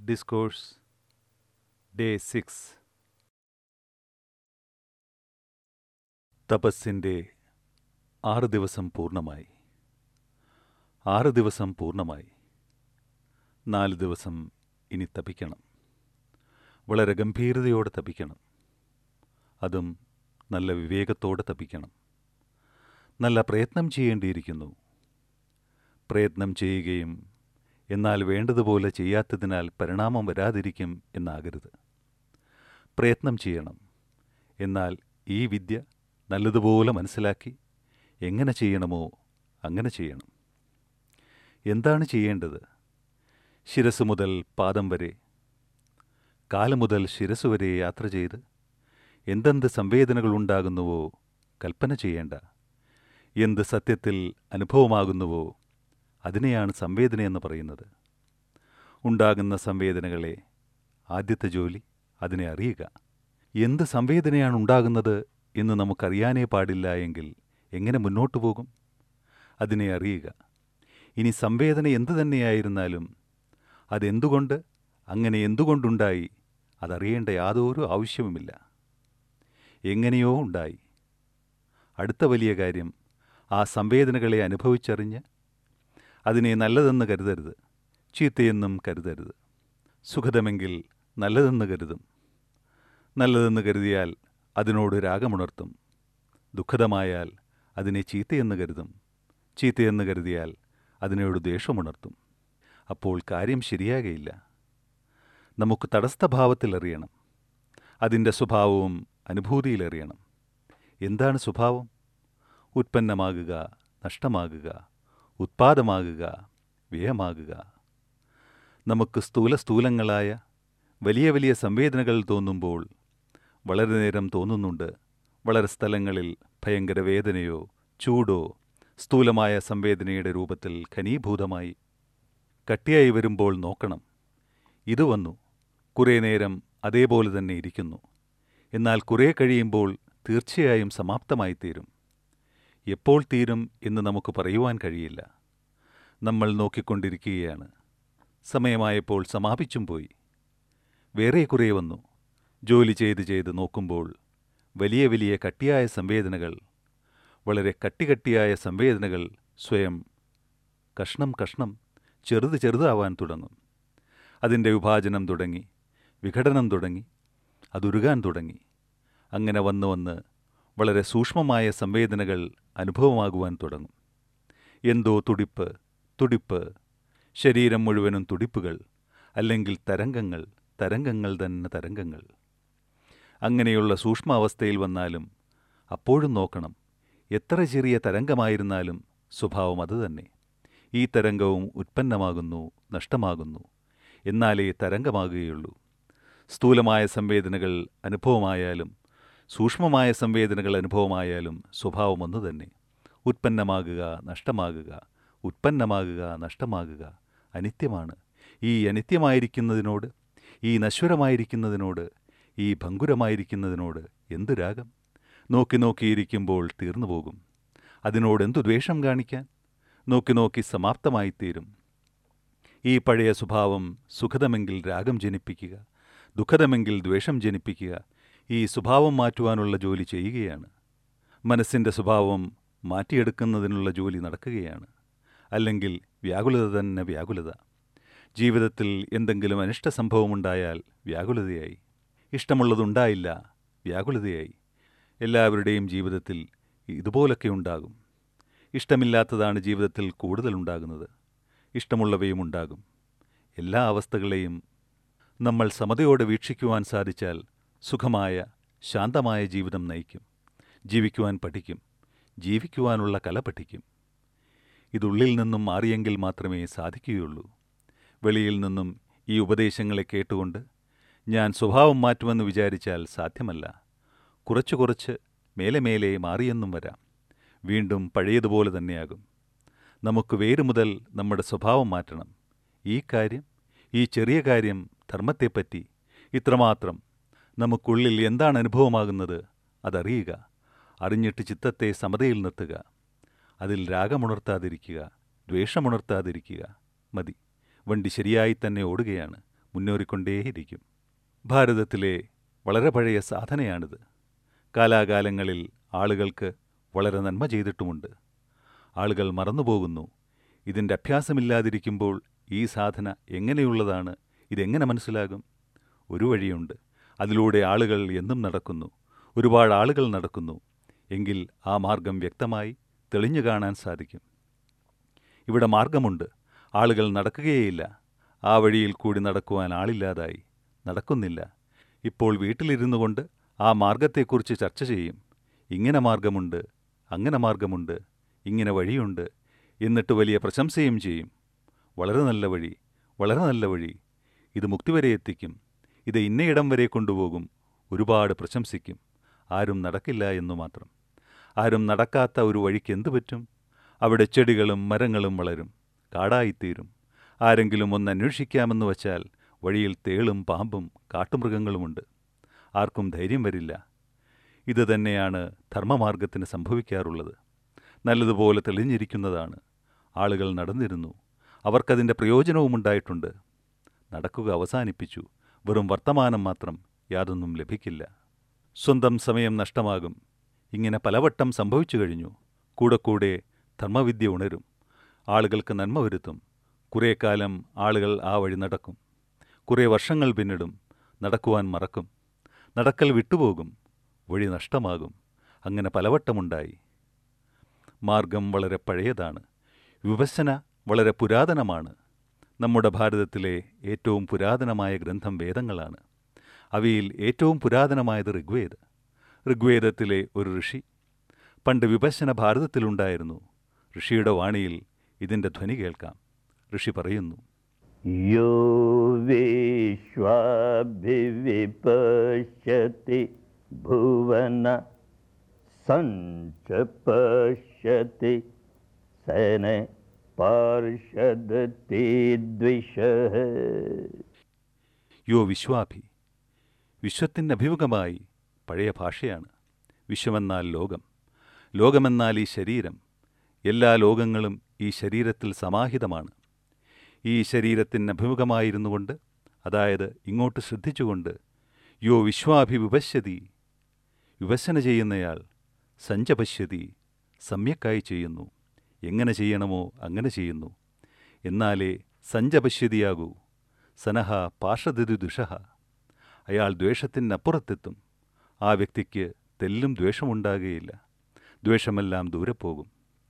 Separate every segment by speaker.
Speaker 1: discourse day six തപസ്സിൻ്റെ ആറ് ദിവസം പൂർണ്ണമായി ആറ് ദിവസം പൂർണ്ണമായി നാല് ദിവസം ഇനി തപിക്കണം വളരെ ഗംഭീരതയോടെ തപിക്കണം അതും നല്ല വിവേകത്തോടെ തപിക്കണം നല്ല പ്രയത്നം ചെയ്യേണ്ടിയിരിക്കുന്നു പ്രയത്നം ചെയ്യുകയും എന്നാൽ വേണ്ടതുപോലെ ചെയ്യാത്തതിനാൽ പരിണാമം വരാതിരിക്കും എന്നാകരുത് പ്രയത്നം ചെയ്യണം എന്നാൽ ഈ വിദ്യ നല്ലതുപോലെ മനസ്സിലാക്കി എങ്ങനെ ചെയ്യണമോ അങ്ങനെ ചെയ്യണം എന്താണ് ചെയ്യേണ്ടത് ശിരസ് മുതൽ പാദം വരെ കാല് മുതൽ ശിരസ് വരെ യാത്ര ചെയ്ത് എന്തെന്ത് സംവേദനകൾ ഉണ്ടാകുന്നുവോ കൽപ്പന ചെയ്യേണ്ട എന്ത് സത്യത്തിൽ അനുഭവമാകുന്നുവോ അതിനെയാണ് സംവേദനയെന്ന് പറയുന്നത് ഉണ്ടാകുന്ന സംവേദനകളെ ആദ്യത്തെ ജോലി അതിനെ അറിയുക എന്ത് സംവേദനയാണ് ഉണ്ടാകുന്നത് എന്ന് നമുക്കറിയാനേ പാടില്ല എങ്കിൽ എങ്ങനെ മുന്നോട്ടു പോകും അതിനെ അറിയുക ഇനി സംവേദന എന്തു തന്നെയായിരുന്നാലും അതെന്തുകൊണ്ട് അങ്ങനെ എന്തുകൊണ്ടുണ്ടായി അതറിയേണ്ട യാതൊരു ആവശ്യവുമില്ല എങ്ങനെയോ ഉണ്ടായി അടുത്ത വലിയ കാര്യം ആ സംവേദനകളെ അനുഭവിച്ചറിഞ്ഞ് അതിനെ നല്ലതെന്ന് കരുതരുത് ചീത്തയെന്നും കരുതരുത് സുഖതമെങ്കിൽ നല്ലതെന്ന് കരുതും നല്ലതെന്ന് കരുതിയാൽ അതിനോട് രാഗമുണർത്തും ദുഃഖതമായാൽ അതിനെ ചീത്തയെന്ന് കരുതും ചീത്തയെന്ന് കരുതിയാൽ അതിനോട് ദേഷ്യമുണർത്തും അപ്പോൾ കാര്യം ശരിയാകയില്ല നമുക്ക് തടസ്ഥഭാവത്തിൽ അറിയണം അതിൻ്റെ സ്വഭാവവും അനുഭൂതിയിലറിയണം എന്താണ് സ്വഭാവം ഉത്പന്നമാകുക നഷ്ടമാകുക ഉത്പാദമാകുക വ്യയമാകുക നമുക്ക് സ്ഥൂല സ്ഥൂലങ്ങളായ വലിയ വലിയ സംവേദനകൾ തോന്നുമ്പോൾ വളരെ നേരം തോന്നുന്നുണ്ട് വളരെ സ്ഥലങ്ങളിൽ ഭയങ്കര വേദനയോ ചൂടോ സ്ഥൂലമായ സംവേദനയുടെ രൂപത്തിൽ ഘനീഭൂതമായി കട്ടിയായി വരുമ്പോൾ നോക്കണം ഇത് വന്നു കുറേ നേരം അതേപോലെ തന്നെ ഇരിക്കുന്നു എന്നാൽ കുറേ കഴിയുമ്പോൾ തീർച്ചയായും സമാപ്തമായി തീരും എപ്പോൾ തീരും എന്ന് നമുക്ക് പറയുവാൻ കഴിയില്ല നമ്മൾ നോക്കിക്കൊണ്ടിരിക്കുകയാണ് സമയമായപ്പോൾ സമാപിച്ചും പോയി വേറെ കുറേ വന്നു ജോലി ചെയ്ത് ചെയ്ത് നോക്കുമ്പോൾ വലിയ വലിയ കട്ടിയായ സംവേദനകൾ വളരെ കട്ടികട്ടിയായ സംവേദനകൾ സ്വയം കഷ്ണം കഷ്ണം ചെറുത് ചെറുതാവാൻ തുടങ്ങും അതിൻ്റെ വിഭാജനം തുടങ്ങി വിഘടനം തുടങ്ങി അതുരുകാൻ തുടങ്ങി അങ്ങനെ വന്ന് വന്ന് വളരെ സൂക്ഷ്മമായ സംവേദനകൾ അനുഭവമാകുവാൻ തുടങ്ങും എന്തോ തുടിപ്പ് തുടിപ്പ് ശരീരം മുഴുവനും തുടിപ്പുകൾ അല്ലെങ്കിൽ തരംഗങ്ങൾ തരംഗങ്ങൾ തന്നെ തരംഗങ്ങൾ അങ്ങനെയുള്ള സൂക്ഷ്മാവസ്ഥയിൽ വന്നാലും അപ്പോഴും നോക്കണം എത്ര ചെറിയ തരംഗമായിരുന്നാലും സ്വഭാവം അതുതന്നെ ഈ തരംഗവും ഉത്പന്നമാകുന്നു നഷ്ടമാകുന്നു എന്നാലേ തരംഗമാകുകയുള്ളൂ സ്ഥൂലമായ സംവേദനകൾ അനുഭവമായാലും സൂക്ഷ്മമായ സംവേദനകൾ അനുഭവമായാലും സ്വഭാവം ഒന്നു തന്നെ ഉത്പന്നമാകുക നഷ്ടമാകുക ഉത്പന്നമാകുക നഷ്ടമാകുക അനിത്യമാണ് ഈ അനിത്യമായിരിക്കുന്നതിനോട് ഈ നശ്വരമായിരിക്കുന്നതിനോട് ഈ ഭങ്കുരമായിരിക്കുന്നതിനോട് എന്തു രാഗം നോക്കി നോക്കിയിരിക്കുമ്പോൾ തീർന്നു പോകും അതിനോട് എന്തു ദ്വേഷം കാണിക്കാൻ നോക്കി നോക്കി സമാപ്തമായിത്തീരും ഈ പഴയ സ്വഭാവം സുഖതമെങ്കിൽ രാഗം ജനിപ്പിക്കുക ദുഃഖതമെങ്കിൽ ദ്വേഷം ജനിപ്പിക്കുക ഈ സ്വഭാവം മാറ്റുവാനുള്ള ജോലി ചെയ്യുകയാണ് മനസ്സിൻ്റെ സ്വഭാവം മാറ്റിയെടുക്കുന്നതിനുള്ള ജോലി നടക്കുകയാണ് അല്ലെങ്കിൽ വ്യാകുലത തന്നെ വ്യാകുലത ജീവിതത്തിൽ എന്തെങ്കിലും അനിഷ്ട സംഭവമുണ്ടായാൽ വ്യാകുലതയായി ഇഷ്ടമുള്ളതുണ്ടായില്ല വ്യാകുലതയായി എല്ലാവരുടെയും ജീവിതത്തിൽ ഇതുപോലൊക്കെ ഉണ്ടാകും ഇഷ്ടമില്ലാത്തതാണ് ജീവിതത്തിൽ കൂടുതൽ ഉണ്ടാകുന്നത് ഇഷ്ടമുള്ളവയും ഉണ്ടാകും എല്ലാ അവസ്ഥകളെയും നമ്മൾ സമതയോടെ വീക്ഷിക്കുവാൻ സാധിച്ചാൽ സുഖമായ ശാന്തമായ ജീവിതം നയിക്കും ജീവിക്കുവാൻ പഠിക്കും ജീവിക്കുവാനുള്ള കല പഠിക്കും ഇതുള്ളിൽ നിന്നും മാറിയെങ്കിൽ മാത്രമേ സാധിക്കുകയുള്ളൂ വെളിയിൽ നിന്നും ഈ ഉപദേശങ്ങളെ കേട്ടുകൊണ്ട് ഞാൻ സ്വഭാവം മാറ്റുമെന്ന് വിചാരിച്ചാൽ സാധ്യമല്ല കുറച്ച് കുറച്ച് മേലെ മേലെ മാറിയെന്നും വരാം വീണ്ടും പഴയതുപോലെ തന്നെയാകും നമുക്ക് വേര് മുതൽ നമ്മുടെ സ്വഭാവം മാറ്റണം ഈ കാര്യം ഈ ചെറിയ കാര്യം ധർമ്മത്തെപ്പറ്റി ഇത്രമാത്രം നമുക്കുള്ളിൽ എന്താണ് അനുഭവമാകുന്നത് അതറിയുക അറിഞ്ഞിട്ട് ചിത്തത്തെ സമതയിൽ നിർത്തുക അതിൽ രാഗമുണർത്താതിരിക്കുക ദ്വേഷമുണർത്താതിരിക്കുക മതി വണ്ടി ശരിയായി തന്നെ ഓടുകയാണ് മുന്നേറിക്കൊണ്ടേയിരിക്കും ഭാരതത്തിലെ വളരെ പഴയ സാധനയാണിത് കാലാകാലങ്ങളിൽ ആളുകൾക്ക് വളരെ നന്മ ചെയ്തിട്ടുമുണ്ട് ആളുകൾ മറന്നുപോകുന്നു ഇതിൻ്റെ അഭ്യാസമില്ലാതിരിക്കുമ്പോൾ ഈ സാധന എങ്ങനെയുള്ളതാണ് ഇതെങ്ങനെ മനസ്സിലാകും ഒരു വഴിയുണ്ട് അതിലൂടെ ആളുകൾ എന്നും നടക്കുന്നു ഒരുപാട് ആളുകൾ നടക്കുന്നു എങ്കിൽ ആ മാർഗം വ്യക്തമായി തെളിഞ്ഞു കാണാൻ സാധിക്കും ഇവിടെ മാർഗമുണ്ട് ആളുകൾ നടക്കുകയേയില്ല ആ വഴിയിൽ കൂടി നടക്കുവാൻ ആളില്ലാതായി നടക്കുന്നില്ല ഇപ്പോൾ വീട്ടിലിരുന്നു കൊണ്ട് ആ മാർഗത്തെക്കുറിച്ച് ചർച്ച ചെയ്യും ഇങ്ങനെ മാർഗമുണ്ട് അങ്ങനെ മാർഗമുണ്ട് ഇങ്ങനെ വഴിയുണ്ട് എന്നിട്ട് വലിയ പ്രശംസയും ചെയ്യും വളരെ നല്ല വഴി വളരെ നല്ല വഴി ഇത് മുക്തി വരെ എത്തിക്കും ഇത് ഇന്നയിടം വരെ കൊണ്ടുപോകും ഒരുപാട് പ്രശംസിക്കും ആരും നടക്കില്ല എന്നു മാത്രം ആരും നടക്കാത്ത ഒരു വഴിക്ക് എന്തു പറ്റും അവിടെ ചെടികളും മരങ്ങളും വളരും കാടായിത്തീരും ആരെങ്കിലും ഒന്ന് അന്വേഷിക്കാമെന്ന് വച്ചാൽ വഴിയിൽ തേളും പാമ്പും കാട്ടുമൃഗങ്ങളുമുണ്ട് ആർക്കും ധൈര്യം വരില്ല ഇത് തന്നെയാണ് ധർമ്മമാർഗത്തിന് സംഭവിക്കാറുള്ളത് നല്ലതുപോലെ തെളിഞ്ഞിരിക്കുന്നതാണ് ആളുകൾ നടന്നിരുന്നു അവർക്കതിൻ്റെ പ്രയോജനവുമുണ്ടായിട്ടുണ്ട് നടക്കുക അവസാനിപ്പിച്ചു വെറും വർത്തമാനം മാത്രം യാതൊന്നും ലഭിക്കില്ല സ്വന്തം സമയം നഷ്ടമാകും ഇങ്ങനെ പലവട്ടം സംഭവിച്ചു കഴിഞ്ഞു കൂടെ കൂടെ ധർമ്മവിദ്യ ഉണരും ആളുകൾക്ക് നന്മ വരുത്തും കുറേ കാലം ആളുകൾ ആ വഴി നടക്കും കുറേ വർഷങ്ങൾ പിന്നിടും നടക്കുവാൻ മറക്കും നടക്കൽ വിട്ടുപോകും വഴി നഷ്ടമാകും അങ്ങനെ പലവട്ടമുണ്ടായി മാർഗം വളരെ പഴയതാണ് വിഭജന വളരെ പുരാതനമാണ് നമ്മുടെ ഭാരതത്തിലെ ഏറ്റവും പുരാതനമായ ഗ്രന്ഥം വേദങ്ങളാണ് അവയിൽ ഏറ്റവും പുരാതനമായത് ഋഗ്വേദ ഋഗ്വേദത്തിലെ ഒരു ഋഷി പണ്ട് വിഭജന ഭാരതത്തിലുണ്ടായിരുന്നു ഋഷിയുടെ വാണിയിൽ ഇതിൻ്റെ ധ്വനി കേൾക്കാം ഋഷി പറയുന്നു
Speaker 2: यो विश्वाभिविपश्यति भुवन सञ्च पश्यति सन पार्षदति द्विषः
Speaker 1: യോ വിശ്വാഭി വിശ്വത്തിൻ്റെ അഭിമുഖമായി പഴയ ഭാഷയാണ് വിശ്വമെന്നാൽ ലോകം ലോകമെന്നാൽ ഈ ശരീരം എല്ലാ ലോകങ്ങളും ഈ ശരീരത്തിൽ സമാഹിതമാണ് ഈ ശരീരത്തിന് അഭിമുഖമായിരുന്നു കൊണ്ട് അതായത് ഇങ്ങോട്ട് ശ്രദ്ധിച്ചുകൊണ്ട് യോ വിശ്വാഭിവിപശ്യതി വിഭജന ചെയ്യുന്നയാൾ സഞ്ചപശ്യതി സമ്യക്കായി ചെയ്യുന്നു എങ്ങനെ ചെയ്യണമോ അങ്ങനെ ചെയ്യുന്നു എന്നാലേ സഞ്ചപശ്യതിയാകൂ സനഹ പാർഷദിതു ദുഷഹ അയാൾ ദ്വേഷത്തിനപ്പുറത്തെത്തും ആ വ്യക്തിക്ക് തെല്ലും ദ്വേഷമുണ്ടാകുകയില്ല ദ്വേഷമെല്ലാം ദൂരെ പോകും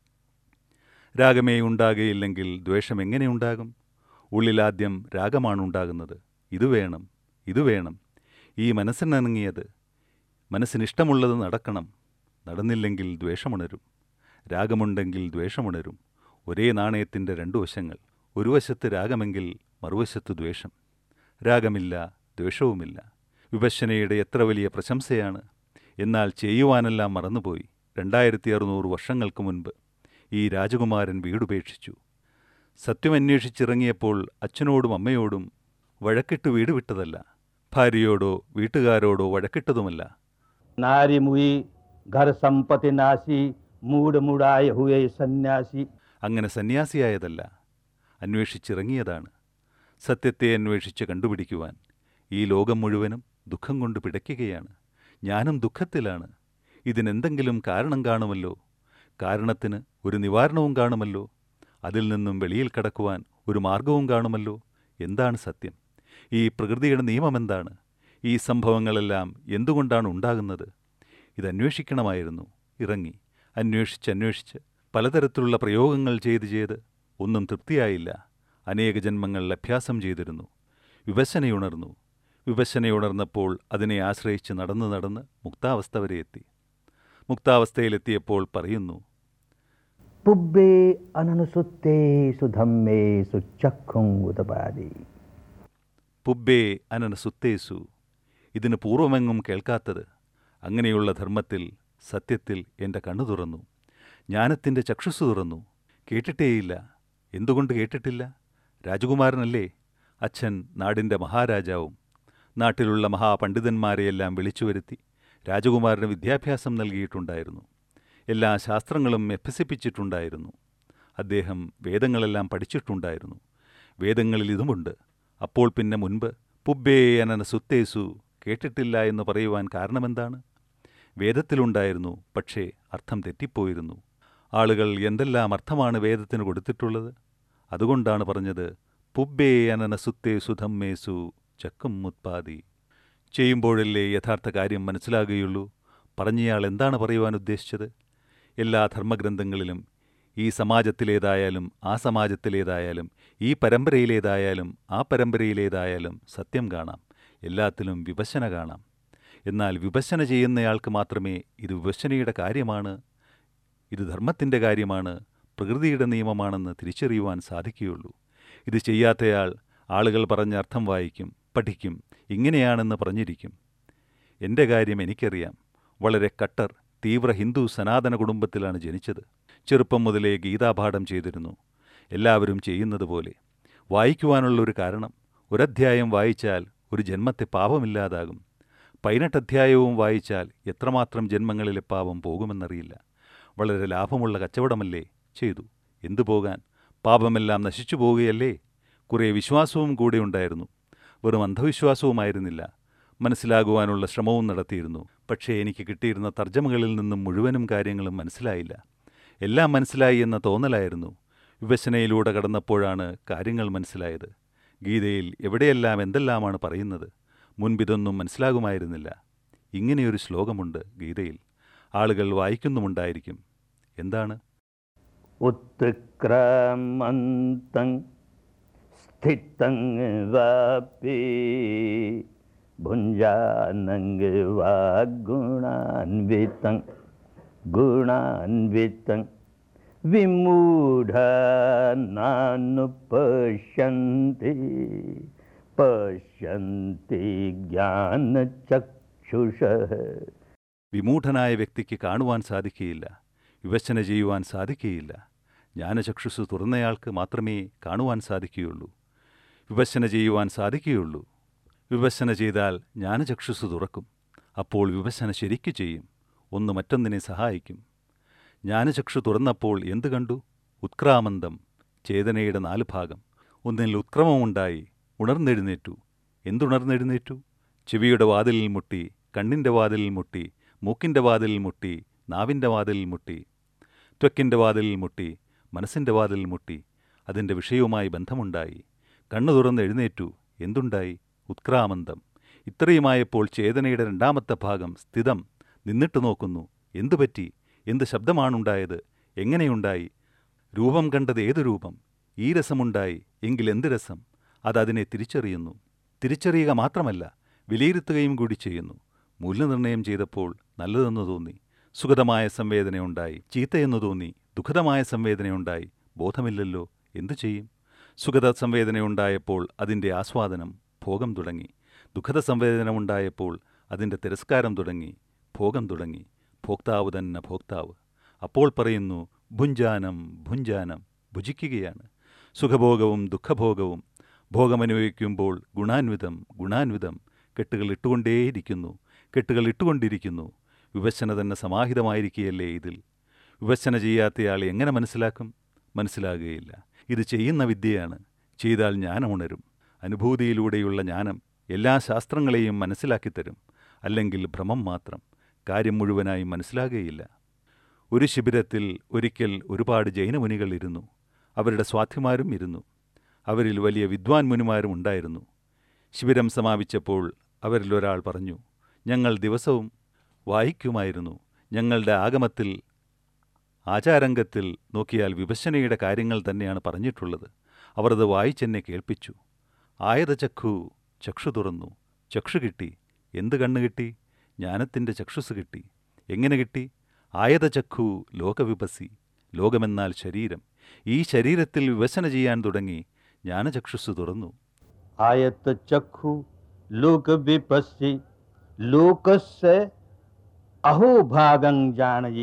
Speaker 1: രാഗമേ ഉണ്ടാകുകയില്ലെങ്കിൽ ദ്വേഷം എങ്ങനെയുണ്ടാകും ഉള്ളിലാദ്യം രാഗമാണുണ്ടാകുന്നത് ഇത് വേണം ഇത് വേണം ഈ മനസ്സിനിണങ്ങിയത് മനസ്സിനിഷ്ടമുള്ളത് നടക്കണം നടന്നില്ലെങ്കിൽ ദ്വേഷമുണരും രാഗമുണ്ടെങ്കിൽ ദ്വേഷമുണരും ഒരേ നാണയത്തിൻ്റെ രണ്ടു വശങ്ങൾ ഒരു വശത്ത് രാഗമെങ്കിൽ മറുവശത്ത് ദ്വേഷം രാഗമില്ല ദ്വേഷവുമില്ല വിഭജനയുടെ എത്ര വലിയ പ്രശംസയാണ് എന്നാൽ ചെയ്യുവാനെല്ലാം മറന്നുപോയി രണ്ടായിരത്തി അറുന്നൂറ് വർഷങ്ങൾക്ക് മുൻപ് ഈ രാജകുമാരൻ വീടുപേക്ഷിച്ചു സത്യമന്വേഷിച്ചിറങ്ങിയപ്പോൾ അച്ഛനോടും അമ്മയോടും വഴക്കിട്ട് വീട് വിട്ടതല്ല ഭാര്യയോടോ വീട്ടുകാരോടോ വഴക്കിട്ടതുമല്ല
Speaker 2: नारी मुई घर संपत्ति नासी मूड मुड़ाए हुए सन्यासी
Speaker 1: അങ്ങനെ സന്യാസിയായതല്ല അന്വേഷിച്ചിറങ്ങിയതാണ് സത്യത്തെ അന്വേഷിച്ച് കണ്ടുപിടിക്കുവാൻ ഈ ലോകം മുഴുവനും ദുഃഖം കൊണ്ട് പിടയ്ക്കുകയാണ് ഞാനും ദുഃഖത്തിലാണ് ഇതിനെന്തെങ്കിലും കാരണം കാണുമല്ലോ കാരണത്തിന് ഒരു നിവാരണവും കാണുമല്ലോ അതിൽ നിന്നും വെളിയിൽ കടക്കുവാൻ ഒരു മാർഗവും കാണുമല്ലോ എന്താണ് സത്യം ഈ പ്രകൃതിയുടെ നിയമമെന്താണ് ഈ സംഭവങ്ങളെല്ലാം എന്തുകൊണ്ടാണ് ഉണ്ടാകുന്നത് ഇതന്വേഷിക്കണമായിരുന്നു ഇറങ്ങി അന്വേഷിച്ച് അന്വേഷിച്ച് പലതരത്തിലുള്ള പ്രയോഗങ്ങൾ ചെയ്ത് ചെയ്ത് ഒന്നും തൃപ്തിയായില്ല അനേക ജന്മങ്ങൾ അഭ്യാസം ചെയ്തിരുന്നു വിഭജനയുണർന്നു വിഭജനയുണർന്നപ്പോൾ അതിനെ ആശ്രയിച്ച് നടന്ന് നടന്ന് മുക്താവസ്ഥ വരെ എത്തി മുക്താവസ്ഥയിലെത്തിയപ്പോൾ പറയുന്നു
Speaker 2: पुब्बे अननुसुत्तेषु धम्मेषु चक्षुङ्गुतपादि
Speaker 1: പുബ്ബേ അനന സുത്തേസു ഇതിന് പൂർവമെങ്ങും കേൾക്കാത്തത് അങ്ങനെയുള്ള ധർമ്മത്തിൽ സത്യത്തിൽ എൻ്റെ കണ്ണു തുറന്നു ജ്ഞാനത്തിൻ്റെ ചക്ഷുസ് തുറന്നു കേട്ടിട്ടേയില്ല എന്തുകൊണ്ട് കേട്ടിട്ടില്ല രാജകുമാരനല്ലേ അച്ഛൻ നാടിൻ്റെ മഹാരാജാവും നാട്ടിലുള്ള മഹാപണ്ഡിതന്മാരെയെല്ലാം വിളിച്ചു വരുത്തി രാജകുമാരന് വിദ്യാഭ്യാസം നൽകിയിട്ടുണ്ടായിരുന്നു എല്ലാ ശാസ്ത്രങ്ങളും അഭ്യസിപ്പിച്ചിട്ടുണ്ടായിരുന്നു അദ്ദേഹം വേദങ്ങളെല്ലാം പഠിച്ചിട്ടുണ്ടായിരുന്നു വേദങ്ങളിൽ ഇതുമുണ്ട് അപ്പോൾ പിന്നെ മുൻപ് പുബ്ബേ അനന സുത്തേസു കേട്ടിട്ടില്ല എന്ന് പറയുവാൻ കാരണമെന്താണ് വേദത്തിലുണ്ടായിരുന്നു പക്ഷേ അർത്ഥം തെറ്റിപ്പോയിരുന്നു ആളുകൾ എന്തെല്ലാം അർത്ഥമാണ് വേദത്തിന് കൊടുത്തിട്ടുള്ളത് അതുകൊണ്ടാണ് പറഞ്ഞത് പുബ്ബേ അനന സുത്തേ സുധമ്മേസു ചക്കും മുത്പാതി ചെയ്യുമ്പോഴല്ലേ യഥാർത്ഥ കാര്യം മനസ്സിലാകുകയുള്ളൂ പറഞ്ഞയാൾ എന്താണ് പറയുവാൻ ഉദ്ദേശിച്ചത് എല്ലാ ധർമ്മഗ്രന്ഥങ്ങളിലും ഈ സമാജത്തിലേതായാലും ആ സമാജത്തിലേതായാലും ഈ പരമ്പരയിലേതായാലും ആ പരമ്പരയിലേതായാലും സത്യം കാണാം എല്ലാത്തിലും വിഭജന കാണാം എന്നാൽ വിഭജന ചെയ്യുന്നയാൾക്ക് മാത്രമേ ഇത് വിഭജനയുടെ കാര്യമാണ് ഇത് ധർമ്മത്തിൻ്റെ കാര്യമാണ് പ്രകൃതിയുടെ നിയമമാണെന്ന് തിരിച്ചറിയുവാൻ സാധിക്കുകയുള്ളൂ ഇത് ചെയ്യാത്തയാൾ ആളുകൾ പറഞ്ഞ അർത്ഥം വായിക്കും പഠിക്കും ഇങ്ങനെയാണെന്ന് പറഞ്ഞിരിക്കും എൻ്റെ കാര്യം എനിക്കറിയാം വളരെ കട്ടർ തീവ്ര ഹിന്ദു സനാതന കുടുംബത്തിലാണ് ജനിച്ചത് ചെറുപ്പം മുതലേ ഗീതാപാഠം ചെയ്തിരുന്നു എല്ലാവരും ചെയ്യുന്നത് പോലെ വായിക്കുവാനുള്ള ഒരു കാരണം ഒരധ്യായം വായിച്ചാൽ ഒരു ജന്മത്തെ പാപമില്ലാതാകും പതിനെട്ടധ്യായവും വായിച്ചാൽ എത്രമാത്രം ജന്മങ്ങളിലെ പാപം പോകുമെന്നറിയില്ല വളരെ ലാഭമുള്ള കച്ചവടമല്ലേ ചെയ്തു എന്തു പോകാൻ പാപമെല്ലാം നശിച്ചു പോവുകയല്ലേ കുറേ വിശ്വാസവും കൂടെ ഉണ്ടായിരുന്നു വെറും അന്ധവിശ്വാസവുമായിരുന്നില്ല മനസ്സിലാകുവാനുള്ള ശ്രമവും നടത്തിയിരുന്നു പക്ഷേ എനിക്ക് കിട്ടിയിരുന്ന തർജ്ജമകളിൽ നിന്നും മുഴുവനും കാര്യങ്ങളും മനസ്സിലായില്ല എല്ലാം മനസ്സിലായി എന്ന തോന്നലായിരുന്നു വിഭജനയിലൂടെ കടന്നപ്പോഴാണ് കാര്യങ്ങൾ മനസ്സിലായത് ഗീതയിൽ എവിടെയെല്ലാം എന്തെല്ലാമാണ് പറയുന്നത് മുൻപിതൊന്നും മനസ്സിലാകുമായിരുന്നില്ല ഇങ്ങനെയൊരു ശ്ലോകമുണ്ട് ഗീതയിൽ ആളുകൾ വായിക്കുന്നുമുണ്ടായിരിക്കും എന്താണ്
Speaker 2: उत्क्रामन्तं स्थितं वापि भुञ्जानं वा गुणान्वितं गुणान्वितं विमूढानानुपश्यन्ति पश्यन्ति ज्ञानचक्षुषः
Speaker 1: വിമൂഢനായ വ്യക്തിക്ക് കാണുവാൻ സാധിക്കുകയില്ല വിവശന ചെയ്യുവാൻ സാധിക്കുകയില്ല ജ്ഞാനചക്ഷുസ് തുറന്നയാൾക്ക് മാത്രമേ കാണുവാൻ സാധിക്കുകയുള്ളൂ വിവശന ചെയ്യുവാൻ സാധിക്കുകയുള്ളൂ വിവശന ചെയ്താൽ ജ്ഞാനചക്ഷുസ് തുറക്കും അപ്പോൾ വിവശന ശരിക്കു ചെയ്യും ഒന്ന് മറ്റൊന്നിനെ സഹായിക്കും ജ്ഞാനചക്ഷു തുറന്നപ്പോൾ എന്തു കണ്ടു ഉത്ക്രാമന്തം ചേതനയുടെ നാല് ഭാഗം ഒന്നിൽ ഉത്ക്രമമുണ്ടായി ഉണർന്നെഴുന്നേറ്റു എന്തുണർന്നെഴുന്നേറ്റു ചെവിയുടെ വാതിലിൽ മുട്ടി കണ്ണിൻ്റെ വാതിലിൽ മുട്ടി മൂക്കിൻ്റെ വാതിലിൽ മുട്ടി നാവിൻ്റെ വാതിലിൽ മുട്ടി ത്വക്കിൻ്റെ വാതിലിൽ മുട്ടി മനസ്സിൻ്റെ വാതിലിൽ മുട്ടി അതിൻ്റെ വിഷയവുമായി ബന്ധമുണ്ടായി കണ്ണു തുറന്ന് എഴുന്നേറ്റു എന്തുണ്ടായി ഉത്ക്രാമന്തം ഇത്രയുമായപ്പോൾ ചേതനയുടെ രണ്ടാമത്തെ ഭാഗം സ്ഥിതം നിന്നിട്ട് നോക്കുന്നു എന്തുപറ്റി എന്ത് ശബ്ദമാണുണ്ടായത് എങ്ങനെയുണ്ടായി രൂപം കണ്ടത് ഏതു രൂപം ഈ രസമുണ്ടായി എങ്കിൽ എന്ത് രസം അതതിനെ തിരിച്ചറിയുന്നു തിരിച്ചറിയുക മാത്രമല്ല വിലയിരുത്തുകയും കൂടി ചെയ്യുന്നു മൂല്യനിർണ്ണയം ചെയ്തപ്പോൾ നല്ലതെന്ന് തോന്നി സുഖതമായ സംവേദനയുണ്ടായി ചീത്തയെന്ന് തോന്നി ദുഃഖതമായ സംവേദനയുണ്ടായി ബോധമില്ലല്ലോ എന്തു ചെയ്യും സുഖത സംവേദനയുണ്ടായപ്പോൾ അതിൻ്റെ ആസ്വാദനം ഭോഗം തുടങ്ങി ദുഃഖത സംവേദന ഉണ്ടായപ്പോൾ അതിൻ്റെ തിരസ്കാരം തുടങ്ങി ഭോഗം തുടങ്ങി ഭോക്താവ് തന്നെ ഭോക്താവ് അപ്പോൾ പറയുന്നു ഭുഞ്ചാനം ഭുഞ്ചാനം ഭുജിക്കുകയാണ് സുഖഭോഗവും ദുഃഖഭോഗവും ഭോഗമനുഭവിക്കുമ്പോൾ ഗുണാൻവിതം ഗുണാൻവിതം കെട്ടുകൾ ഇട്ടുകൊണ്ടേയിരിക്കുന്നു കെട്ടുകൾ ഇട്ടുകൊണ്ടിരിക്കുന്നു വിവശന തന്നെ സമാഹിതമായിരിക്കുകയല്ലേ ഇതിൽ വിവശന ചെയ്യാത്തയാൾ എങ്ങനെ മനസ്സിലാക്കും മനസ്സിലാകുകയില്ല ഇത് ചെയ്യുന്ന വിദ്യയാണ് ചെയ്താൽ ജ്ഞാനമുണരും അനുഭൂതിയിലൂടെയുള്ള ജ്ഞാനം എല്ലാ ശാസ്ത്രങ്ങളെയും മനസ്സിലാക്കിത്തരും അല്ലെങ്കിൽ ഭ്രമം മാത്രം കാര്യം മുഴുവനായി മനസ്സിലാകുകയില്ല ഒരു ശിബിരത്തിൽ ഒരിക്കൽ ഒരുപാട് ജൈനമുനികൾ ഇരുന്നു അവരുടെ സ്വാധ്യമാരും ഇരുന്നു അവരിൽ വലിയ വിദ്വാൻ മുനിമാരും ഉണ്ടായിരുന്നു ശിബിരം സമാപിച്ചപ്പോൾ അവരിൽ ഒരാൾ പറഞ്ഞു ഞങ്ങൾ ദിവസവും വായിക്കുമായിരുന്നു ഞങ്ങളുടെ ആഗമത്തിൽ ആചാരംഗത്തിൽ നോക്കിയാൽ വിഭജനയുടെ കാര്യങ്ങൾ തന്നെയാണ് പറഞ്ഞിട്ടുള്ളത് അവർ അത് വായിച്ചെന്നെ കേൾപ്പിച്ചു ആയത ചക്ഷു ചക്ഷു തുറന്നു ചക്ഷു കിട്ടി എന്ത് കണ്ണ് കിട്ടി ജ്ഞാനത്തിൻ്റെ ചക്ഷുസ് കിട്ടി എങ്ങനെ കിട്ടി ആയത ചക്ഷു ലോകവിപസി ലോകമെന്നാൽ ശരീരം ഈ ശരീരത്തിൽ വിവശന ചെയ്യാൻ തുടങ്ങി ജ്ഞാനചക്ഷുസ് തുറന്നു
Speaker 2: आयत चक्षु लोक विपस्सी लोकस्य अहो भागं जानयि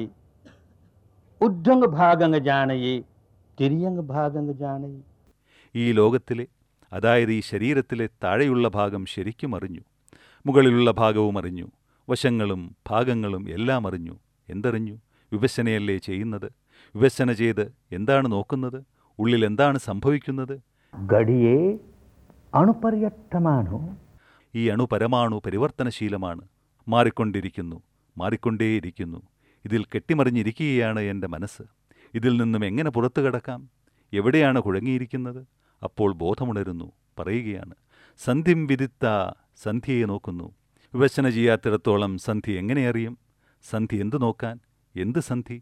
Speaker 2: उद्धंग भागं जानयि तिर्यंग भागं जानयि
Speaker 1: ഈ ലോകത്തിലെ അതായത് ഈ ശരീരത്തിലെ താഴെയുള്ള ഭാഗം ശരിക്കും അറിഞ്ഞു മുകളിലുള്ള ഭാഗവും അറിഞ്ഞു വശങ്ങളും ഭാഗങ്ങളും എല്ലാം അറിഞ്ഞു എന്തറിഞ്ഞു വിഭജനയല്ലേ ചെയ്യുന്നത് വിഭജന ചെയ്ത് എന്താണ് നോക്കുന്നത് ഉള്ളിൽ എന്താണ് സംഭവിക്കുന്നത്
Speaker 2: गढ़िए अणुपर्यट्टमाणु
Speaker 1: ഈ അണു പരമാണു പരിവർത്തനശീലമാണ് മാറിക്കൊണ്ടിരിക്കുന്നു മാറിക്കൊണ്ടേയിരിക്കുന്നു ഇതിൽ കെട്ടിമറിഞ്ഞിരിക്കുകയാണ് എൻ്റെ മനസ്സ് ഇതിൽ നിന്നും എങ്ങനെ പുറത്തു കടക്കാം എവിടെയാണ് കുഴങ്ങിയിരിക്കുന്നത് അപ്പോൾ ബോധമുണരുന്നു പറയുകയാണ് സന്ധ്യം വിദിത്ത സന്ധ്യയെ നോക്കുന്നു വിവശന ചെയ്യാത്തിടത്തോളം സന്ധ്യ എങ്ങനെ അറിയും സന്ധി എന്തു നോക്കാൻ എന്ത് സന്ധി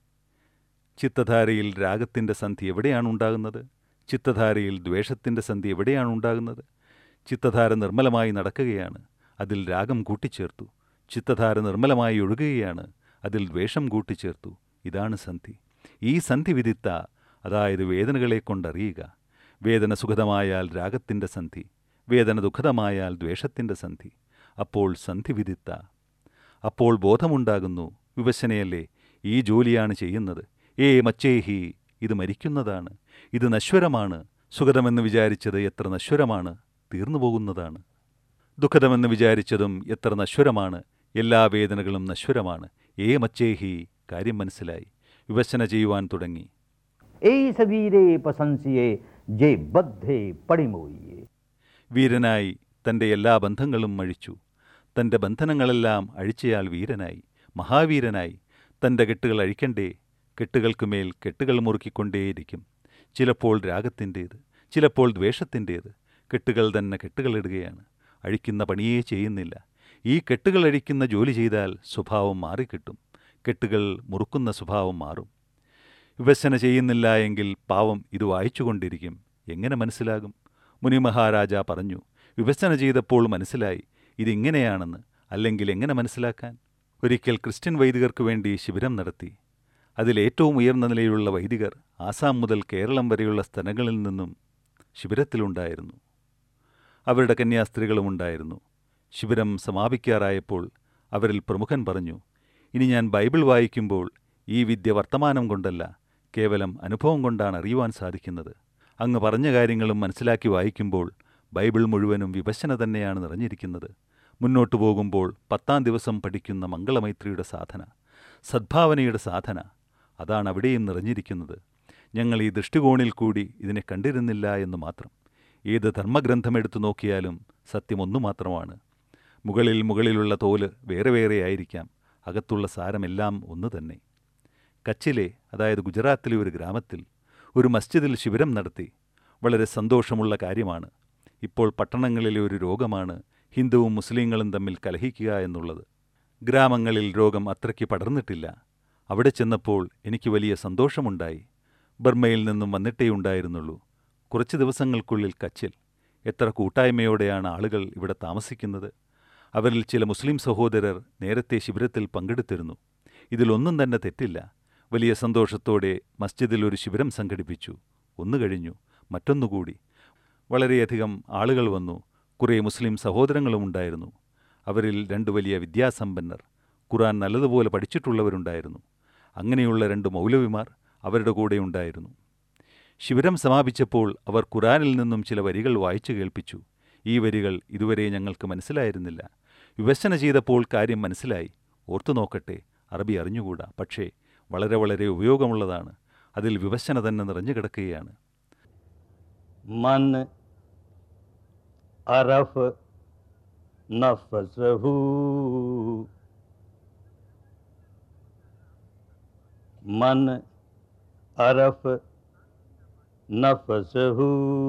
Speaker 1: ചിത്തധാരയിൽ രാഗത്തിൻ്റെ സന്ധി എവിടെയാണ് ഉണ്ടാകുന്നത് ചിത്തധാരയിൽ ദ്വേഷത്തിൻ്റെ സന്ധി എവിടെയാണ് ഉണ്ടാകുന്നത് ചിത്തധാര നിർമ്മലമായി നടക്കുകയാണ് അതിൽ രാഗം കൂട്ടിച്ചേർത്തു ചിത്തധാര നിർമ്മലമായി ഒഴുകുകയാണ് അതിൽ ദ്വേഷം കൂട്ടിച്ചേർത്തു ഇതാണ് സന്ധി ഈ സന്ധി വിദിത്ത അതായത് വേദനകളെ കൊണ്ടറിയുക വേദന സുഖതമായാൽ രാഗത്തിൻ്റെ സന്ധി വേദന ദുഃഖതമായാൽ ദ്വേഷത്തിൻ്റെ സന്ധി അപ്പോൾ സന്ധി വിദിത്ത അപ്പോൾ ബോധമുണ്ടാകുന്നു വിവശനയല്ലേ ഈ ജോലിയാണ് ചെയ്യുന്നത് ഏ മച്ചേഹി ഇത് മരിക്കുന്നതാണ് ഇത് നശ്വരമാണ് സുഖതമെന്ന് വിചാരിച്ചത് എത്ര നശ്വരമാണ് തീർന്നു പോകുന്നതാണ് ദുഃഖതമെന്ന് വിചാരിച്ചതും എത്ര നശ്വരമാണ് എല്ലാ വേദനകളും നശ്വരമാണ് ഏ മച്ചേഹി കാര്യം മനസ്സിലായി വിവശന ചെയ്യുവാൻ തുടങ്ങി
Speaker 2: एस वीरे प्रशंसिये जे बद्धे पडिमोये
Speaker 1: വീരനായി തൻ്റെ എല്ലാ ബന്ധങ്ങളും അഴിച്ചു തൻ്റെ ബന്ധനങ്ങളെല്ലാം അഴിച്ചയാൾ വീരനായി മഹാവീരനായി തൻ്റെ കെട്ടുകൾ അഴിക്കണ്ടേ കെട്ടുകൾക്കുമേൽ കെട്ടുകൾ മുറുക്കിക്കൊണ്ടേയിരിക്കും ചിലപ്പോൾ രാഗത്തിൻ്റേത് ചിലപ്പോൾ ദ്വേഷത്തിൻ്റേത് കെട്ടുകൾ തന്നെ കെട്ടുകളിടുകയാണ് അഴിക്കുന്ന പണിയേ ചെയ്യുന്നില്ല ഈ കെട്ടുകൾ അഴിക്കുന്ന ജോലി ചെയ്താൽ സ്വഭാവം മാറിക്കിട്ടും കെട്ടുകൾ മുറുക്കുന്ന സ്വഭാവം മാറും വിവശന ചെയ്യുന്നില്ല എങ്കിൽ പാവം ഇത് വായിച്ചുകൊണ്ടിരിക്കും എങ്ങനെ മനസ്സിലാകും മുനി മഹാരാജ പറഞ്ഞു വിവശന ചെയ്തപ്പോൾ മനസ്സിലായി ഇതിങ്ങനെയാണെന്ന് അല്ലെങ്കിൽ എങ്ങനെ മനസ്സിലാക്കാൻ ഒരിക്കൽ ക്രിസ്ത്യൻ വൈദികർക്ക് വേണ്ടി ശിബിരം നടത്തി അതിൽ ഏറ്റവും ഉയർന്ന നിലയിലുള്ള വൈദികർ ആസാം മുതൽ കേരളം വരെയുള്ള സ്ഥലങ്ങളിൽ നിന്നും ശിബിരത്തിലുണ്ടായിരുന്നു അവരുടെ കന്യാസ്ത്രീകളും ഉണ്ടായിരുന്നു ശിബിരം സമാപിക്കാറായപ്പോൾ അവരിൽ പ്രമുഖൻ പറഞ്ഞു ഇനി ഞാൻ ബൈബിൾ വായിക്കുമ്പോൾ ഈ വിദ്യ വർത്തമാനം കൊണ്ടല്ല കേവലം അനുഭവം കൊണ്ടാണ് അറിയുവാൻ സാധിക്കുന്നത് അങ്ങ് പറഞ്ഞ കാര്യങ്ങളും മനസ്സിലാക്കി വായിക്കുമ്പോൾ ബൈബിൾ മുഴുവനും വിഭജന തന്നെയാണ് നിറഞ്ഞിരിക്കുന്നത് മുന്നോട്ടു പോകുമ്പോൾ പത്താം ദിവസം പഠിക്കുന്ന മംഗളമൈത്രിയുടെ സാധന സദ്ഭാവനയുടെ സാധന അതാണ് അവിടെയും നിറഞ്ഞിരിക്കുന്നത് ഞങ്ങൾ ഈ ദൃഷ്ടികോണിൽ കൂടി ഇതിനെ കണ്ടിരുന്നില്ല എന്ന് മാത്രം ഏത് ധർമ്മഗ്രന്ഥമെടുത്തു നോക്കിയാലും സത്യം ഒന്നു മാത്രമാണ് മുകളിൽ മുകളിലുള്ള തോല് വേറെ വേറെ ആയിരിക്കാം അകത്തുള്ള സാരമെല്ലാം ഒന്ന് തന്നെ കച്ചിലെ അതായത് ഗുജറാത്തിലെ ഒരു ഗ്രാമത്തിൽ ഒരു മസ്ജിദിൽ ശിബിരം നടത്തി വളരെ സന്തോഷമുള്ള കാര്യമാണ് ഇപ്പോൾ പട്ടണങ്ങളിലെ ഒരു രോഗമാണ് ഹിന്ദുവും മുസ്ലിങ്ങളും തമ്മിൽ കലഹിക്കുക എന്നുള്ളത് ഗ്രാമങ്ങളിൽ രോഗം അത്രയ്ക്ക് പടർന്നിട്ടില്ല അവിടെ ചെന്നപ്പോൾ എനിക്ക് വലിയ സന്തോഷമുണ്ടായി ബർമ്മയിൽ നിന്നും വന്നിട്ടേ ഉണ്ടായിരുന്നുള്ളൂ കുറച്ച് ദിവസങ്ങൾക്കുള്ളിൽ കച്ചിൽ എത്ര കൂട്ടായ്മയോടെയാണ് ആളുകൾ ഇവിടെ താമസിക്കുന്നത് അവരിൽ ചില മുസ്ലിം സഹോദരർ നേരത്തെ ശിബിരത്തിൽ പങ്കെടുത്തിരുന്നു ഇതിലൊന്നും തന്നെ തെറ്റില്ല വലിയ സന്തോഷത്തോടെ മസ്ജിദിൽ ഒരു ശിബിരം സംഘടിപ്പിച്ചു ഒന്ന് കഴിഞ്ഞു മറ്റൊന്നുകൂടി വളരെയധികം ആളുകൾ വന്നു കുറേ മുസ്ലിം സഹോദരങ്ങളും ഉണ്ടായിരുന്നു അവരിൽ രണ്ട് വലിയ വിദ്യാസമ്പന്നർ ഖുറാൻ നല്ലതുപോലെ പഠിച്ചിട്ടുള്ളവരുണ്ടായിരുന്നു അങ്ങനെയുള്ള രണ്ട് മൗലവിമാർ അവരുടെ കൂടെ ഉണ്ടായിരുന്നു ശിബിരം സമാപിച്ചപ്പോൾ അവർ ഖുറാനിൽ നിന്നും ചില വരികൾ വായിച്ചു കേൾപ്പിച്ചു ഈ വരികൾ ഇതുവരെ ഞങ്ങൾക്ക് മനസ്സിലായിരുന്നില്ല വിവശന ചെയ്തപ്പോൾ കാര്യം മനസ്സിലായി ഓർത്തു നോക്കട്ടെ അറബി അറിഞ്ഞുകൂടാ പക്ഷേ വളരെ വളരെ ഉപയോഗമുള്ളതാണ് അതിൽ വിവശന തന്നെ നിറഞ്ഞു കിടക്കുകയാണ്
Speaker 2: मन अरफ नफसहू मन अरफ नफसहू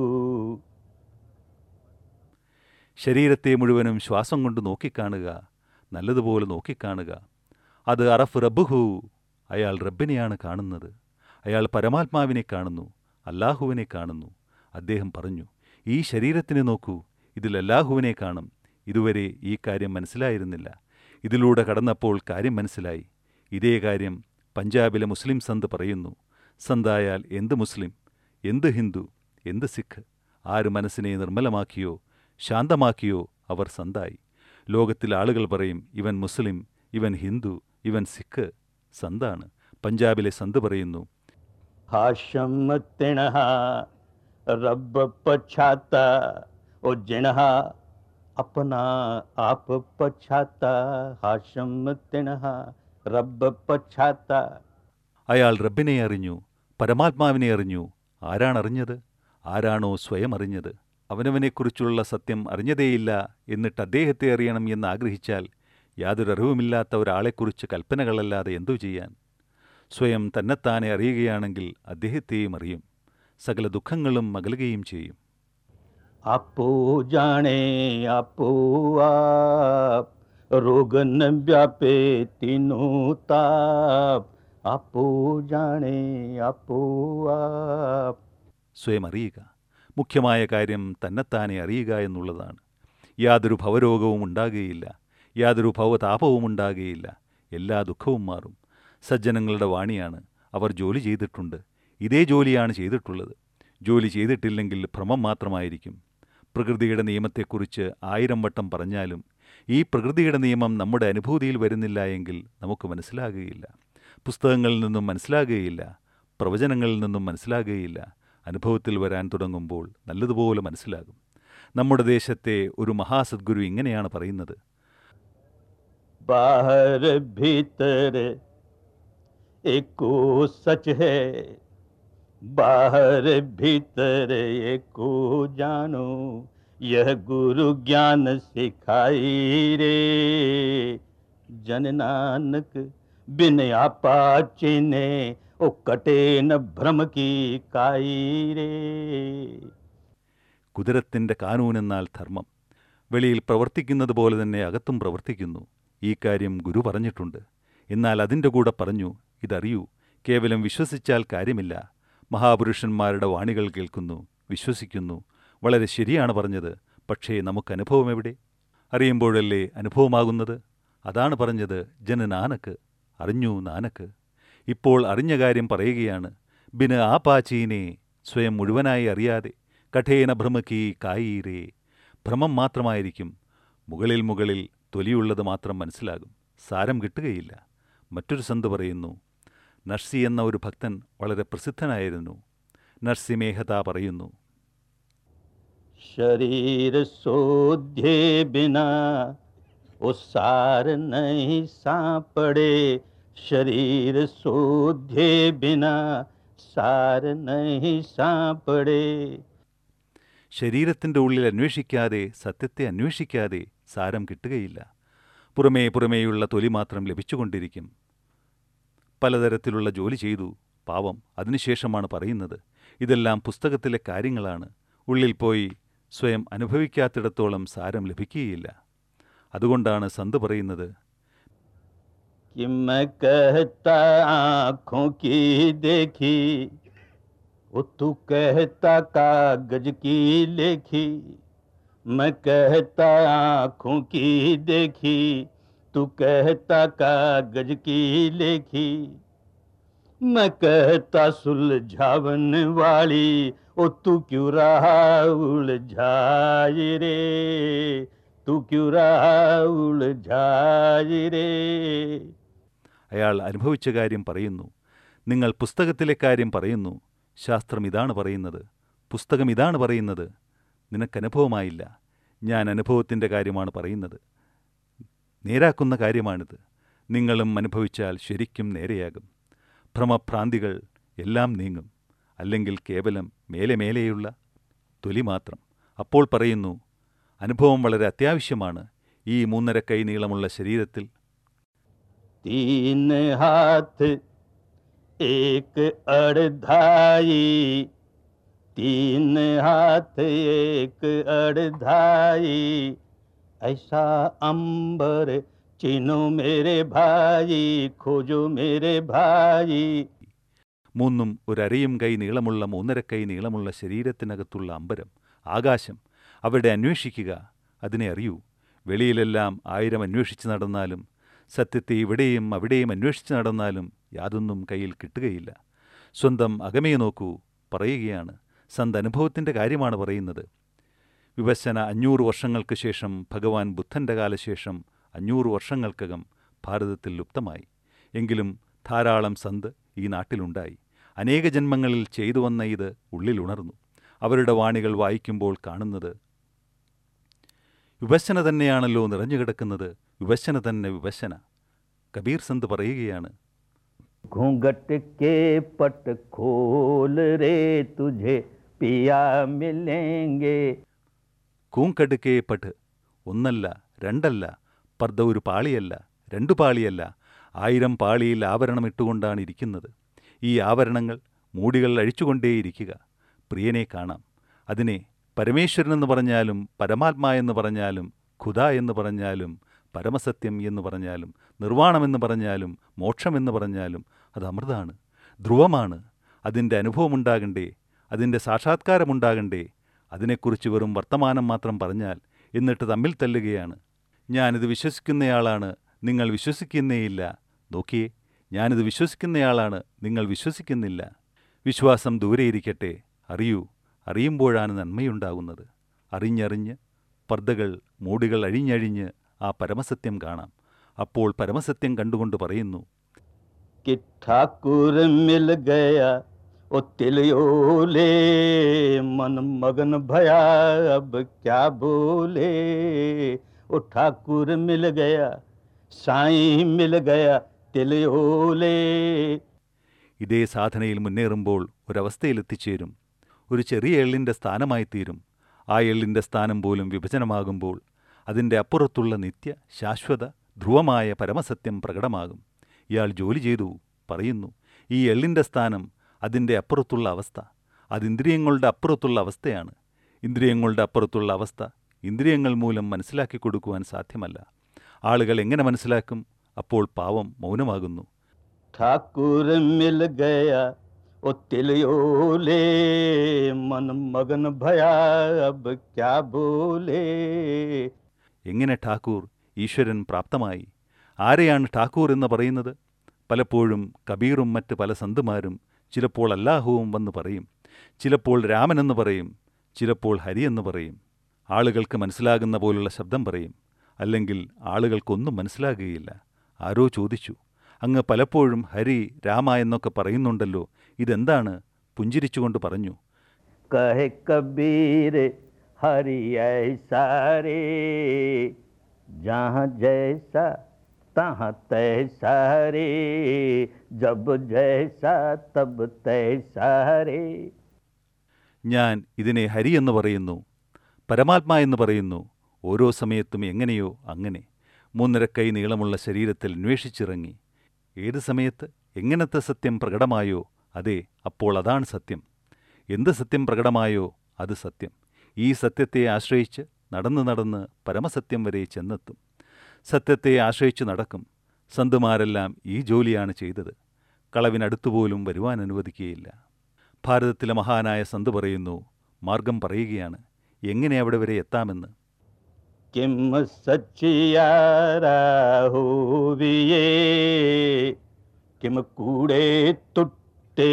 Speaker 1: ശരീരത്തെ മുഴുവനും ശ്വാസം കൊണ്ട് നോക്കിക്കാണുക നല്ലതുപോലെ നോക്കിക്കാണുക അത് അറഫ് റബ്ബുഹു അയാൾ റബ്ബിനെയാണ് കാണുന്നത് അയാൾ പരമാത്മാവിനെ കാണുന്നു അല്ലാഹുവിനെ കാണുന്നു അദ്ദേഹം പറഞ്ഞു ഈ ശരീരത്തിനെ നോക്കൂ ഇതിൽ അല്ലാഹുവിനെ കാണും ഇതുവരെ ഈ കാര്യം മനസ്സിലായിരുന്നില്ല ഇതിലൂടെ കടന്നപ്പോൾ കാര്യം മനസ്സിലായി ഇതേ കാര്യം പഞ്ചാബിലെ മുസ്ലിം സന്ത് പറയുന്നു സന്തായാൽ എന്ത് മുസ്ലിം എന്ത് ഹിന്ദു എന്ത് സിഖ് ആര് മനസ്സിനെ നിർമ്മലമാക്കിയോ ശാന്തമാക്കിയോ അവർ സന്തായി ലോകത്തിൽ ആളുകൾ പറയും ഇവൻ മുസ്ലിം ഇവൻ ഹിന്ദു ഇവൻ സിഖ് സന്താണ് പഞ്ചാബിലെ സന്ത് പറയുന്നു
Speaker 2: हाशम तिणः रब पछाता ओ जिणः अपना आप पछाता हाशम तिणः रब पछाता
Speaker 1: അയാൾ റബ്ബിനെ അറിഞ്ഞു പരമാത്മാവിനെ അറിഞ്ഞു ആരാണറിഞ്ഞത് ആരാണോ സ്വയം അറിഞ്ഞത് അവനവനെക്കുറിച്ചുള്ള സത്യം അറിഞ്ഞതേയില്ല എന്നിട്ട് അദ്ദേഹത്തെ അറിയണം എന്ന് ആഗ്രഹിച്ചാൽ യാതൊരു അറിവുമില്ലാത്ത ഒരാളെക്കുറിച്ച് കൽപ്പനകളല്ലാതെ എന്തു ചെയ്യാൻ സ്വയം തന്നെത്താനെ അറിയുകയാണെങ്കിൽ അദ്ദേഹത്തെയും അറിയും സകല ദുഃഖങ്ങളും അകലുകയും ചെയ്യും
Speaker 2: आपो जाने आपो आप रोगन व्यापे तीनों ताप आपो जाने आपो आप
Speaker 1: സ്വയം അറിയുക മുഖ്യമായ കാര്യം തന്നെത്താനെ അറിയുക എന്നുള്ളതാണ് യാതൊരു ഭവരോഗവും ഉണ്ടാകുകയില്ല യാതൊരു ഭവതാപവും ഉണ്ടാകുകയില്ല എല്ലാ ദുഃഖവും മാറും സജ്ജനങ്ങളുടെ വാണിയാണ് അവർ ജോലി ചെയ്തിട്ടുണ്ട് ഇതേ ജോലിയാണ് ചെയ്തിട്ടുള്ളത് ജോലി ചെയ്തിട്ടില്ലെങ്കിൽ ഭ്രമം മാത്രമായിരിക്കും പ്രകൃതിയുടെ നിയമത്തെക്കുറിച്ച് ആയിരം വട്ടം പറഞ്ഞാലും ഈ പ്രകൃതിയുടെ നിയമം നമ്മുടെ അനുഭൂതിയിൽ വരുന്നില്ല എങ്കിൽ നമുക്ക് മനസ്സിലാകുകയില്ല പുസ്തകങ്ങളിൽ നിന്നും മനസ്സിലാകുകയില്ല പ്രവചനങ്ങളിൽ നിന്നും മനസ്സിലാകുകയില്ല അനുഭവത്തിൽ വരാൻ തുടങ്ങുമ്പോൾ നല്ലതുപോലെ മനസ്സിലാകും നമ്മുടെ ദേശത്തെ ഒരു മഹാസദ്ഗുരു ഇങ്ങനെയാണ് പറയുന്നത്
Speaker 2: बाहर भीतर एको सच है बाहर भीतर एको जानो यह गुरु ज्ञान सिखाई रे जन नानक बिन आपा चिने ओ कटे न भ्रम की काई रे
Speaker 1: കുതിരത്തിൻ്റെ കാനൂൻ എന്നാൽ ധർമ്മം വെളിയിൽ പ്രവർത്തിക്കുന്നത് പോലെ തന്നെ അകത്തും പ്രവർത്തിക്കുന്നു ഈ കാര്യം ഗുരു പറഞ്ഞിട്ടുണ്ട് എന്നാൽ അതിൻ്റെ കൂടെ പറഞ്ഞു ഇതറിയൂ കേവലം വിശ്വസിച്ചാൽ കാര്യമില്ല മഹാപുരുഷന്മാരുടെ വാണികൾ കേൾക്കുന്നു വിശ്വസിക്കുന്നു വളരെ ശരിയാണ് പറഞ്ഞത് പക്ഷേ നമുക്ക് അനുഭവം എവിടെ അറിയുമ്പോഴല്ലേ അനുഭവമാകുന്നത് അതാണ് പറഞ്ഞത് ജന നാനക്ക് അറിഞ്ഞു നാനക്ക് ഇപ്പോൾ അറിഞ്ഞ കാര്യം പറയുകയാണ് ബിന ആ പാച്ചീനെ സ്വയം മുഴുവനായി അറിയാതെ കഠേന ഭ്രമക്കി കായീരേ ഭ്രമം മാത്രമായിരിക്കും മുകളിൽ മുകളിൽ തൊലിയുള്ളത് മാത്രം മനസ്സിലാകും സാരം കിട്ടുകയില്ല മറ്റൊരു സന്ത് പറയുന്നു നർസി എന്ന ഒരു ഭക്തൻ വളരെ പ്രസിദ്ധനായിരുന്നു നർസി മേഹത പറയുന്നു
Speaker 2: शरीर सोध्ये बिना वो सार नहीं सापड़े शरीर सोध्ये बिना सार नहीं सापड़े
Speaker 1: ശരീരത്തിൻ്റെ ഉള്ളിൽ അന്വേഷിക്കാതെ സത്യത്തെ അന്വേഷിക്കാതെ സാരം കിട്ടുകയില്ല പുറമേ പുറമേയുള്ള തൊലി മാത്രം ലഭിച്ചുകൊണ്ടിരിക്കും പലതരത്തിലുള്ള ജോലി ചെയ്തു പാവം അതിനുശേഷമാണ് പറയുന്നത് ഇതെല്ലാം പുസ്തകത്തിലെ കാര്യങ്ങളാണ് ഉള്ളിൽ പോയി സ്വയം അനുഭവിക്കാത്തിടത്തോളം സാരം ലഭിക്കുകയില്ല അതുകൊണ്ടാണ് സന്ത് പറയുന്നത്
Speaker 2: कि मैं कहता आंखों की देखी वो तू कहता कागज की लेखी मैं कहता आंखों की देखी तू कहता कागज की लेखी मैं कहता सुलझावन वाली ओ तू क्यों रहा उलझाई रे तू क्यों रहा उलझाई रे
Speaker 1: അയാൾ അനുഭവിച്ച കാര്യം പറയുന്നു നിങ്ങൾ പുസ്തകത്തിലെ കാര്യം പറയുന്നു ശാസ്ത്രം ഇതാണ് പറയുന്നത് പുസ്തകം ഇതാണ് പറയുന്നത് നിനക്കനുഭവമായില്ല ഞാൻ അനുഭവത്തിൻ്റെ കാര്യമാണ് പറയുന്നത് നേരാക്കുന്ന കാര്യമാണിത് നിങ്ങളും അനുഭവിച്ചാൽ ശരിക്കും നേരെയാകും ഭ്രമഭ്രാന്തികൾ എല്ലാം നീങ്ങും അല്ലെങ്കിൽ കേവലം മേലെ മേലെയുള്ള തൊലി മാത്രം അപ്പോൾ പറയുന്നു അനുഭവം വളരെ അത്യാവശ്യമാണ് ഈ മൂന്നര കൈ നീളമുള്ള ശരീരത്തിൽ
Speaker 2: तीन हाथ एक अड़धाई तीन हाथ एक अड़धाई ऐसा अंबर चिनो मेरे भाई खोजो मेरे भाई
Speaker 1: മൂന്നും ഒരരയും കൈ നീളമുള്ള മൂന്നര കൈ നീളമുള്ള ശരീരത്തിനകത്തുള്ള അമ്പരം ആകാശം അവിടെ അന്വേഷിക്കുക അതിനെ അറിയൂ വെളിയിലെല്ലാം ആയിരം അന്വേഷിച്ച് നടന്നാലും സത്യത്തെ ഇവിടെയും അവിടെയും അന്വേഷിച്ച് നടന്നാലും യാതൊന്നും കയ്യിൽ കിട്ടുകയില്ല സ്വന്തം അകമേ നോക്കൂ പറയുകയാണ് സന്ത് അനുഭവത്തിൻ്റെ കാര്യമാണ് പറയുന്നത് വിഭജന അഞ്ഞൂറ് വർഷങ്ങൾക്ക് ശേഷം ഭഗവാൻ ബുദ്ധൻ്റെ കാലശേഷം അഞ്ഞൂറ് വർഷങ്ങൾക്കകം ഭാരതത്തിൽ ലുപ്തമായി എങ്കിലും ധാരാളം സന്ത് ഈ നാട്ടിലുണ്ടായി അനേക ജന്മങ്ങളിൽ ചെയ്തു വന്ന ഇത് ഉള്ളിലുണർന്നു അവരുടെ വാണികൾ വായിക്കുമ്പോൾ കാണുന്നത് വിഭജന തന്നെയാണല്ലോ നിറഞ്ഞുകിടക്കുന്നത് വിഭജന തന്നെ വിഭജന കബീർ സന്ത് പറയുകയാണ്
Speaker 2: घूंघट के पट खोल रे तुझे पिया मिलेंगे
Speaker 1: കൂങ്കടുക്കേ പട്ട് ഒന്നല്ല രണ്ടല്ല പർദ്ദ ഒരു പാളിയല്ല രണ്ടു പാളിയല്ല ആയിരം പാളിയിൽ ആവരണമിട്ടുകൊണ്ടാണ് ഇരിക്കുന്നത് ഈ ആവരണങ്ങൾ മൂടികൾ അഴിച്ചുകൊണ്ടേയിരിക്കുക പ്രിയനെ കാണാം അതിനെ പരമേശ്വരൻ എന്ന് പറഞ്ഞാലും പരമാത്മാ എന്ന് പറഞ്ഞാലും ഖുദ എന്ന് പറഞ്ഞാലും പരമസത്യം എന്ന് പറഞ്ഞാലും നിർവ്വാണമെന്ന് പറഞ്ഞാലും മോക്ഷമെന്ന് പറഞ്ഞാലും അത് അമൃതാണ് ധ്രുവമാണ് അതിൻ്റെ അനുഭവമുണ്ടാകണ്ടേ അതിൻ്റെ സാക്ഷാത്കാരമുണ്ടാകണ്ടേ അതിനെക്കുറിച്ച് വെറും വർത്തമാനം മാത്രം പറഞ്ഞാൽ എന്നിട്ട് തമ്മിൽ തല്ലുകയാണ് ഞാനിത് വിശ്വസിക്കുന്നയാളാണ് നിങ്ങൾ വിശ്വസിക്കുന്നേയില്ല നോക്കിയേ ഞാനിത് വിശ്വസിക്കുന്നയാളാണ് നിങ്ങൾ വിശ്വസിക്കുന്നില്ല വിശ്വാസം ദൂരെയിരിക്കട്ടെ അറിയൂ അറിയുമ്പോഴാണ് നന്മയുണ്ടാകുന്നത് അറിഞ്ഞറിഞ്ഞ് പർദ്ദകൾ മൂടികൾ അഴിഞ്ഞഴിഞ്ഞ് ആ പരമസത്യം കാണാം അപ്പോൾ പരമസത്യം കണ്ടുകൊണ്ട് പറയുന്നു
Speaker 2: कि ठाकुर मिल गया ओ तिलियोले मन मगन भया अब क्या बोले ओ ठाकुर मिल गया साईं मिल गया तिलियोले
Speaker 1: ഇതേ സാധനയിൽ മുന്നേറുമ്പോൾ ഒരവസ്ഥയിലെത്തിച്ചേരും ഒരു ചെറിയ എള്ളിൻ്റെ സ്ഥാനമായിത്തീരും ആ എള്ളിൻ്റെ സ്ഥാനം പോലും വിഭജനമാകുമ്പോൾ അതിൻ്റെ അപ്പുറത്തുള്ള നിത്യ ശാശ്വത ധ്രുവമായ പരമസത്യം പ്രകടമാകും ഇയാൾ ജോലി ചെയ്തു പറയുന്നു ഈ എള്ളിൻ്റെ സ്ഥാനം അതിൻ്റെ അപ്പുറത്തുള്ള അവസ്ഥ അത് ഇന്ദ്രിയങ്ങളുടെ അപ്പുറത്തുള്ള അവസ്ഥയാണ് ഇന്ദ്രിയങ്ങളുടെ അപ്പുറത്തുള്ള അവസ്ഥ ഇന്ദ്രിയങ്ങൾ മൂലം മനസ്സിലാക്കി കൊടുക്കുവാൻ സാധ്യമല്ല ആളുകൾ എങ്ങനെ മനസ്സിലാക്കും അപ്പോൾ പാവം മൗനമാകുന്നു
Speaker 2: ठाकुर मिल गया ओ तिलियोले मन मगन भया अब क्या बोले
Speaker 1: എങ്ങനെ ഠാക്കൂർ ഈശ്വരൻ പ്രാപ്തമായി ആരെയാണ് ഠാക്കൂർ എന്ന് പറയുന്നത് പലപ്പോഴും കബീറും മറ്റ് പല സന്തുമാരും ചിലപ്പോൾ അല്ലാഹുവും വന്ന് പറയും ചിലപ്പോൾ രാമനെന്ന് പറയും ചിലപ്പോൾ ഹരി എന്ന് പറയും ആളുകൾക്ക് മനസ്സിലാകുന്ന പോലുള്ള ശബ്ദം പറയും അല്ലെങ്കിൽ ആളുകൾക്കൊന്നും മനസ്സിലാകുകയില്ല ആരോ ചോദിച്ചു അങ്ങ് പലപ്പോഴും ഹരി രാമ എന്നൊക്കെ പറയുന്നുണ്ടല്ലോ ഇതെന്താണ് പുഞ്ചിരിച്ചുകൊണ്ട് പറഞ്ഞു
Speaker 2: कहे कबीर हरि ऐसा रे जहाँ जैसा तहाँ तैसा रे जब जैसा तब तैसा रे
Speaker 1: ഞാൻ ഇതിനെ ഹരി എന്ന് പറയുന്നു പരമാത്മാ എന്ന് പറയുന്നു ഓരോ സമയത്തും എങ്ങനെയോ അങ്ങനെ മൂന്നര കൈ നീളമുള്ള ശരീരത്തിൽ അന്വേഷിച്ചിറങ്ങി ഏത് സമയത്ത് എങ്ങനത്തെ സത്യം പ്രകടമായോ അതെ അപ്പോൾ അതാണ് സത്യം എന്ത് സത്യം പ്രകടമായോ അത് സത്യം ഈ സത്യത്തെ ആശ്രയിച്ച് നടന്ന് നടന്ന് പരമസത്യം വരെ ചെന്നെത്തും സത്യത്തെ ആശ്രയിച്ച് നടക്കും സന്തുമാരെല്ലാം ഈ ജോലിയാണ് ചെയ്തത് കളവിനടുത്തുപോലും വരുവാൻ അനുവദിക്കുകയില്ല ഭാരതത്തിലെ മഹാനായ സന്ത് പറയുന്നു മാർഗം പറയുകയാണ് എങ്ങനെ അവിടെ വരെ എത്താമെന്ന്
Speaker 2: किम सचियारा होविये किम कूड़े तुट्टे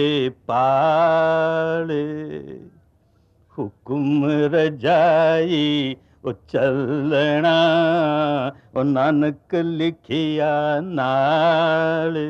Speaker 2: पाड़े हुकुम रजाई ओ चलना ओ नानक लिखिया नाले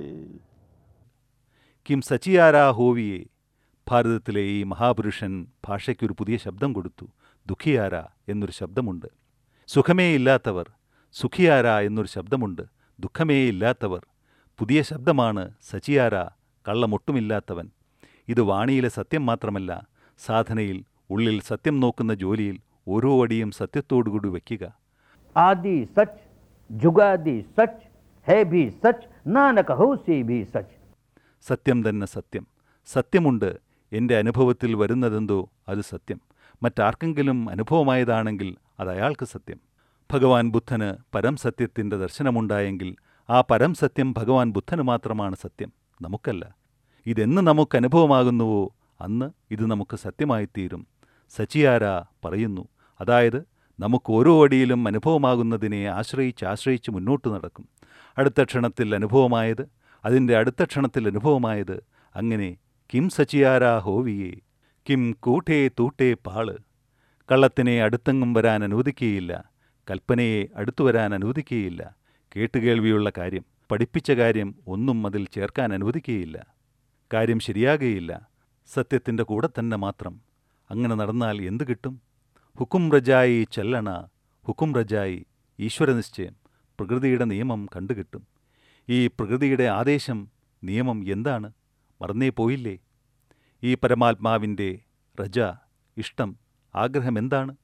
Speaker 1: കിം സച്ചിയാരാ ഹോവിയെ ഭാരതത്തിലെ ഈ മഹാപുരുഷൻ ഭാഷയ്ക്കൊരു പുതിയ ശബ്ദം കൊടുത്തു ദുഃഖിയാര എന്നൊരു ശബ്ദമുണ്ട് സുഖമേ ഇല്ലാത്തവർ സുഖിയാര എന്നൊരു ശബ്ദമുണ്ട് ദുഃഖമേ ഇല്ലാത്തവർ പുതിയ ശബ്ദമാണ് സച്ചിയാര കള്ളമൊട്ടുമില്ലാത്തവൻ ഇത് വാണിയിലെ സത്യം മാത്രമല്ല സാധനയിൽ ഉള്ളിൽ സത്യം നോക്കുന്ന ജോലിയിൽ ഓരോ അടിയും സത്യത്തോടുകൂടി വയ്ക്കുക
Speaker 2: आदि सच जुगादि सच है भी सच नानक हो से भी सच
Speaker 1: സത്യം തന്നെ സത്യം സത്യമുണ്ട് എൻ്റെ അനുഭവത്തിൽ വരുന്നതെന്തോ അത് സത്യം മറ്റാർക്കെങ്കിലും അനുഭവമായതാണെങ്കിൽ അത് അയാൾക്ക് സത്യം ഭഗവാൻ ബുദ്ധന് പരം സത്യത്തിൻ്റെ ദർശനമുണ്ടായെങ്കിൽ ആ പരം സത്യം ഭഗവാൻ ബുദ്ധന് മാത്രമാണ് സത്യം നമുക്കല്ല ഇതെന്ന് നമുക്ക് അനുഭവമാകുന്നുവോ അന്ന് ഇത് നമുക്ക് സത്യമായിത്തീരും സച്ചിയാര പറയുന്നു അതായത് നമുക്ക് ഓരോ അടിയിലും അനുഭവമാകുന്നതിനെ ആശ്രയിച്ച് ആശ്രയിച്ച് മുന്നോട്ട് നടക്കും അടുത്ത ക്ഷണത്തിൽ അനുഭവമായത് അതിൻ്റെ അടുത്ത ക്ഷണത്തിൽ അനുഭവമായത് അങ്ങനെ കിം സച്ചിയാരാ ഹോവിയെ കിം കൂട്ടേ തൂട്ടേ പാള് കള്ളത്തിനെ അടുത്തെങ്ങും വരാൻ അനുവദിക്കുകയില്ല കൽപ്പനയെ അടുത്തു വരാൻ അനുവദിക്കുകയില്ല കേട്ടുകേൾവിയുള്ള കാര്യം പഠിപ്പിച്ച കാര്യം ഒന്നും അതിൽ ചേർക്കാൻ അനുവദിക്കുകയില്ല കാര്യം ശരിയാകുകയില്ല സത്യത്തിൻ്റെ കൂടെ തന്നെ മാത്രം അങ്ങനെ നടന്നാൽ എന്തു കിട്ടും ഹുക്കും റജായി ചെല്ലണ ഹുക്കും റജായി ഈശ്വരനിശ്ചയം പ്രകൃതിയുടെ നിയമം കണ്ടുകിട്ടും ഈ പ്രകൃതിയുടെ ആദേശം നിയമം എന്താണ് മറന്നേ പോയില്ലേ ഈ പരമാത്മാവിൻ്റെ റജ ഇഷ്ടം ആഗ്രഹം എന്താണ്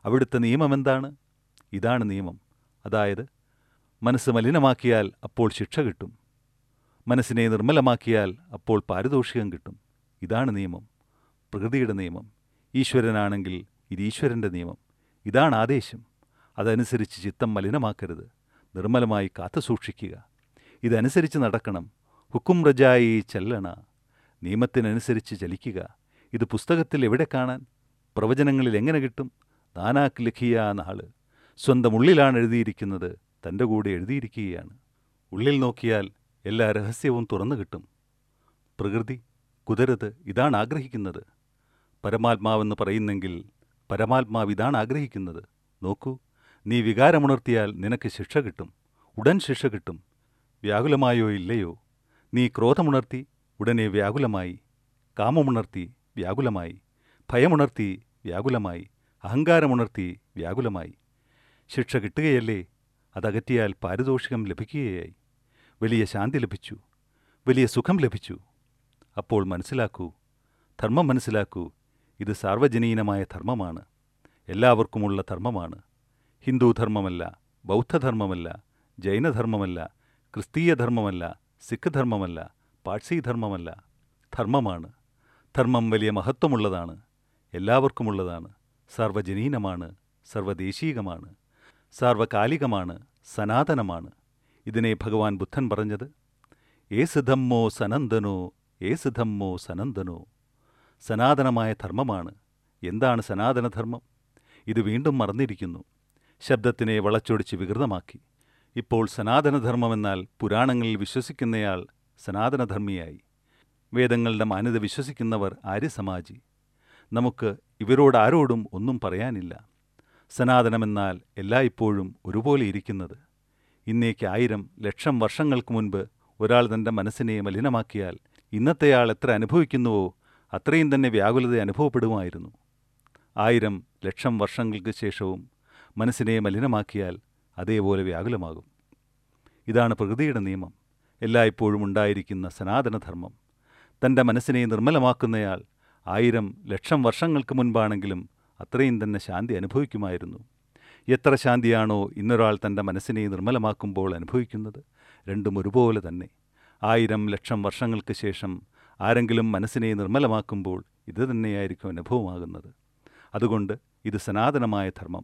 Speaker 1: അവിടുത്തെ നിയമം എന്താണ് ഇതാണ് നിയമം അതായത് മനസ്സ് മലിനമാക്കിയാൽ അപ്പോൾ ശിക്ഷ കിട്ടും മനസ്സിനെ നിർമ്മലമാക്കിയാൽ അപ്പോൾ പാരിതോഷികം കിട്ടും ഇതാണ് നിയമം പ്രകൃതിയുടെ നിയമം ഈശ്വരനാണെങ്കിൽ ഇത് ഈശ്വരൻ്റെ നിയമം ഇതാണ് ആദേശം അതനുസരിച്ച് ചിത്തം മലിനമാക്കരുത് നിർമ്മലമായി കാത്തു സൂക്ഷിക്കുക ഇതനുസരിച്ച് നടക്കണം ഹുക്കും റജായി ചെല്ലണ നിയമത്തിനനുസരിച്ച് ചലിക്കുക ഇത് പുസ്തകത്തിൽ എവിടെ കാണാൻ പ്രവചനങ്ങളിൽ എങ്ങനെ കിട്ടും നാനാക്ക് ലഖിയ നാള് സ്വന്തം ഉള്ളിലാണ് എഴുതിയിരിക്കുന്നത് തൻ്റെ കൂടെ എഴുതിയിരിക്കുകയാണ് ഉള്ളിൽ നോക്കിയാൽ എല്ലാ രഹസ്യവും തുറന്നു കിട്ടും പ്രകൃതി കുതിരത് ഇതാണ് ആഗ്രഹിക്കുന്നത് പരമാത്മാവെന്ന് പറയുന്നെങ്കിൽ പരമാത്മാവ് ഇതാണ് ആഗ്രഹിക്കുന്നത് നോക്കൂ നീ വികാരമുണർത്തിയാൽ നിനക്ക് ശിക്ഷ കിട്ടും ഉടൻ ശിക്ഷ കിട്ടും വ്യാകുലമായോ ഇല്ലയോ നീ ക്രോധമുണർത്തി ഉടനെ വ്യാകുലമായി കാമമുണർത്തി വ്യാകുലമായി ഭയമുണർത്തി വ്യാകുലമായി അഹങ്കാരമുണർത്തി വ്യാകുലമായി ശിക്ഷ കിട്ടുകയല്ലേ അതകറ്റിയാൽ പാരിതോഷികം ലഭിക്കുകയായി വലിയ ശാന്തി ലഭിച്ചു വലിയ സുഖം ലഭിച്ചു അപ്പോൾ മനസ്സിലാക്കൂ ധർമ്മം മനസ്സിലാക്കൂ ഇത് സാർവജനീനമായ ധർമ്മമാണ് എല്ലാവർക്കുമുള്ള ധർമ്മമാണ് ഹിന്ദു ധർമ്മമല്ല ബൗദ്ധധർമ്മമല്ല ജൈനധർമ്മമല്ല ക്രിസ്തീയ ധർമ്മമല്ല സിഖ് ധർമ്മമല്ല പാഴ്സി ധർമ്മമല്ല ധർമ്മമാണ് ധർമ്മം വലിയ മഹത്വമുള്ളതാണ് എല്ലാവർക്കുമുള്ളതാണ് സാർവജനീനമാണ് സർവദേശീകമാണ് സാർവകാലികമാണ് സനാതനമാണ് ഇതിനെ ഭഗവാൻ ബുദ്ധൻ പറഞ്ഞത് ഏസ് ധമ്മോ സനന്ദനോ ഏസ് ധമ്മോ സനന്ദനോ സനാതനമായ ധർമ്മമാണ് എന്താണ് സനാതനധർമ്മം ഇത് വീണ്ടും മറന്നിരിക്കുന്നു ശബ്ദത്തിനെ വളച്ചൊടിച്ച് വികൃതമാക്കി ഇപ്പോൾ സനാതനധർമ്മമെന്നാൽ പുരാണങ്ങളിൽ വിശ്വസിക്കുന്നയാൾ സനാതനധർമ്മിയായി വേദങ്ങളുടെ മാന്യത വിശ്വസിക്കുന്നവർ ആര്യസമാജി നമുക്ക് ഇവരോട് ആരോടും ഒന്നും പറയാനില്ല സനാതനമെന്നാൽ എല്ലായ്പ്പോഴും ഒരുപോലെ ഇരിക്കുന്നത് ഇന്നേക്ക് ആയിരം ലക്ഷം വർഷങ്ങൾക്ക് മുൻപ് ഒരാൾ തൻ്റെ മനസ്സിനെ മലിനമാക്കിയാൽ ഇന്നത്തെയാൾ എത്ര അനുഭവിക്കുന്നുവോ അത്രയും തന്നെ വ്യാകുലത അനുഭവപ്പെടുമായിരുന്നു ആയിരം ലക്ഷം വർഷങ്ങൾക്ക് ശേഷവും മനസ്സിനെ മലിനമാക്കിയാൽ അതേപോലെ വ്യാകുലമാകും ഇതാണ് പ്രകൃതിയുടെ നിയമം എല്ലായ്പ്പോഴും ഉണ്ടായിരിക്കുന്ന സനാതനധർമ്മം തൻ്റെ മനസ്സിനെ നിർമ്മലമാക്കുന്നയാൾ ആയിരം ലക്ഷം വർഷങ്ങൾക്ക് മുൻപാണെങ്കിലും അത്രയും തന്നെ ശാന്തി അനുഭവിക്കുമായിരുന്നു എത്ര ശാന്തിയാണോ ഇന്നൊരാൾ തൻ്റെ മനസ്സിനെ നിർമ്മലമാക്കുമ്പോൾ അനുഭവിക്കുന്നത് രണ്ടും ഒരുപോലെ തന്നെ ആയിരം ലക്ഷം വർഷങ്ങൾക്ക് ശേഷം ആരെങ്കിലും മനസ്സിനെ നിർമ്മലമാക്കുമ്പോൾ ഇത് തന്നെയായിരിക്കും അനുഭവമാകുന്നത് അതുകൊണ്ട് ഇത് സനാതനമായ ധർമ്മം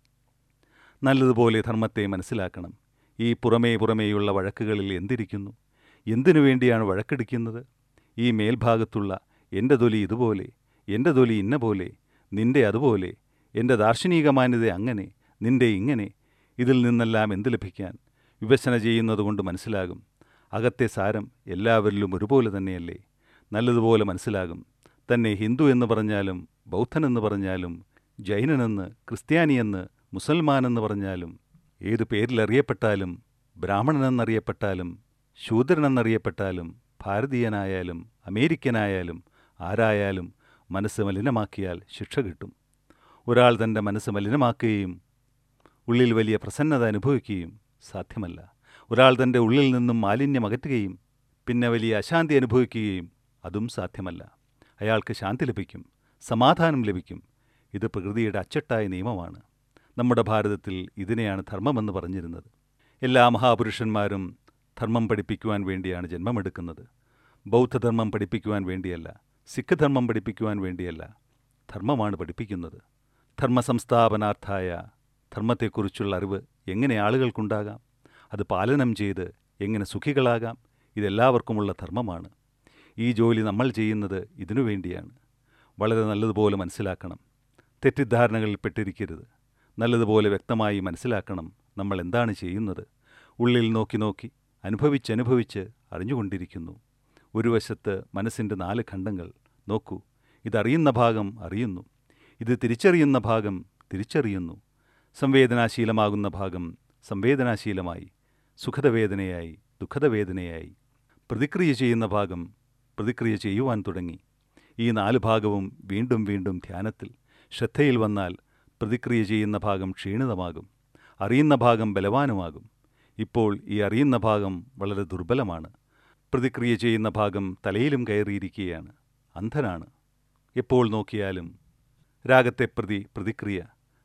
Speaker 1: നല്ലതുപോലെ ധർമ്മത്തെ മനസ്സിലാക്കണം ഈ പുറമേ പുറമേയുള്ള വഴക്കുകളിൽ എന്തിരിക്കുന്നു എന്തിനു വേണ്ടിയാണ് വഴക്കടിക്കുന്നത് ഈ മേൽഭാഗത്തുള്ള എൻ്റെ തൊലി ഇതുപോലെ എൻ്റെ തൊലി ഇന്ന പോലെ നിന്റെ അതുപോലെ എൻ്റെ ദാർശനികമാന്യത അങ്ങനെ നിന്റെ ഇങ്ങനെ ഇതിൽ നിന്നെല്ലാം എന്ത് ലഭിക്കാൻ വിവശന ചെയ്യുന്നതുകൊണ്ട് മനസ്സിലാകും അകത്തെ സാരം എല്ലാവരിലും ഒരുപോലെ തന്നെയല്ലേ നല്ലതുപോലെ മനസ്സിലാകും തന്നെ ഹിന്ദു എന്ന് പറഞ്ഞാലും ബൗദ്ധനെന്ന് പറഞ്ഞാലും ജൈനനെന്ന് ക്രിസ്ത്യാനിയെന്ന് മുസൽമാനെന്ന് പറഞ്ഞാലും ഏതു പേരിലറിയപ്പെട്ടാലും ബ്രാഹ്മണനെന്നറിയപ്പെട്ടാലും ശൂദ്രനെന്നറിയപ്പെട്ടാലും ഭാരതീയനായാലും അമേരിക്കനായാലും ആരായാലും മനസ്സ് മലിനമാക്കിയാൽ ശിക്ഷ കിട്ടും ഒരാൾ തൻ്റെ മനസ്സ് മലിനമാക്കുകയും ഉള്ളിൽ വലിയ പ്രസന്നത അനുഭവിക്കുകയും സാധ്യമല്ല ഒരാൾ തൻ്റെ ഉള്ളിൽ നിന്നും മാലിന്യം അകറ്റുകയും പിന്നെ വലിയ അശാന്തി അനുഭവിക്കുകയും അതും സാധ്യമല്ല അയാൾക്ക് ശാന്തി ലഭിക്കും സമാധാനം ലഭിക്കും ഇത് പ്രകൃതിയുടെ അച്ചട്ടായ നിയമമാണ് നമ്മുടെ ഭാരതത്തിൽ ഇതിനെയാണ് ധർമ്മമെന്ന് പറഞ്ഞിരുന്നത് എല്ലാ മഹാപുരുഷന്മാരും ധർമ്മം പഠിപ്പിക്കുവാൻ വേണ്ടിയാണ് ജന്മമെടുക്കുന്നത് ബൗദ്ധധർമ്മം പഠിപ്പിക്കുവാൻ വേണ്ടിയല്ല സിഖ് ധർമ്മം പഠിപ്പിക്കുവാൻ വേണ്ടിയല്ല ധർമ്മമാണ് പഠിപ്പിക്കുന്നത് ധർമ്മസംസ്ഥാപനാർത്ഥായ ധർമ്മത്തെക്കുറിച്ചുള്ള അറിവ് എങ്ങനെ ആളുകൾക്കുണ്ടാകാം അത് പാലനം ചെയ്ത് എങ്ങനെ സുഖികളാകാം ഇതെല്ലാവർക്കുമുള്ള ധർമ്മമാണ് ഈ ജോലി നമ്മൾ ചെയ്യുന്നത് ഇതിനു വേണ്ടിയാണ് വളരെ നല്ലതുപോലെ മനസ്സിലാക്കണം തെറ്റിദ്ധാരണകളിൽ പെട്ടിരിക്കരുത് നല്ലതുപോലെ വ്യക്തമായി മനസ്സിലാക്കണം നമ്മൾ എന്താണ് ചെയ്യുന്നത് ഉള്ളിൽ നോക്കി നോക്കി അനുഭവിച്ചനുഭവിച്ച് അറിഞ്ഞുകൊണ്ടിരിക്കുന്നു ഒരു വശത്ത് മനസ്സിൻ്റെ നാല് ഖണ്ഡങ്ങൾ നോക്കൂ ഇതറിയുന്ന ഭാഗം അറിയുന്നു ഇത് തിരിച്ചറിയുന്ന ഭാഗം തിരിച്ചറിയുന്നു സംവേദനാശീലമാകുന്ന ഭാഗം സംവേദനാശീലമായി സുഖതവേദനയായി ദുഃഖതവേദനയായി പ്രതിക്രിയ ചെയ്യുന്ന ഭാഗം പ്രതിക്രിയ ചെയ്യുവാൻ തുടങ്ങി ഈ നാല് ഭാഗവും വീണ്ടും വീണ്ടും ധ്യാനത്തിൽ ശ്രദ്ധയിൽ വന്നാൽ പ്രതിക്രിയ ചെയ്യുന്ന ഭാഗം ക്ഷീണിതമാകും അറിയുന്ന ഭാഗം ബലവാനുമാകും ഇപ്പോൾ ഈ അറിയുന്ന ഭാഗം വളരെ ദുർബലമാണ് പ്രതിക്രിയ ചെയ്യുന്ന ഭാഗം തലയിലും കയറിയിരിക്കുകയാണ് അന്ധനാണ് എപ്പോൾ നോക്കിയാലും രാഗത്തെ പ്രതി പ്രതിക്രിയ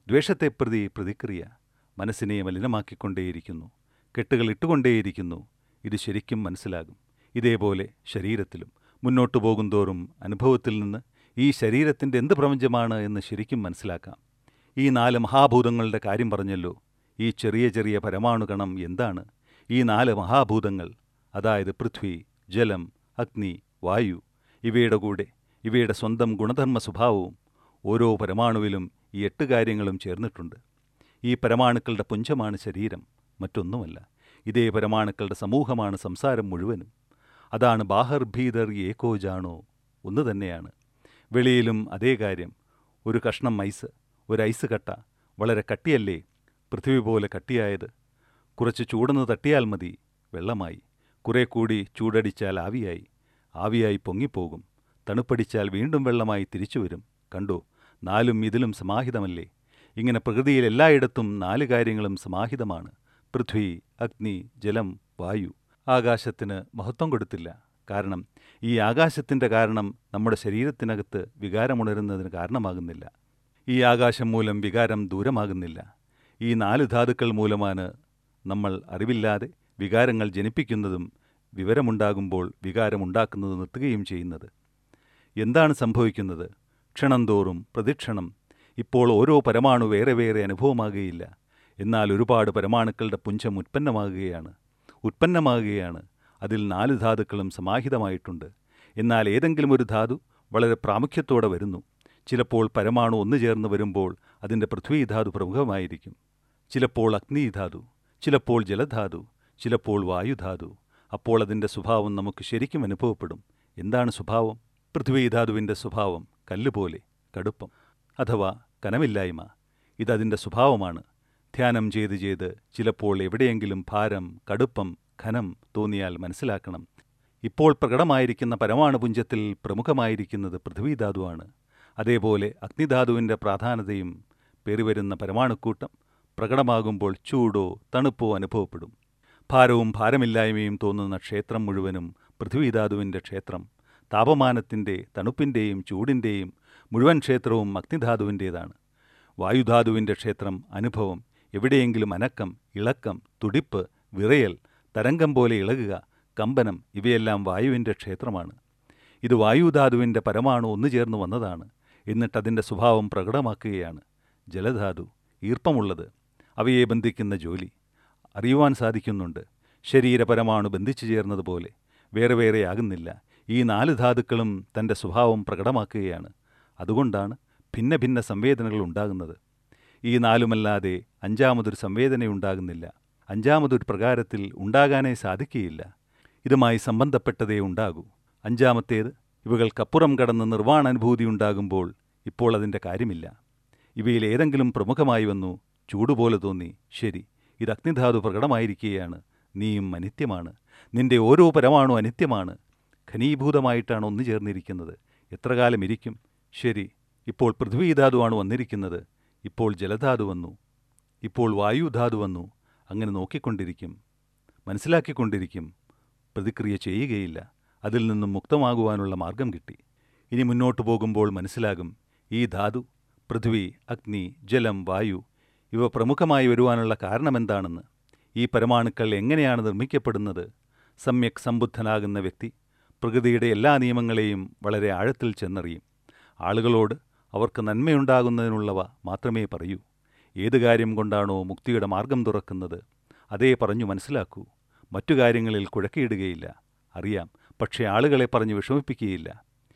Speaker 1: ദ്വേഷത്തെ പ്രതി പ്രതിക്രിയ മനസ്സിനെ മലിനമാക്കിക്കൊണ്ടേയിരിക്കുന്നു കെട്ടുകൾ ഇട്ടുകൊണ്ടേയിരിക്കുന്നു ഇത് ശരിക്കും മനസ്സിലാകും ഇതേപോലെ ശരീരത്തിലും മുന്നോട്ടു പോകുന്തോറും അനുഭവത്തിൽ നിന്ന് ഈ ശരീരത്തിൻ്റെ എന്ത് പ്രപഞ്ചമാണ് എന്ന് ശരിക്കും മനസ്സിലാക്കാം ഈ നാല് മഹാഭൂതങ്ങളുടെ കാര്യം പറഞ്ഞല്ലോ ഈ ചെറിയ ചെറിയ പരമാണുകണം എന്താണ് ഈ നാല് മഹാഭൂതങ്ങൾ അതായത് പൃഥ്വി ജലം അഗ്നി വായു ഇവയുടെ കൂടെ ഇവയുടെ സ്വന്തം ഗുണധർമ്മ സ്വഭാവവും ഓരോ പരമാണുവിലും ഈ എട്ട് കാര്യങ്ങളും ചേർന്നിട്ടുണ്ട് ഈ പരമാണുക്കളുടെ പുഞ്ചമാണ് ശരീരം മറ്റൊന്നുമല്ല ഇതേ പരമാണുക്കളുടെ സമൂഹമാണ് സംസാരം മുഴുവനും അതാണ് ബാഹർ ഭീതർ ഏകോ ജാണോ ഒന്ന് തന്നെയാണ് വെളിയിലും അതേ കാര്യം ഒരു കഷ്ണം ഐസ് ഒരു ഐസ് കട്ട വളരെ കട്ടിയല്ലേ പൃഥ്വി പോലെ കട്ടിയായത് കുറച്ച് ചൂടെന്ന് തട്ടിയാൽ മതി വെള്ളമായി കുറെ കൂടി ചൂടടിച്ചാൽ ആവിയായി ആവിയായി പൊങ്ങിപ്പോകും തണുപ്പടിച്ചാൽ വീണ്ടും വെള്ളമായി തിരിച്ചു വരും കണ്ടോ നാലും ഇതിലും സമാഹിതമല്ലേ ഇങ്ങനെ പ്രകൃതിയിൽ എല്ലായിടത്തും നാല് കാര്യങ്ങളും സമാഹിതമാണ് പൃഥ്വി അഗ്നി ജലം വായു ആകാശത്തിന് മഹത്വം കൊടുത്തില്ല കാരണം ഈ ആകാശത്തിൻ്റെ കാരണം നമ്മുടെ ശരീരത്തിനകത്ത് വികാരമുണരുന്നതിന് കാരണമാകുന്നില്ല ഈ ആകാശം മൂലം വികാരം ദൂരമാകുന്നില്ല ഈ നാല് ധാതുക്കൾ മൂലമാണ് നമ്മൾ അറിവില്ലാതെ വികാരങ്ങൾ ജനിപ്പിക്കുന്നതും വിവരമുണ്ടാകുമ്പോൾ വികാരമുണ്ടാക്കുന്നത് നിർത്തുകയും ചെയ്യുന്നത് എന്താണ് സംഭവിക്കുന്നത് ക്ഷണം തോറും പ്രതിക്ഷണം ഇപ്പോൾ ഓരോ പരമാണു വേറെ വേറെ അനുഭവമാകുകയില്ല എന്നാൽ ഒരുപാട് പരമാണുക്കളുടെ പുഞ്ചം ഉത്പന്നമാകുകയാണ് ഉത്പന്നമാകുകയാണ് അതിൽ നാല് ധാതുക്കളും സമാഹിതമായിട്ടുണ്ട് എന്നാൽ ഏതെങ്കിലും ഒരു ധാതു വളരെ പ്രാമുഖ്യത്തോടെ വരുന്നു ചിലപ്പോൾ പരമാണു ഒന്നു ചേർന്ന് വരുമ്പോൾ അതിൻ്റെ പൃഥ്വി ധാതു പ്രമുഖമായിരിക്കും ചിലപ്പോൾ അഗ്നിധാതു ചിലപ്പോൾ ജലധാതു ചിലപ്പോൾ വായുധാതു അപ്പോൾ അതിൻ്റെ സ്വഭാവം നമുക്ക് ശരിക്കും അനുഭവപ്പെടും എന്താണ് സ്വഭാവം പൃഥ്വിധാതുവിൻ്റെ സ്വഭാവം കല്ലുപോലെ കടുപ്പം അഥവാ കനമില്ലായ്മ ഇതതിൻ്റെ സ്വഭാവമാണ് ധ്യാനം ചെയ്ത് ചെയ്ത് ചിലപ്പോൾ എവിടെയെങ്കിലും ഭാരം കടുപ്പം ഘനം തോന്നിയാൽ മനസ്സിലാക്കണം ഇപ്പോൾ പ്രകടമായിരിക്കുന്ന പരമാണുപുഞ്ചത്തിൽ പ്രമുഖമായിരിക്കുന്നത് പൃഥ്വിധാതുവാണ് അതേപോലെ അഗ്നിധാതുവിൻ്റെ പ്രാധാന്യതയും പേറിവരുന്ന പരമാണുക്കൂട്ടം പ്രകടമാകുമ്പോൾ ചൂടോ തണുപ്പോ അനുഭവപ്പെടും ഭാരവും ഭാരമില്ലായ്മയും തോന്നുന്ന ക്ഷേത്രം മുഴുവനും പൃഥ്വിധാതുവിൻ്റെ ക്ഷേത്രം താപമാനത്തിൻ്റെ തണുപ്പിൻ്റെയും ചൂടിൻ്റെയും മുഴുവൻ ക്ഷേത്രവും അഗ്നിധാതുവിൻ്റേതാണ് വായുധാതുവിൻ്റെ ക്ഷേത്രം അനുഭവം എവിടെയെങ്കിലും അനക്കം ഇളക്കം തുടിപ്പ് വിറയൽ തരംഗം പോലെ ഇളകുക കമ്പനം ഇവയെല്ലാം വായുവിൻ്റെ ക്ഷേത്രമാണ് ഇത് വായുധാതുവിൻ്റെ പരമാണു ഒന്നു ചേർന്ന് വന്നതാണ് എന്നിട്ടതിൻ്റെ സ്വഭാവം പ്രകടമാക്കുകയാണ് ജലധാതു ഈർപ്പമുള്ളത് അവയെ ബന്ധിക്കുന്ന ജോലി അറിയുവാൻ സാധിക്കുന്നുണ്ട് ശരീരപരമാണു ബന്ധിച്ചു ചേർന്നതുപോലെ വേറെ വേറെയാകുന്നില്ല ഈ നാല് ധാതുക്കളും തൻ്റെ സ്വഭാവം പ്രകടമാക്കുകയാണ് അതുകൊണ്ടാണ് ഭിന്ന ഭിന്ന സംവേദനകൾ ഉണ്ടാകുന്നത് ഈ നാലുമല്ലാതെ അഞ്ചാമതൊരു സംവേദനയുണ്ടാകുന്നില്ല അഞ്ചാമതൊരു പ്രകാരത്തിൽ ഉണ്ടാകാനേ സാധിക്കുകയില്ല ഇതുമായി സംബന്ധപ്പെട്ടതേ ഉണ്ടാകൂ അഞ്ചാമത്തേത് ഇവകൾക്കപ്പുറം കടന്ന് നിർവ്വാണാനുഭൂതി ഉണ്ടാകുമ്പോൾ ഇപ്പോൾ അതിൻ്റെ കാര്യമില്ല ഇവയിൽ ഏതെങ്കിലും പ്രമുഖമായി വന്നു ചൂടുപോലെ തോന്നി ശരി ഇത് അഗ്നിധാതു പ്രകടമായിരിക്കുകയാണ് നീയും അനിത്യമാണ് നിന്റെ ഓരോ പരമാണു അനിത്യമാണ് ഘനീഭൂതമായിട്ടാണ് ഒന്നു ചേർന്നിരിക്കുന്നത് എത്ര കാലം ഇരിക്കും ശരി ഇപ്പോൾ പൃഥ്വീധാതുവാണ് വന്നിരിക്കുന്നത് ഇപ്പോൾ ജലധാതു വന്നു ഇപ്പോൾ വായുധാതു വന്നു അങ്ങനെ നോക്കിക്കൊണ്ടിരിക്കും മനസ്സിലാക്കിക്കൊണ്ടിരിക്കും പ്രതിക്രിയ ചെയ്യുകയില്ല അതിൽ നിന്നും മുക്തമാകുവാനുള്ള മാർഗം കിട്ടി ഇനി മുന്നോട്ടു പോകുമ്പോൾ മനസ്സിലാകും ഈ ധാതു പൃഥ്വി അഗ്നി ജലം വായു ഇവ പ്രമുഖമായി വരുവാനുള്ള കാരണമെന്താണെന്ന് ഈ പരമാണുക്കൾ എങ്ങനെയാണ് നിർമ്മിക്കപ്പെടുന്നത് സമ്യക് സമ്പുദ്ധനാകുന്ന വ്യക്തി പ്രകൃതിയുടെ എല്ലാ നിയമങ്ങളെയും വളരെ ആഴത്തിൽ ചെന്നറിയും ആളുകളോട് അവർക്ക് നന്മയുണ്ടാകുന്നതിനുള്ളവ മാത്രമേ പറയൂ ഏത് കാര്യം കൊണ്ടാണോ മുക്തിയുടെ മാർഗം തുറക്കുന്നത് അതേ പറഞ്ഞു മനസ്സിലാക്കൂ മറ്റു കാര്യങ്ങളിൽ കുഴക്കിയിടുകയില്ല അറിയാം പക്ഷേ ആളുകളെ പറഞ്ഞു വിഷമിപ്പിക്കുകയില്ല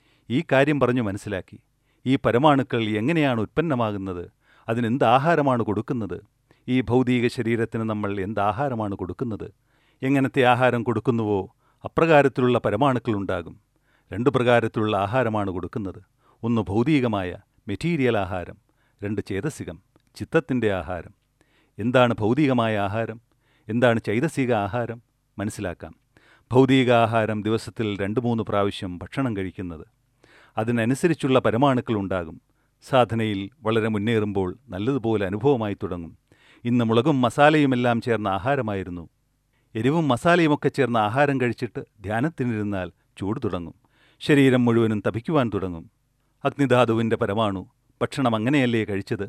Speaker 1: ഈ കാര്യം പറഞ്ഞു മനസ്സിലാക്കി ഈ പരമാണുക്കൾ എങ്ങനെയാണ് ഉത്പന്നമാകുന്നത് അതിനെന്ത് ആഹാരമാണ് കൊടുക്കുന്നത് ഈ ഭൗതിക ശരീരത്തിന് നമ്മൾ എന്ത് ആഹാരമാണ് കൊടുക്കുന്നത് എങ്ങനത്തെ ആഹാരം കൊടുക്കുന്നുവോ അപ്രകാരത്തിലുള്ള പരമാണുക്കളുണ്ടാകും രണ്ടു പ്രകാരത്തിലുള്ള ആഹാരമാണ് കൊടുക്കുന്നത് ഒന്ന് ഭൗതികമായ മെറ്റീരിയൽ ആഹാരം രണ്ട് ചേതസികം ചിത്തത്തിൻ്റെ ആഹാരം എന്താണ് ഭൗതികമായ ആഹാരം എന്താണ് ചൈതസിക ആഹാരം മനസ്സിലാക്കാം ഭൗതിക ആഹാരം ദിവസത്തിൽ രണ്ട് മൂന്ന് പ്രാവശ്യം ഭക്ഷണം കഴിക്കുന്നത് അതിനനുസരിച്ചുള്ള പരമാണുക്കൾ ഉണ്ടാകും സാധനയിൽ വളരെ മുന്നേറുമ്പോൾ നല്ലതുപോലെ അനുഭവമായി തുടങ്ങും ഇന്ന് മുളകും മസാലയുമെല്ലാം ചേർന്ന ആഹാരമായിരുന്നു എരിവും മസാലയുമൊക്കെ ചേർന്ന ആഹാരം കഴിച്ചിട്ട് ധ്യാനത്തിനിരുന്നാൽ ചൂട് തുടങ്ങും ശരീരം മുഴുവനും തപിക്കുവാൻ തുടങ്ങും അഗ്നിധാതുവിൻ്റെ പരമാണു ഭക്ഷണം അങ്ങനെയല്ലേ കഴിച്ചത്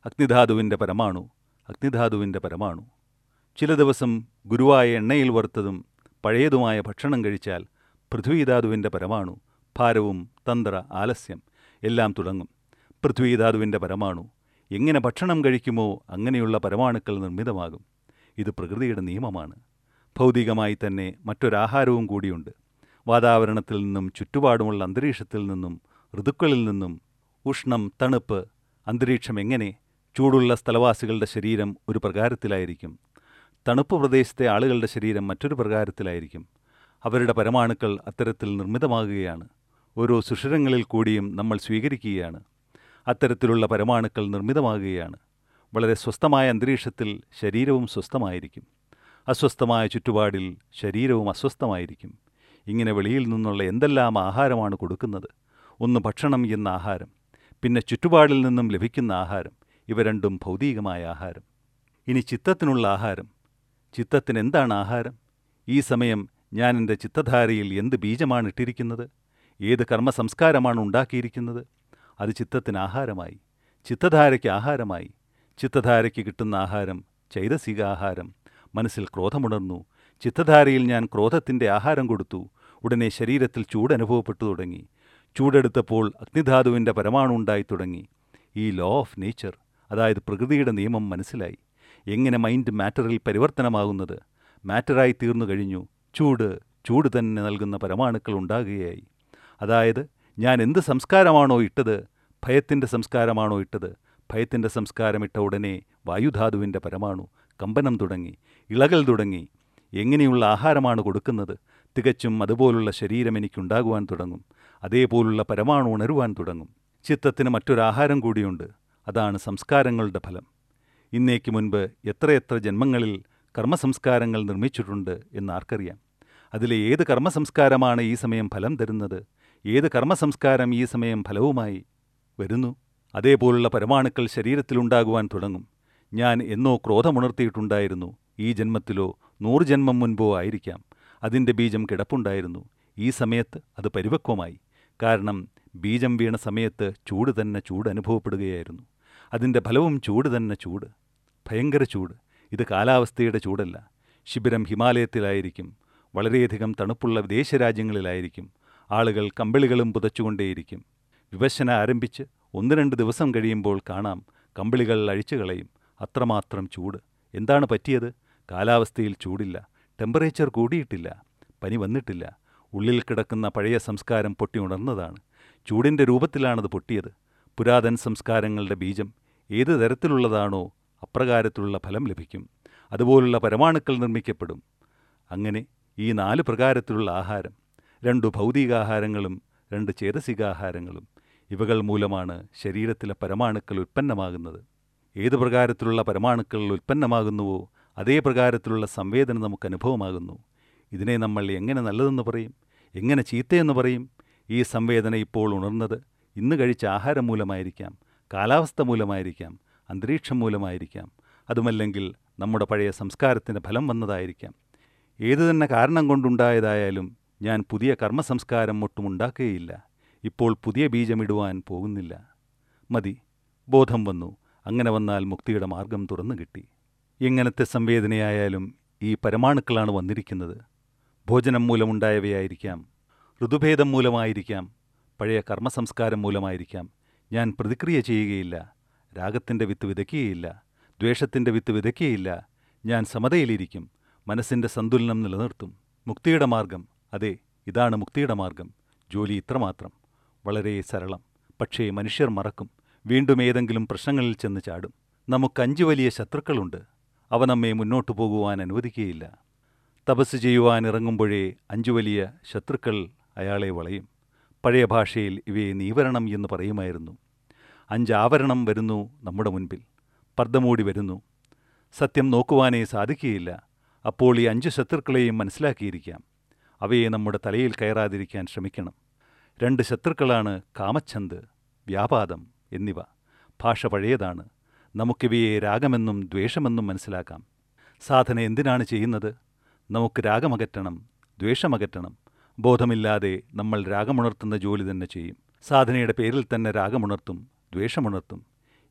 Speaker 1: അഗ്നിധാതുവിൻ്റെ പരമാണു അഗ്നിധാതുവിൻ്റെ പരമാണു ചില ദിവസം ഗുരുവായ എണ്ണയിൽ വറുത്തതും പഴയതുമായ ഭക്ഷണം കഴിച്ചാൽ പൃഥ്വിധാതുവിൻ്റെ പരമാണു ഭാരവും തന്ത്ര ആലസ്യം എല്ലാം തുടങ്ങും പൃഥ്വിധാതുവിൻ്റെ പരമാണു എങ്ങനെ ഭക്ഷണം കഴിക്കുമോ അങ്ങനെയുള്ള പരമാണുക്കൾ നിർമ്മിതമാകും ഇത് പ്രകൃതിയുടെ നിയമമാണ് ഭൗതികമായി തന്നെ മറ്റൊരാഹാരവും കൂടിയുണ്ട് വാതാവരണത്തിൽ നിന്നും ചുറ്റുപാടുമുള്ള അന്തരീക്ഷത്തിൽ നിന്നും ഋതുക്കളിൽ നിന്നും ഉഷ്ണം തണുപ്പ് അന്തരീക്ഷം എങ്ങനെ ചൂടുള്ള സ്ഥലവാസികളുടെ ശരീരം ഒരു പ്രകാരത്തിലായിരിക്കും തണുപ്പ് പ്രദേശത്തെ ആളുകളുടെ ശരീരം മറ്റൊരു പ്രകാരത്തിലായിരിക്കും അവരുടെ പരമാണുക്കൾ അത്തരത്തിൽ നിർമ്മിതമാകുകയാണ് ഓരോ സുഷിരങ്ങളിൽ കൂടിയും നമ്മൾ സ്വീകരിക്കുകയാണ് അത്തരത്തിലുള്ള പരമാണുക്കൾ നിർമ്മിതമാകുകയാണ് വളരെ സ്വസ്ഥമായ അന്തരീക്ഷത്തിൽ ശരീരവും സ്വസ്ഥമായിരിക്കും അസ്വസ്ഥമായ ചുറ്റുപാടിൽ ശരീരവും അസ്വസ്ഥമായിരിക്കും ഇങ്ങനെ വെളിയിൽ നിന്നുള്ള എന്തെല്ലാം ആഹാരമാണ് കൊടുക്കുന്നത് ഒന്ന് ഭക്ഷണം എന്ന ആഹാരം പിന്നെ ചുറ്റുപാടിൽ നിന്നും ലഭിക്കുന്ന ആഹാരം ഇവ രണ്ടും ഭൗതികമായ ആഹാരം ഇനി ചിത്തത്തിനുള്ള ആഹാരം ചിത്തത്തിന് എന്താണ് ആഹാരം ഈ സമയം ഞാൻ എൻ്റെ ചിത്തധാരയിൽ എന്ത് ബീജമാണ് ഇട്ടിരിക്കുന്നത് ഏത് കർമ്മ സംസ്കാരമാണ് ഉണ്ടാക്കിയിരിക്കുന്നത് അത് ചിത്തത്തിന് ആഹാരമായി ചിത്തധാരയ്ക്ക് ആഹാരമായി ചിത്തധാരയ്ക്ക് കിട്ടുന്ന ആഹാരം ചൈതസിക ആഹാരം മനസ്സിൽ ക്രോധമുണർന്നു ചിത്തധാരയിൽ ഞാൻ ക്രോധത്തിൻ്റെ ആഹാരം കൊടുത്തു ഉടനെ ശരീരത്തിൽ ചൂട് അനുഭവപ്പെട്ടു തുടങ്ങി ചൂടെടുത്തപ്പോൾ അഗ്നിധാതുവിൻ്റെ പരമാണു ഉണ്ടായി തുടങ്ങി ഈ ലോ ഓഫ് നേച്ചർ അതായത് പ്രകൃതിയുടെ നിയമം മനസ്സിലായി എങ്ങനെ മൈൻഡ് മാറ്ററിൽ പരിവർത്തനമാകുന്നത് മാറ്ററായി തീർന്നു കഴിഞ്ഞു ചൂട് ചൂട് തന്നെ നൽകുന്ന പരമാണുക്കൾ ഉണ്ടാകുകയായി അതായത് ഞാൻ എന്ത് സംസ്കാരമാണോ ഇട്ടത് ഭയത്തിൻ്റെ സംസ്കാരമാണോ ഇട്ടത് ഭയത്തിൻ്റെ സംസ്കാരം ഇട്ട ഉടനെ വായുധാതുവിൻ്റെ പരമാണു കമ്പനം തുടങ്ങി ഇളകൽ തുടങ്ങി എങ്ങനെയുള്ള ആഹാരമാണ് കൊടുക്കുന്നത് തികച്ചും അതുപോലുള്ള ശരീരം എനിക്കുണ്ടാകുവാൻ തുടങ്ങും അതേപോലുള്ള പരമാണു ഉണരുവാൻ തുടങ്ങും ചിത്തത്തിന് മറ്റൊരാഹാരം കൂടിയുണ്ട് അതാണ് സംസ്കാരങ്ങളുടെ ഫലം ഇന്നേക്ക് മുൻപ് എത്രയെത്ര ജന്മങ്ങളിൽ കർമ്മസംസ്കാരങ്ങൾ നിർമ്മിച്ചിട്ടുണ്ട് എന്ന് ആർക്കറിയാം അതിലെ ഏത് കർമ്മസംസ്കാരമാണ് ഈ സമയം ഫലം തരുന്നത് ഏത് കർമ്മസംസ്കാരം ഈ സമയം ഫലവുമായി വരുന്നു അതേപോലുള്ള പരമാണുക്കൾ ശരീരത്തിലുണ്ടാകുവാൻ തുടങ്ങും ഞാൻ എന്നോ ക്രോധമുണർത്തിയിട്ടുണ്ടായിരുന്നു ഈ ജന്മത്തിലോ നൂറ് ജന്മം മുൻപോ ആയിരിക്കാം അതിൻ്റെ ബീജം കിടപ്പുണ്ടായിരുന്നു ഈ സമയത്ത് അത് പരിപക്വമായി കാരണം ബീജം വീണ സമയത്ത് ചൂട് തന്നെ ചൂട് അനുഭവപ്പെടുകയായിരുന്നു അതിൻ്റെ ഫലവും ചൂട് തന്നെ ചൂട് ഭയങ്കര ചൂട് ഇത് കാലാവസ്ഥയുടെ ചൂടല്ല ശിബിരം ഹിമാലയത്തിലായിരിക്കും വളരെയധികം തണുപ്പുള്ള വിദേശ രാജ്യങ്ങളിലായിരിക്കും ആളുകൾ കമ്പിളികളും പുതച്ചുകൊണ്ടേയിരിക്കും വിവശന ആരംഭിച്ച് ഒന്ന് രണ്ട് ദിവസം കഴിയുമ്പോൾ കാണാം കമ്പിളികൾ അഴിച്ചു കളയും അത്രമാത്രം ചൂട് എന്താണ് പറ്റിയത് കാലാവസ്ഥയിൽ ചൂടില്ല ടെമ്പറേച്ചർ കൂടിയിട്ടില്ല പനി വന്നിട്ടില്ല ഉള്ളിൽ കിടക്കുന്ന പഴയ സംസ്കാരം പൊട്ടി ഉണർന്നതാണ് ചൂടിൻ്റെ രൂപത്തിലാണത് പൊട്ടിയത് പുരാതൻ സംസ്കാരങ്ങളുടെ ബീജം ഏത് തരത്തിലുള്ളതാണോ അപ്രകാരത്തിലുള്ള ഫലം ലഭിക്കും അതുപോലുള്ള പരമാണുക്കൾ നിർമ്മിക്കപ്പെടും അങ്ങനെ ഈ നാല് പ്രകാരത്തിലുള്ള ആഹാരം രണ്ടു ഭൗതികാഹാരങ്ങളും രണ്ട് ചേതസികാഹാരങ്ങളും ഇവകൾ മൂലമാണ് ശരീരത്തിലെ പരമാണുക്കൾ ഉൽപ്പന്നമാകുന്നത് ഏത് പ്രകാരത്തിലുള്ള പരമാണുക്കൾ ഉൽപ്പന്നമാകുന്നുവോ അതേ പ്രകാരത്തിലുള്ള സംവേദന നമുക്ക് അനുഭവമാകുന്നു ഇതിനെ നമ്മൾ എങ്ങനെ നല്ലതെന്ന് പറയും എങ്ങനെ ചീത്തയെന്ന് പറയും ഈ സംവേദന ഇപ്പോൾ ഉണർന്നത് ഇന്ന് കഴിച്ച ആഹാരം മൂലമായിരിക്കാം കാലാവസ്ഥ മൂലമായിരിക്കാം അന്തരീക്ഷം മൂലമായിരിക്കാം അതുമല്ലെങ്കിൽ നമ്മുടെ പഴയ സംസ്കാരത്തിൻ്റെ ഫലം വന്നതായിരിക്കാം ഏതു തന്നെ കാരണം കൊണ്ടുണ്ടായതായാലും ഞാൻ പുതിയ കർമ്മസംസ്കാരം ഒട്ടും ഉണ്ടാക്കുകയില്ല ഇപ്പോൾ പുതിയ ബീജമിടുവാൻ പോകുന്നില്ല മതി ബോധം വന്നു അങ്ങനെ വന്നാൽ മുക്തിയുടെ മാർഗം തുറന്നു കിട്ടി എങ്ങനത്തെ സംവേദനയായാലും ഈ പരമാണുക്കളാണ് വന്നിരിക്കുന്നത് ഭോജനം മൂലമുണ്ടായവയായിരിക്കാം ഋതുഭേദം മൂലമായിരിക്കാം പഴയ കർമ്മസംസ്കാരം മൂലമായിരിക്കാം ഞാൻ പ്രതിക്രിയ ചെയ്യുകയില്ല രാഗത്തിൻ്റെ വിത്ത് വിതയ്ക്കുകയില്ല ദ്വേഷത്തിൻ്റെ വിത്ത് വിതയ്ക്കുകയില്ല ഞാൻ സമതയിലിരിക്കും മനസ്സിൻ്റെ സന്തുലനം നിലനിർത്തും മുക്തിയുടെ മാർഗം അതെ ഇതാണ് മുക്തിയുടെ മാർഗം ജോലി ഇത്രമാത്രം വളരെ സരളം പക്ഷേ മനുഷ്യർ മറക്കും വീണ്ടും ഏതെങ്കിലും പ്രശ്നങ്ങളിൽ ചെന്ന് ചാടും നമുക്ക് അഞ്ച് വലിയ ശത്രുക്കളുണ്ട് അവ നമ്മെ മുന്നോട്ടു പോകുവാൻ അനുവദിക്കുകയില്ല തപസ് ചെയ്യുവാൻ ഇറങ്ങുമ്പോഴേ അഞ്ചു വലിയ ശത്രുക്കൾ അയാളെ വളയും പഴയ ഭാഷയിൽ ഇവയെ നീവരണം എന്ന് പറയുമായിരുന്നു അഞ്ച് ആവരണം വരുന്നു നമ്മുടെ മുൻപിൽ പർദ്ദമൂടി വരുന്നു സത്യം നോക്കുവാനേ സാധിക്കുകയില്ല അപ്പോൾ ഈ അഞ്ച് ശത്രുക്കളെയും മനസ്സിലാക്കിയിരിക്കാം അവയെ നമ്മുടെ തലയിൽ കയറാതിരിക്കാൻ ശ്രമിക്കണം രണ്ട് ശത്രുക്കളാണ് കാമച്ഛന്ത് വ്യാപാദം എന്നിവ ഭാഷ പഴയതാണ് നമുക്കിവയെ രാഗമെന്നും ദ്വേഷമെന്നും മനസ്സിലാക്കാം സാധന എന്തിനാണ് ചെയ്യുന്നത് നമുക്ക് രാഗമകറ്റണം ദ്വേഷമകറ്റണം ബോധമില്ലാതെ നമ്മൾ രാഗമുണർത്തുന്ന ജോലി തന്നെ ചെയ്യും സാധനയുടെ പേരിൽ തന്നെ രാഗമുണർത്തും ദ്വേഷമുണർത്തും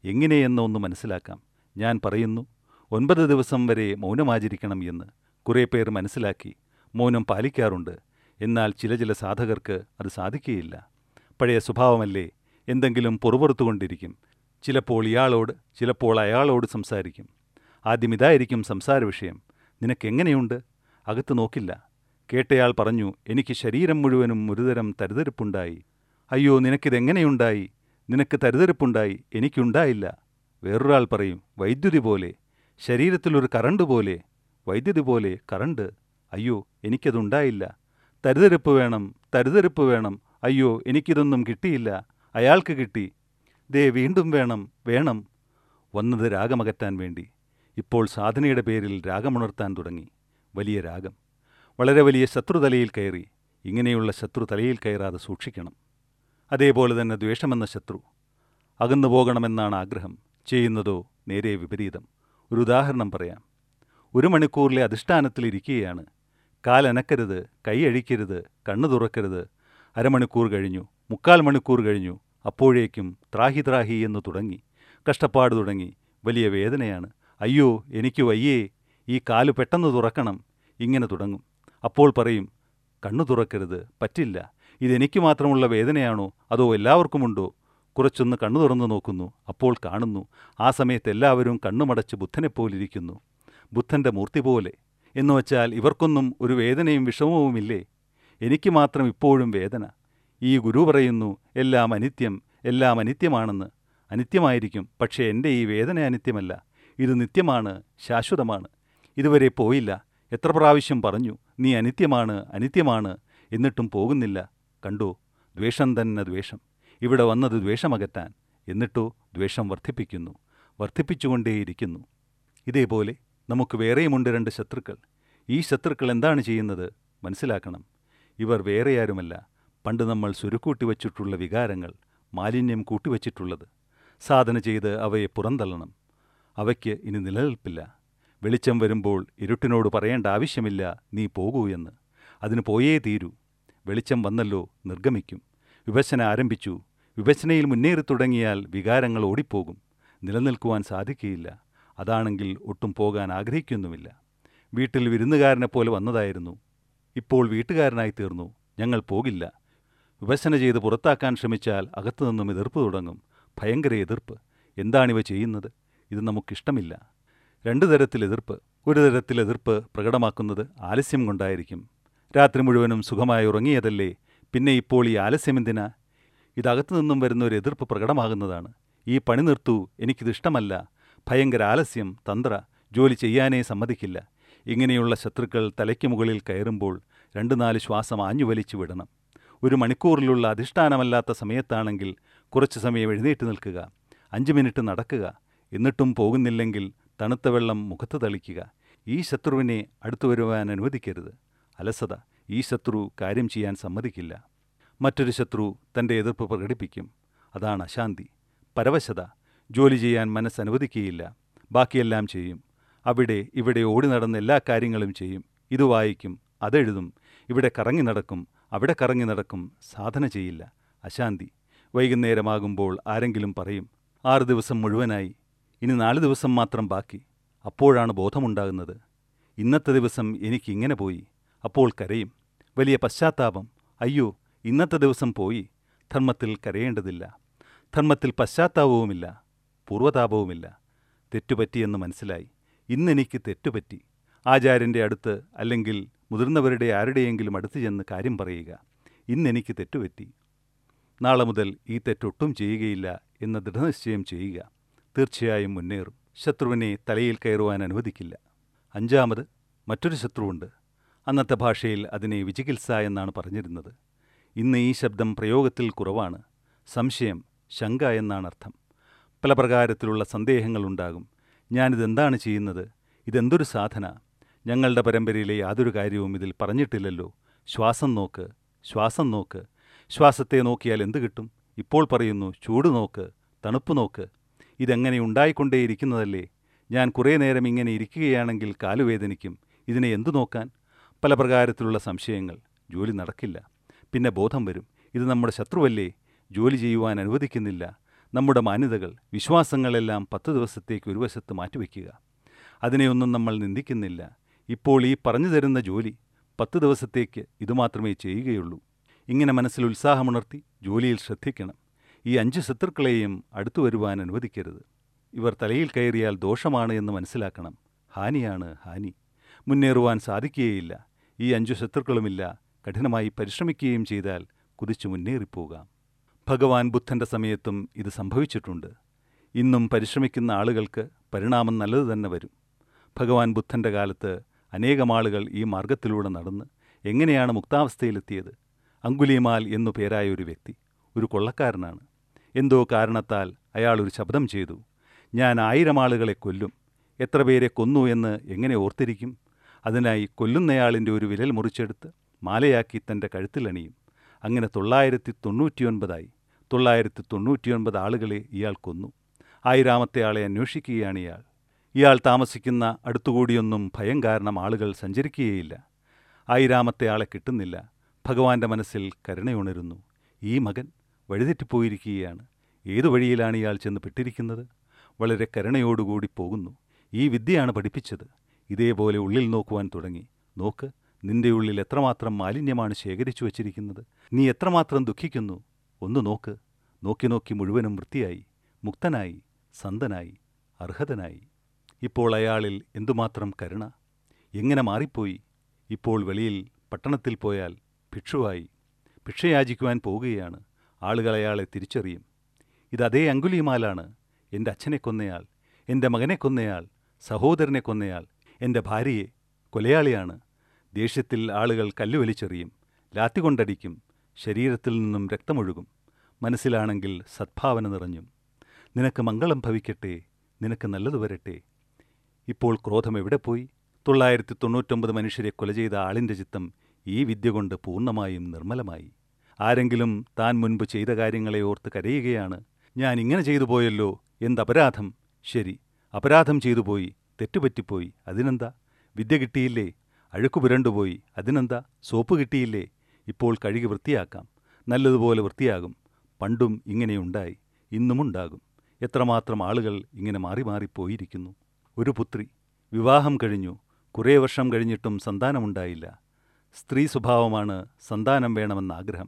Speaker 1: എങ്ങനെയെന്ന് ഒന്ന് മനസ്സിലാക്കാം ഞാൻ പറയുന്നു ഒൻപത് ദിവസം വരെ മൗനമാചരിക്കണം എന്ന് കുറേ പേർ മനസ്സിലാക്കി മൗനം പാലിക്കാറുണ്ട് എന്നാൽ ചില ചില സാധകർക്ക് അത് സാധിക്കുകയില്ല പഴയ സ്വഭാവമല്ലേ എന്തെങ്കിലും പൊറുപുറത്തുകൊണ്ടിരിക്കും ചിലപ്പോൾ ഇയാളോട് ചിലപ്പോൾ അയാളോട് സംസാരിക്കും ആദ്യം ഇതായിരിക്കും സംസാര വിഷയം നിനക്കെങ്ങനെയുണ്ട് അകത്ത് നോക്കില്ല കേട്ടയാൾ പറഞ്ഞു എനിക്ക് ശരീരം മുഴുവനും ഒരുതരം തരുതരിപ്പുണ്ടായി അയ്യോ നിനക്കിതെങ്ങനെയുണ്ടായി നിനക്ക് തരുതരിപ്പുണ്ടായി എനിക്കുണ്ടായില്ല വേറൊരാൾ പറയും വൈദ്യുതി പോലെ ശരീരത്തിലൊരു കറണ്ട് പോലെ വൈദ്യുതി പോലെ കറണ്ട് അയ്യോ എനിക്കതുണ്ടായില്ല തരുതരിപ്പ് വേണം തരുതരിപ്പ് വേണം അയ്യോ എനിക്കിതൊന്നും കിട്ടിയില്ല അയാൾക്ക് കിട്ടി ദേ വീണ്ടും വേണം വേണം വന്നത് രാഗമകറ്റാൻ വേണ്ടി ഇപ്പോൾ സാധനയുടെ പേരിൽ രാഗമുണർത്താൻ തുടങ്ങി വലിയ രാഗം വളരെ വലിയ ശത്രു തലയിൽ കയറി ഇങ്ങനെയുള്ള ശത്രു തലയിൽ കയറാതെ സൂക്ഷിക്കണം അതേപോലെ തന്നെ ദ്വേഷമെന്ന ശത്രു അകന്നു പോകണമെന്നാണ് ആഗ്രഹം ചെയ്യുന്നതോ നേരെ വിപരീതം ഒരു ഉദാഹരണം പറയാം ഒരു മണിക്കൂറിലെ അധിഷ്ഠാനത്തിലിരിക്കുകയാണ് കാലനക്കരുത് കൈ അഴിക്കരുത് കണ്ണു തുറക്കരുത് അരമണിക്കൂർ കഴിഞ്ഞു മുക്കാൽ മണിക്കൂർ കഴിഞ്ഞു അപ്പോഴേക്കും ത്രാഹി ത്രാഹി എന്ന് തുടങ്ങി കഷ്ടപ്പാട് തുടങ്ങി വലിയ വേദനയാണ് അയ്യോ എനിക്ക് വയ്യേ ഈ കാല് പെട്ടെന്ന് തുറക്കണം ഇങ്ങനെ തുടങ്ങും അപ്പോൾ പറയും കണ്ണു തുറക്കരുത് പറ്റില്ല ഇതെനിക്ക് മാത്രമുള്ള വേദനയാണോ അതോ എല്ലാവർക്കുമുണ്ടോ കുറച്ചൊന്ന് കണ്ണു തുറന്നു നോക്കുന്നു അപ്പോൾ കാണുന്നു ആ സമയത്ത് എല്ലാവരും കണ്ണുമടച്ച് ബുദ്ധനെപ്പോലിരിക്കുന്നു ബുദ്ധൻ്റെ മൂർത്തി പോലെ എന്നുവച്ചാൽ ഇവർക്കൊന്നും ഒരു വേദനയും വിഷമവുമില്ലേ എനിക്ക് മാത്രം ഇപ്പോഴും വേദന ഈ ഗുരു പറയുന്നു എല്ലാം അനിത്യം എല്ലാം അനിത്യമാണെന്ന് അനിത്യമായിരിക്കും പക്ഷേ എൻ്റെ ഈ വേദന അനിത്യമല്ല ഇത് നിത്യമാണ് ശാശ്വതമാണ് ഇതുവരെ പോയില്ല എത്ര പ്രാവശ്യം പറഞ്ഞു നീ അനിത്യമാണ് അനിത്യമാണ് എന്നിട്ടും പോകുന്നില്ല കണ്ടോ ദ്വേഷം തന്നെ ദ്വേഷം ഇവിടെ വന്നത് ദ്വേഷമകറ്റാൻ എന്നിട്ടോ ദ്വേഷം വർദ്ധിപ്പിക്കുന്നു വർദ്ധിപ്പിച്ചുകൊണ്ടേയിരിക്കുന്നു ഇതേപോലെ നമുക്ക് വേറെയുമുണ്ട് രണ്ട് ശത്രുക്കൾ ഈ ശത്രുക്കൾ എന്താണ് ചെയ്യുന്നത് മനസ്സിലാക്കണം ഇവർ വേറെയാരുമല്ല പണ്ട് നമ്മൾ സുരുക്കൂട്ടി വച്ചിട്ടുള്ള വികാരങ്ങൾ മാലിന്യം കൂട്ടിവച്ചിട്ടുള്ളത് സാധന ചെയ്ത് അവയെ പുറന്തള്ളണം അവയ്ക്ക് ഇനി നിലനിൽപ്പില്ല വെളിച്ചം വരുമ്പോൾ ഇരുട്ടിനോട് പറയേണ്ട ആവശ്യമില്ല നീ പോകൂ എന്ന് അതിന് പോയേ തീരൂ വെളിച്ചം വന്നല്ലോ നിർഗമിക്കും വിഭജന ആരംഭിച്ചു വിഭജനയിൽ മുന്നേറി തുടങ്ങിയാൽ വികാരങ്ങൾ ഓടിപ്പോകും നിലനിൽക്കുവാൻ സാധിക്കുകയില്ല അതാണെങ്കിൽ ഒട്ടും പോകാൻ ആഗ്രഹിക്കുന്നുമില്ല വീട്ടിൽ വിരുന്നുകാരനെ പോലെ വന്നതായിരുന്നു ഇപ്പോൾ വീട്ടുകാരനായി തീർന്നു ഞങ്ങൾ പോകില്ല വിഭജന ചെയ്ത് പുറത്താക്കാൻ ശ്രമിച്ചാൽ അകത്തുനിന്നും എതിർപ്പ് തുടങ്ങും ഭയങ്കര എതിർപ്പ് എന്താണിവ ചെയ്യുന്നത് ഇത് നമുക്കിഷ്ടമില്ല രണ്ടു തരത്തിൽ എതിർപ്പ് ഒരു തരത്തിൽ എതിർപ്പ് പ്രകടമാക്കുന്നത് ആലസ്യം കൊണ്ടായിരിക്കും രാത്രി മുഴുവനും സുഖമായി ഉറങ്ങിയതല്ലേ പിന്നെ ഇപ്പോൾ ഈ ആലസ്യമെന്തിനാ ഇതകത്തു നിന്നും വരുന്ന ഒരു എതിർപ്പ് പ്രകടമാകുന്നതാണ് ഈ പണി നിർത്തൂ എനിക്കിത് ഇഷ്ടമല്ല ഭയങ്കര ആലസ്യം തന്ത്ര ജോലി ചെയ്യാനേ സമ്മതിക്കില്ല ഇങ്ങനെയുള്ള ശത്രുക്കൾ തലയ്ക്ക് മുകളിൽ കയറുമ്പോൾ രണ്ടു നാല് ശ്വാസം ആഞ്ഞു വലിച്ചു വിടണം ഒരു മണിക്കൂറിലുള്ള അധിഷ്ഠാനമല്ലാത്ത സമയത്താണെങ്കിൽ കുറച്ച് സമയം എഴുന്നേറ്റ് നിൽക്കുക അഞ്ച് മിനിറ്റ് നടക്കുക എന്നിട്ടും പോകുന്നില്ലെങ്കിൽ തണുത്ത വെള്ളം മുഖത്ത് തളിക്കുക ഈ ശത്രുവിനെ അടുത്തു വരുവാൻ അനുവദിക്കരുത് അലസത ഈ ശത്രു കാര്യം ചെയ്യാൻ സമ്മതിക്കില്ല മറ്റൊരു ശത്രു തൻ്റെ എതിർപ്പ് പ്രകടിപ്പിക്കും അതാണ് അശാന്തി പരവശത ജോലി ചെയ്യാൻ മനസ്സ് അനുവദിക്കുകയില്ല ബാക്കിയെല്ലാം ചെയ്യും അവിടെ ഇവിടെ ഓടി നടന്ന എല്ലാ കാര്യങ്ങളും ചെയ്യും ഇത് വായിക്കും അതെഴുതും ഇവിടെ കറങ്ങി നടക്കും അവിടെ കറങ്ങി നടക്കും സാധന ചെയ്യില്ല അശാന്തി വൈകുന്നേരമാകുമ്പോൾ ആരെങ്കിലും പറയും ആറ് ദിവസം മുഴുവനായി ഇനി നാല് ദിവസം മാത്രം ബാക്കി അപ്പോഴാണ് ബോധമുണ്ടാകുന്നത് ഇന്നത്തെ ദിവസം എനിക്ക് ഇങ്ങനെ പോയി അപ്പോൾ കരയും വലിയ പശ്ചാത്താപം അയ്യോ ഇന്നത്തെ ദിവസം പോയി ധർമ്മത്തിൽ കരയേണ്ടതില്ല ധർമ്മത്തിൽ പശ്ചാത്താപവുമില്ല പൂർവ്വതാപവുമില്ല തെറ്റുപറ്റിയെന്ന് മനസ്സിലായി ഇന്നെനിക്ക് തെറ്റുപറ്റി ആചാര്യൻ്റെ അടുത്ത് അല്ലെങ്കിൽ മുതിർന്നവരുടെ ആരുടെയെങ്കിലും അടുത്ത് ചെന്ന് കാര്യം പറയുക ഇന്നെനിക്ക് തെറ്റുപറ്റി നാളെ മുതൽ ഈ തെറ്റൊട്ടും ചെയ്യുകയില്ല എന്ന ദൃഢനിശ്ചയം ചെയ്യുക തീർച്ചയായും മുന്നേറും ശത്രുവിനെ തലയിൽ കയറുവാൻ അനുവദിക്കില്ല അഞ്ചാമത് മറ്റൊരു ശത്രുവുണ്ട് അന്നത്തെ ഭാഷയിൽ അതിനെ വിചികിത്സ എന്നാണ് പറഞ്ഞിരുന്നത് ഇന്ന് ഈ ശബ്ദം പ്രയോഗത്തിൽ കുറവാണ് സംശയം ശങ്ക എന്നാണ് അർത്ഥം പല പ്രകാരത്തിലുള്ള സന്ദേഹങ്ങളുണ്ടാകും ഞാനിതെന്താണ് ചെയ്യുന്നത് ഇതെന്തൊരു സാധന ഞങ്ങളുടെ പരമ്പരയിലെ യാതൊരു കാര്യവും ഇതിൽ പറഞ്ഞിട്ടില്ലല്ലോ ശ്വാസം നോക്ക് ശ്വാസം നോക്ക് ശ്വാസത്തെ നോക്കിയാൽ എന്ത് കിട്ടും ഇപ്പോൾ പറയുന്നു ചൂട് നോക്ക് തണുപ്പ് നോക്ക് ഇതെങ്ങനെ ഉണ്ടായിക്കൊണ്ടേയിരിക്കുന്നതല്ലേ ഞാൻ കുറേ നേരം ഇങ്ങനെ ഇരിക്കുകയാണെങ്കിൽ കാലുവേദനിക്കും ഇതിനെ എന്തു നോക്കാൻ പല പ്രകാരത്തിലുള്ള സംശയങ്ങൾ ജോലി നടക്കില്ല പിന്നെ ബോധം വരും ഇത് നമ്മുടെ ശത്രുവല്ലേ ജോലി ചെയ്യുവാൻ അനുവദിക്കുന്നില്ല നമ്മുടെ മാന്യതകൾ വിശ്വാസങ്ങളെല്ലാം പത്ത് ദിവസത്തേക്ക് ഒരു വശത്ത് മാറ്റിവെക്കുക അതിനെയൊന്നും നമ്മൾ നിന്ദിക്കുന്നില്ല ഇപ്പോൾ ഈ പറഞ്ഞു തരുന്ന ജോലി പത്ത് ദിവസത്തേക്ക് ഇതുമാത്രമേ ചെയ്യുകയുള്ളൂ ഇങ്ങനെ മനസ്സിൽ ഉത്സാഹമുണർത്തി ജോലിയിൽ ശ്രദ്ധിക്കണം ഈ അഞ്ച് ശത്രുക്കളെയും അടുത്തു വരുവാൻ അനുവദിക്കരുത് ഇവർ തലയിൽ കയറിയാൽ ദോഷമാണ് എന്ന് മനസ്സിലാക്കണം ഹാനിയാണ് ഹാനി മുന്നേറുവാൻ സാധിക്കുകയില്ല ഈ അഞ്ചു ശത്രുക്കളുമില്ല കഠിനമായി പരിശ്രമിക്കുകയും ചെയ്താൽ കുതിച്ചു മുന്നേറിപ്പോകാം ഭഗവാൻ ബുദ്ധന്റെ സമയത്തും ഇത് സംഭവിച്ചിട്ടുണ്ട് ഇന്നും പരിശ്രമിക്കുന്ന ആളുകൾക്ക് പരിണാമം നല്ലത് തന്നെ വരും ഭഗവാൻ ബുദ്ധന്റെ കാലത്ത് അനേകം ആളുകൾ ഈ മാർഗത്തിലൂടെ നടന്ന് എങ്ങനെയാണ് മുക്താവസ്ഥയിലെത്തിയത് അങ്കുലിമാൽ എന്നു പേരായ ഒരു വ്യക്തി ഒരു കൊള്ളക്കാരനാണ് എന്തോ കാരണത്താൽ അയാൾ ഒരു ശബ്ദം ചെയ്തു ഞാൻ ആയിരം ആളുകളെ കൊല്ലും എത്ര പേരെ കൊന്നു എന്ന് എങ്ങനെ ഓർത്തിരിക്കും അതിനായി കൊല്ലുന്നയാളിൻ്റെ ഒരു വിരൽ മുറിച്ചെടുത്ത് മാലയാക്കി തൻ്റെ കഴുത്തിലണിയും അങ്ങനെ തൊള്ളായിരത്തി തൊണ്ണൂറ്റിയൊൻപതായി തൊള്ളായിരത്തി തൊണ്ണൂറ്റിയൊൻപത് ആളുകളെ ഇയാൾ കൊന്നു ആയിരാമത്തെ ആളെ അന്വേഷിക്കുകയാണ് ഇയാൾ ഇയാൾ താമസിക്കുന്ന അടുത്തുകൂടിയൊന്നും ഭയം കാരണം ആളുകൾ സഞ്ചരിക്കുകയില്ല ആയിരാമത്തെ ആളെ കിട്ടുന്നില്ല ഭഗവാന്റെ മനസ്സിൽ കരുണയുണരുന്നു ഈ മകൻ വഴിതെറ്റിപ്പോയിരിക്കുകയാണ് ഏതു വഴിയിലാണ് ഇയാൾ ചെന്ന് പെട്ടിരിക്കുന്നത് വളരെ കരുണയോടുകൂടി പോകുന്നു ഈ വിദ്യയാണ് പഠിപ്പിച്ചത് ഇതേപോലെ ഉള്ളിൽ നോക്കുവാൻ തുടങ്ങി നോക്ക് നിന്റെ ഉള്ളിൽ എത്രമാത്രം മാലിന്യമാണ് ശേഖരിച്ചു വച്ചിരിക്കുന്നത് നീ എത്രമാത്രം ദുഃഖിക്കുന്നു ഒന്ന് നോക്ക് നോക്കി നോക്കി മുഴുവനും വൃത്തിയായി മുക്തനായി സന്തനായി അർഹതനായി ഇപ്പോൾ അയാളിൽ എന്തുമാത്രം കരുണ എങ്ങനെ മാറിപ്പോയി ഇപ്പോൾ വെളിയിൽ പട്ടണത്തിൽ പോയാൽ ഭിക്ഷുവായി ഭിക്ഷയാചിക്കുവാൻ പോവുകയാണ് ആളുകൾ അയാളെ തിരിച്ചറിയും ഇത് അതേ അങ്കുലിമാലാണ് എൻ്റെ അച്ഛനെ കൊന്നയാൾ എൻ്റെ മകനെ കൊന്നയാൾ സഹോദരനെ കൊന്നയാൾ എൻ്റെ ഭാര്യയെ കൊലയാളിയാണ് ദേഷ്യത്തിൽ ആളുകൾ കല്ലുവലിച്ചെറിയും ലാത്തി കൊണ്ടടിക്കും ശരീരത്തിൽ നിന്നും രക്തമൊഴുകും മനസ്സിലാണെങ്കിൽ സദ്ഭാവന നിറഞ്ഞും നിനക്ക് മംഗളം ഭവിക്കട്ടെ നിനക്ക് നല്ലത് വരട്ടെ ഇപ്പോൾ ക്രോധം എവിടെ പോയി തൊള്ളായിരത്തി തൊണ്ണൂറ്റൊമ്പത് മനുഷ്യരെ കൊല ചെയ്ത ആളിൻ്റെ ചിത്തം ഈ വിദ്യ കൊണ്ട് പൂർണ്ണമായും നിർമ്മലമായി ആരെങ്കിലും താൻ മുൻപ് ചെയ്ത കാര്യങ്ങളെ ഓർത്ത് കരയുകയാണ് ഞാൻ ഇങ്ങനെ ചെയ്തു പോയല്ലോ എന്തപരാധം ശരി അപരാധം ചെയ്തു പോയി തെറ്റുപറ്റിപ്പോയി അതിനെന്താ വിദ്യ കിട്ടിയില്ലേ അഴുക്കു പുരണ്ടുപോയി അതിനെന്താ സോപ്പ് കിട്ടിയില്ലേ ഇപ്പോൾ കഴുകി വൃത്തിയാക്കാം നല്ലതുപോലെ വൃത്തിയാകും പണ്ടും ഇങ്ങനെയുണ്ടായി ഇന്നുമുണ്ടാകും എത്രമാത്രം ആളുകൾ ഇങ്ങനെ മാറി മാറി പോയിരിക്കുന്നു ഒരു പുത്രി വിവാഹം കഴിഞ്ഞു കുറേ വർഷം കഴിഞ്ഞിട്ടും സന്താനമുണ്ടായില്ല സ്ത്രീ സ്വഭാവമാണ് സന്താനം വേണമെന്ന ആഗ്രഹം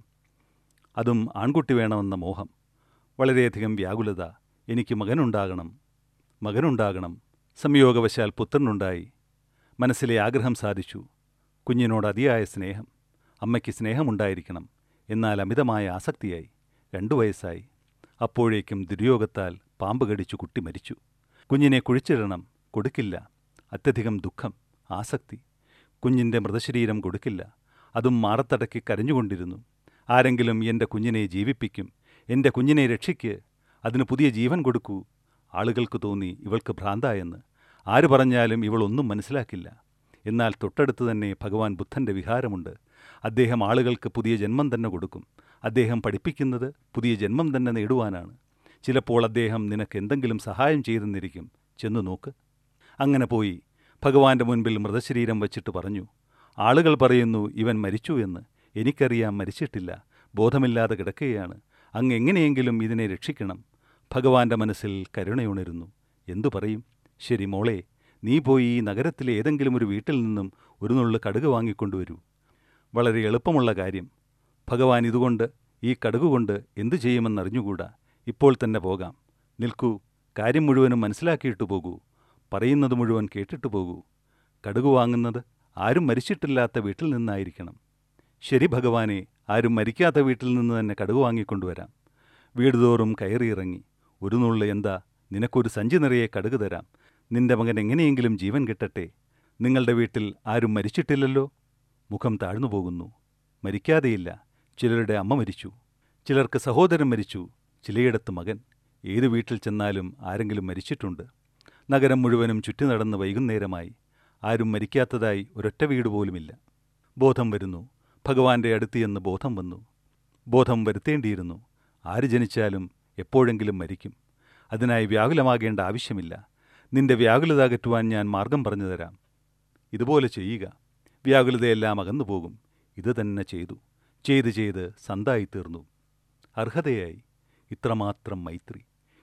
Speaker 1: അതും ആൺകുട്ടി വേണമെന്ന മോഹം വളരെയധികം വ്യാകുലത എനിക്ക് മകനുണ്ടാകണം മകനുണ്ടാകണം സംയോഗവശാൽ പുത്രനുണ്ടായി മനസ്സിലെ ആഗ്രഹം സാധിച്ചു കുഞ്ഞിനോട് അതിയായ സ്നേഹം അമ്മയ്ക്ക് സ്നേഹമുണ്ടായിരിക്കണം എന്നാൽ അമിതമായ ആസക്തിയായി രണ്ടു വയസ്സായി അപ്പോഴേക്കും ദുര്യോഗത്താൽ പാമ്പ് കടിച്ചു കുട്ടി മരിച്ചു കുഞ്ഞിനെ കുഴിച്ചിടണം കൊടുക്കില്ല അത്യധികം ദുഃഖം ആസക്തി കുഞ്ഞിൻ്റെ മൃതശരീരം കൊടുക്കില്ല അതും മാറത്തടക്കി കരഞ്ഞുകൊണ്ടിരുന്നു ആരെങ്കിലും എൻ്റെ കുഞ്ഞിനെ ജീവിപ്പിക്കും എൻ്റെ കുഞ്ഞിനെ രക്ഷിക്ക് അതിന് പുതിയ ജീവൻ കൊടുക്കൂ ആളുകൾക്ക് തോന്നി ഇവൾക്ക് ഭ്രാന്തായെന്ന് ആര് പറഞ്ഞാലും ഇവൾ ഒന്നും മനസ്സിലാക്കില്ല എന്നാൽ തൊട്ടടുത്ത് തന്നെ ഭഗവാൻ ബുദ്ധൻ്റെ വിഹാരമുണ്ട് അദ്ദേഹം ആളുകൾക്ക് പുതിയ ജന്മം തന്നെ കൊടുക്കും അദ്ദേഹം പഠിപ്പിക്കുന്നത് പുതിയ ജന്മം തന്നെ നേടുവാനാണ് ചിലപ്പോൾ അദ്ദേഹം നിനക്ക് എന്തെങ്കിലും സഹായം ചെയ്തെന്നിരിക്കും ചെന്നു നോക്ക് അങ്ങനെ പോയി ഭഗവാന്റെ മുൻപിൽ മൃതശരീരം വച്ചിട്ട് പറഞ്ഞു ആളുകൾ പറയുന്നു ഇവൻ മരിച്ചു എന്ന് എനിക്കറിയാം മരിച്ചിട്ടില്ല ബോധമില്ലാതെ കിടക്കുകയാണ് അങ്ങ് എങ്ങനെയെങ്കിലും ഇതിനെ രക്ഷിക്കണം ഭഗവാന്റെ മനസ്സിൽ കരുണയുണരുന്നു എന്തു പറയും ശരി മോളെ നീ പോയി ഈ നഗരത്തിലെ ഏതെങ്കിലും ഒരു വീട്ടിൽ നിന്നും ഒരു നുള്ളു കടുക് വാങ്ങിക്കൊണ്ടുവരൂ വളരെ എളുപ്പമുള്ള കാര്യം ഭഗവാൻ ഇതുകൊണ്ട് ഈ കടുകുകൊണ്ട് എന്തു ചെയ്യുമെന്നറിഞ്ഞുകൂടാ ഇപ്പോൾ തന്നെ പോകാം നിൽക്കൂ കാര്യം മുഴുവനും മനസ്സിലാക്കിയിട്ട് പോകൂ പറയുന്നത് മുഴുവൻ കേട്ടിട്ട് പോകൂ കടുക് വാങ്ങുന്നത് ആരും മരിച്ചിട്ടില്ലാത്ത വീട്ടിൽ നിന്നായിരിക്കണം ശരി ഭഗവാനെ ആരും മരിക്കാത്ത വീട്ടിൽ നിന്ന് തന്നെ കടുക് വാങ്ങിക്കൊണ്ടുവരാം വീട് തോറും കയറിയിറങ്ങി ഒരു നുള്ളു എന്താ നിനക്കൊരു സഞ്ചി നിറയെ കടുക് തരാം നിന്റെ മകൻ എങ്ങനെയെങ്കിലും ജീവൻ കിട്ടട്ടെ നിങ്ങളുടെ വീട്ടിൽ ആരും മരിച്ചിട്ടില്ലല്ലോ മുഖം താഴ്ന്നു പോകുന്നു മരിക്കാതെയില്ല ചിലരുടെ അമ്മ മരിച്ചു ചിലർക്ക് സഹോദരൻ മരിച്ചു ചിലയിടത്ത് മകൻ ഏതു വീട്ടിൽ ചെന്നാലും ആരെങ്കിലും മരിച്ചിട്ടുണ്ട് നഗരം മുഴുവനും ചുറ്റി നടന്ന് വൈകുന്നേരമായി ആരും മരിക്കാത്തതായി ഒരൊറ്റ വീട് പോലുമില്ല ബോധം വരുന്നു ഭഗവാന്റെ അടുത്ത് എന്ന് ബോധം വന്നു ബോധം വരുത്തേണ്ടിയിരുന്നു ആര് ജനിച്ചാലും എപ്പോഴെങ്കിലും മരിക്കും അതിനായി വ്യാകുലമാകേണ്ട ആവശ്യമില്ല നിന്റെ വ്യാകുലത അകറ്റുവാൻ ഞാൻ മാർഗം പറഞ്ഞു തരാം ഇതുപോലെ ചെയ്യുക വ്യാകുലതയെല്ലാം അകന്നു പോകും ഇത് തന്നെ ചെയ്തു ചെയ്ത് ചെയ്ത് സന്തായി തീർന്നു അർഹതയായി ഇത്രമാത്രം മൈത്രി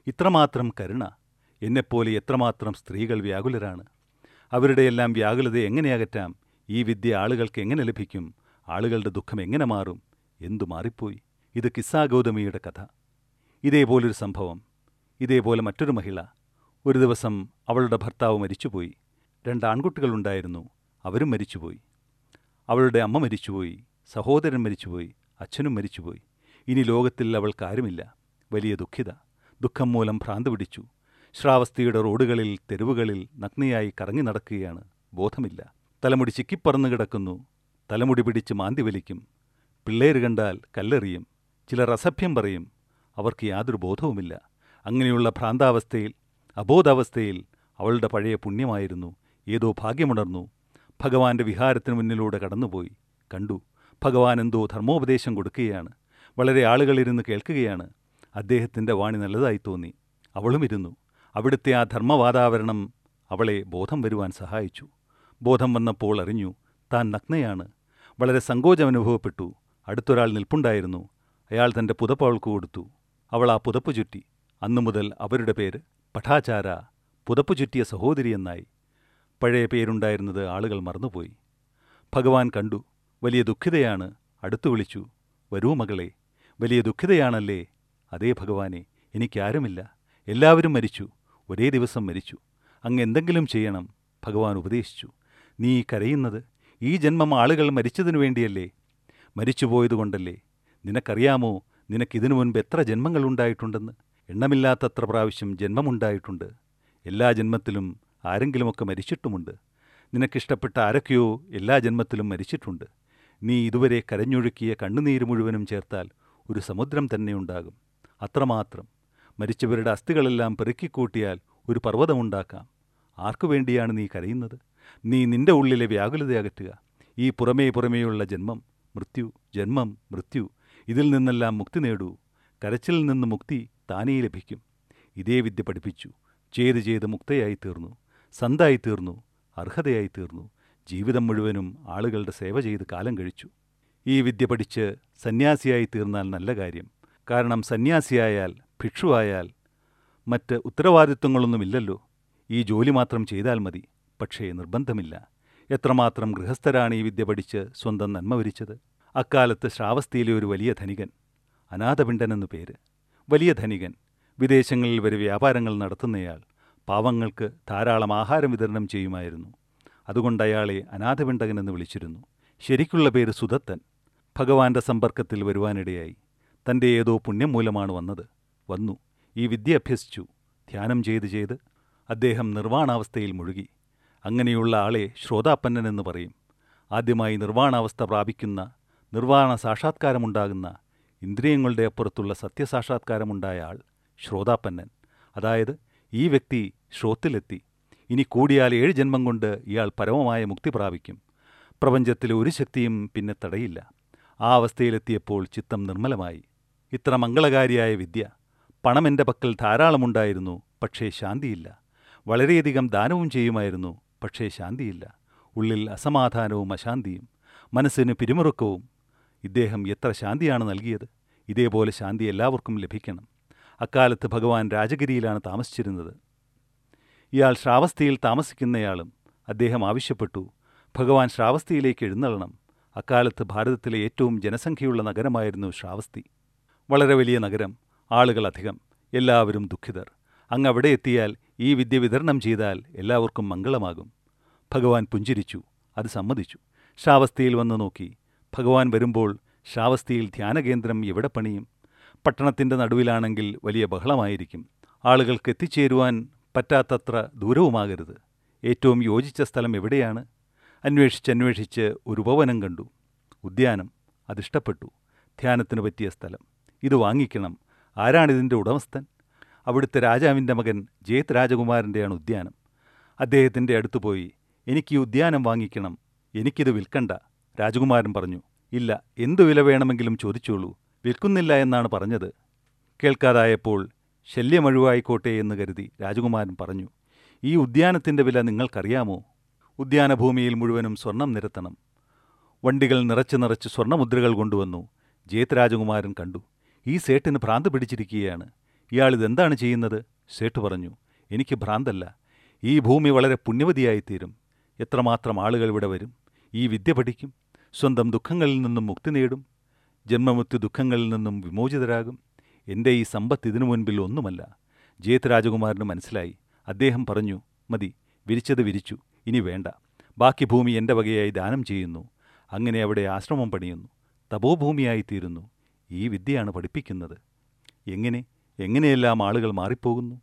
Speaker 1: ഇത്രമാത്രം കരുണ എന്നെപ്പോലെ എത്രമാത്രം സ്ത്രീകൾ വ്യാകുലരാണ് അവരുടെയെല്ലാം വ്യാകുലത എങ്ങനെ അകറ്റാം ഈ വിദ്യ ആളുകൾക്ക് എങ്ങനെ ലഭിക്കും ആളുകളുടെ ദുഃഖം എങ്ങനെ മാറും എന്തു മാറിപ്പോയി ഇത് കിസ്സാ ഗൗതമിയുടെ കഥ ഇതേപോലൊരു സംഭവം ഇതേപോലെ മറ്റൊരു മഹിള ഒരു ദിവസം അവളുടെ ഭർത്താവ് മരിച്ചുപോയി രണ്ട് ആൺകുട്ടികളുണ്ടായിരുന്നു അവരും മരിച്ചുപോയി അവളുടെ അമ്മ മരിച്ചുപോയി സഹോദരൻ മരിച്ചുപോയി അച്ഛനും മരിച്ചുപോയി ഇനി ലോകത്തിൽ അവൾക്കാരുമില്ല വലിയ ദുഃഖിത ദുഃഖം മൂലം ഭ്രാന്ത് പിടിച്ചു ശ്രാവസ്തിയുടെ റോഡുകളിൽ തെരുവുകളിൽ നഗ്നയായി കറങ്ങി നടക്കുകയാണ് ബോധമില്ല തലമുടി ചിക്കിപ്പറന്നു കിടക്കുന്നു തലമുടി പിടിച്ച് മാന്തി വലിക്കും പിള്ളേര് കണ്ടാൽ കല്ലെറിയും ചിലർ അസഭ്യം പറയും അവർക്ക് യാതൊരു ബോധവുമില്ല അങ്ങനെയുള്ള ഭ്രാന്താവസ്ഥയിൽ അബോധാവസ്ഥയിൽ അവളുടെ പഴയ പുണ്യമായിരുന്നു ഏതോ ഭാഗ്യമുണർന്നു ഭഗവാന്റെ വിഹാരത്തിന് മുന്നിലൂടെ കടന്നുപോയി കണ്ടു ഭഗവാൻ എന്തോ ധർമ്മോപദേശം കൊടുക്കുകയാണ് വളരെ ആളുകളിരുന്ന് കേൾക്കുകയാണ് അദ്ദേഹത്തിൻ്റെ വാണി നല്ലതായി തോന്നി അവളും ഇരുന്നു അവിടുത്തെ ആ ധർമ്മവാതാവരണം അവളെ ബോധം വരുവാൻ സഹായിച്ചു ബോധം വന്നപ്പോൾ അറിഞ്ഞു താൻ നഗ്നയാണ് വളരെ സങ്കോചം അനുഭവപ്പെട്ടു അടുത്തൊരാൾ നിൽപ്പുണ്ടായിരുന്നു അയാൾ തൻ്റെ പുതപ്പ് അവൾക്ക് കൊടുത്തു അവൾ ആ പുതപ്പ് ചുറ്റി അന്നു മുതൽ അവരുടെ പേര് പഠാചാര പുതപ്പ് ചുറ്റിയ സഹോദരി എന്നായി പഴയ പേരുണ്ടായിരുന്നത് ആളുകൾ മറന്നുപോയി ഭഗവാൻ കണ്ടു വലിയ ദുഃഖിതയാണ് അടുത്തു വിളിച്ചു വരൂ മകളെ വലിയ ദുഃഖിതയാണല്ലേ അതേ ഭഗവാനെ എനിക്കാരുമില്ല എല്ലാവരും മരിച്ചു ഒരേ ദിവസം മരിച്ചു അങ്ങ് എന്തെങ്കിലും ചെയ്യണം ഭഗവാൻ ഉപദേശിച്ചു നീ കരയുന്നത് ഈ ജന്മം ആളുകൾ മരിച്ചതിനു വേണ്ടിയല്ലേ മരിച്ചുപോയതുകൊണ്ടല്ലേ നിനക്കറിയാമോ നിനക്കിതിനു മുൻപ് എത്ര ജന്മങ്ങളുണ്ടായിട്ടുണ്ടെന്ന് എണ്ണമില്ലാത്തത്ര പ്രാവശ്യം ജന്മമുണ്ടായിട്ടുണ്ട് എല്ലാ ജന്മത്തിലും ആരെങ്കിലുമൊക്കെ മരിച്ചിട്ടുമുണ്ട് നിനക്കിഷ്ടപ്പെട്ട ആരൊക്കെയോ എല്ലാ ജന്മത്തിലും മരിച്ചിട്ടുണ്ട് നീ ഇതുവരെ കരഞ്ഞൊഴുക്കിയ കണ്ണുനീര് മുഴുവനും ചേർത്താൽ ഒരു സമുദ്രം തന്നെ ഉണ്ടാകും അത്രമാത്രം മരിച്ചവരുടെ അസ്ഥികളെല്ലാം പെറുക്കിക്കൂട്ടിയാൽ ഒരു പർവ്വതമുണ്ടാക്കാം ആർക്കു വേണ്ടിയാണ് നീ കരയുന്നത് നീ നിന്റെ ഉള്ളിലെ വ്യാകുലത അകറ്റുക ഈ പുറമേ പുറമേയുള്ള ജന്മം മൃത്യു ജന്മം മൃത്യു ഇതിൽ നിന്നെല്ലാം മുക്തി നേടൂ കരച്ചിലിൽ നിന്ന് മുക്തി താനേ ലഭിക്കും ഇതേ വിദ്യ പഠിപ്പിച്ചു ചെയ്ത് ചെയ്ത് മുക്തയായി തീർന്നു സന്തായി തീർന്നു അർഹതയായി തീർന്നു ജീവിതം മുഴുവനും ആളുകളുടെ സേവ ചെയ്ത് കാലം കഴിച്ചു ഈ വിദ്യ പഠിച്ച് സന്യാസിയായി തീർന്നാൽ നല്ല കാര്യം കാരണം സന്യാസിയായാൽ ഭിക്ഷുവായാൽ മറ്റ് ഉത്തരവാദിത്വങ്ങളൊന്നുമില്ലല്ലോ ഈ ജോലി മാത്രം ചെയ്താൽ മതി പക്ഷേ നിർബന്ധമില്ല എത്രമാത്രം ഗൃഹസ്ഥരാണ് ഈ വിദ്യ പഠിച്ച് സ്വന്തം നന്മ വരിച്ചത് അക്കാലത്ത് ശ്രാവസ്തിയിലെ ഒരു വലിയ ധനികൻ അനാഥപിണ്ടൻ എന്നു പേര് വലിയ ധനികൻ വിദേശങ്ങളിൽ വരെ വ്യാപാരങ്ങൾ നടത്തുന്നയാൾ പാവങ്ങൾക്ക് ധാരാളം ആഹാരം വിതരണം ചെയ്യുമായിരുന്നു അതുകൊണ്ട് അയാളെ അനാഥപിണ്ടകൻ എന്ന് വിളിച്ചിരുന്നു ശരിക്കുള്ള പേര് സുദത്തൻ ഭഗവാന്റെ സമ്പർക്കത്തിൽ വരുവാനിടയായി തൻ്റെ ഏതോ പുണ്യം മൂലമാണ് വന്നത് വന്നു ഈ വിദ്യ അഭ്യസിച്ചു ധ്യാനം ചെയ്ത് ചെയ്ത് അദ്ദേഹം നിർവ്വാണാവസ്ഥയിൽ മുഴുകി അങ്ങനെയുള്ള ആളെ ശ്രോതാപ്പന്നൻ എന്ന് പറയും ആദ്യമായി നിർവ്വാണാവസ്ഥ പ്രാപിക്കുന്ന നിർവ്വാണ സാക്ഷാത്കാരമുണ്ടാകുന്ന ഇന്ദ്രിയങ്ങളുടെ അപ്പുറത്തുള്ള സത്യസാക്ഷാത്കാരമുണ്ടായ ആൾ ശ്രോതാപ്പന്നൻ അതായത് ഈ വ്യക്തി ശ്രോത്തിലെത്തി ഇനി കൂടിയാൽ ഏഴ് ജന്മം കൊണ്ട് ഇയാൾ പരമമായ മുക്തി പ്രാപിക്കും പ്രപഞ്ചത്തിലെ ഒരു ശക്തിയും പിന്നെ തടയില്ല ആ അവസ്ഥയിലെത്തിയപ്പോൾ ചിത്തം നിർമ്മലമായി ഇത്ര മംഗളകാരിയായ വിദ്യ പണം എൻ്റെ പക്കൽ ധാരാളമുണ്ടായിരുന്നു പക്ഷേ ശാന്തിയില്ല വളരെയധികം ദാനവും ചെയ്യുമായിരുന്നു പക്ഷേ ശാന്തിയില്ല ഉള്ളിൽ അസമാധാനവും അശാന്തിയും മനസ്സിന് പിരിമുറുക്കവും ഇദ്ദേഹം എത്ര ശാന്തിയാണ് നൽകിയത് ഇതേപോലെ ശാന്തി എല്ലാവർക്കും ലഭിക്കണം അക്കാലത്ത് ഭഗവാൻ രാജഗിരിയിലാണ് താമസിച്ചിരുന്നത് ഇയാൾ ശ്രാവസ്തിയിൽ താമസിക്കുന്നയാളും അദ്ദേഹം ആവശ്യപ്പെട്ടു ഭഗവാൻ ശ്രാവസ്തിയിലേക്ക് എഴുന്നള്ളണം അക്കാലത്ത് ഭാരതത്തിലെ ഏറ്റവും ജനസംഖ്യയുള്ള നഗരമായിരുന്നു ശ്രാവസ്തി വളരെ വലിയ നഗരം ആളുകൾ അധികം എല്ലാവരും ദുഃഖിതർ അങ്ങ് അവിടെ എത്തിയാൽ ഈ വിദ്യ വിതരണം ചെയ്താൽ എല്ലാവർക്കും മംഗളമാകും ഭഗവാൻ പുഞ്ചിരിച്ചു അത് സമ്മതിച്ചു ശ്രാവസ്തിയിൽ വന്നു നോക്കി ഭഗവാൻ വരുമ്പോൾ ശ്രാവസ്തിയിൽ ധ്യാനകേന്ദ്രം എവിടെ പണിയും പട്ടണത്തിൻ്റെ നടുവിലാണെങ്കിൽ വലിയ ബഹളമായിരിക്കും ആളുകൾക്ക് എത്തിച്ചേരുവാൻ പറ്റാത്തത്ര ദൂരവുമാകരുത് ഏറ്റവും യോജിച്ച സ്ഥലം എവിടെയാണ് അന്വേഷിച്ചന്വേഷിച്ച് ഒരു ഉപവനം കണ്ടു ഉദ്യാനം അതിഷ്ടപ്പെട്ടു ധ്യാനത്തിന് പറ്റിയ സ്ഥലം ഇത് വാങ്ങിക്കണം ആരാണിതിൻ്റെ ഉടമസ്ഥൻ അവിടുത്തെ രാജാവിൻ്റെ മകൻ ജേത് രാജകുമാരൻ്റെയാണ് ഉദ്യാനം അദ്ദേഹത്തിൻ്റെ അടുത്ത് പോയി എനിക്ക് ഈ ഉദ്യാനം വാങ്ങിക്കണം എനിക്കിത് വിൽക്കണ്ട രാജകുമാരൻ പറഞ്ഞു ഇല്ല എന്തു വില വേണമെങ്കിലും ചോദിച്ചോളൂ വിൽക്കുന്നില്ല എന്നാണ് പറഞ്ഞത് കേൾക്കാതായപ്പോൾ ശല്യമൊഴിവായിക്കോട്ടെ എന്ന് കരുതി രാജകുമാരൻ പറഞ്ഞു ഈ ഉദ്യാനത്തിൻ്റെ വില നിങ്ങൾക്കറിയാമോ ഉദ്യാനഭൂമിയിൽ മുഴുവനും സ്വർണം നിരത്തണം വണ്ടികൾ നിറച്ച് നിറച്ച് സ്വർണ്ണമുദ്രകൾ കൊണ്ടുവന്നു ജേത് രാജകുമാരൻ കണ്ടു ഈ സേട്ടിന് ഭ്രാന്ത് പിടിച്ചിരിക്കുകയാണ് ഇയാൾ ഇതെന്താണ് ചെയ്യുന്നത് സേട്ട് പറഞ്ഞു എനിക്ക് ഭ്രാന്തല്ല ഈ ഭൂമി വളരെ പുണ്യവതിയായിത്തീരും എത്രമാത്രം ആളുകൾ ഇവിടെ വരും ഈ വിദ്യ പഠിക്കും സ്വന്തം ദുഃഖങ്ങളിൽ നിന്നും മുക്തി നേടും ജന്മമൃത്യു ദുഃഖങ്ങളിൽ നിന്നും വിമോചിതരാകും എൻ്റെ ഈ സമ്പത്ത് ഇതിനു മുൻപിൽ ഒന്നുമല്ല ജേത്ത് രാജകുമാരന് മനസ്സിലായി അദ്ദേഹം പറഞ്ഞു മതി വിരിച്ചത് വിരിച്ചു ഇനി വേണ്ട ബാക്കി ഭൂമി എൻ്റെ വകയായി ദാനം ചെയ്യുന്നു അങ്ങനെ അവിടെ ആശ്രമം പണിയുന്നു തപോഭൂമിയായി തീരുന്നു ഈ വിദ്യയാണ് പഠിപ്പിക്കുന്നത് എങ്ങനെ എങ്ങനെയെല്ലാം ആളുകൾ മാറിപ്പോകുന്നു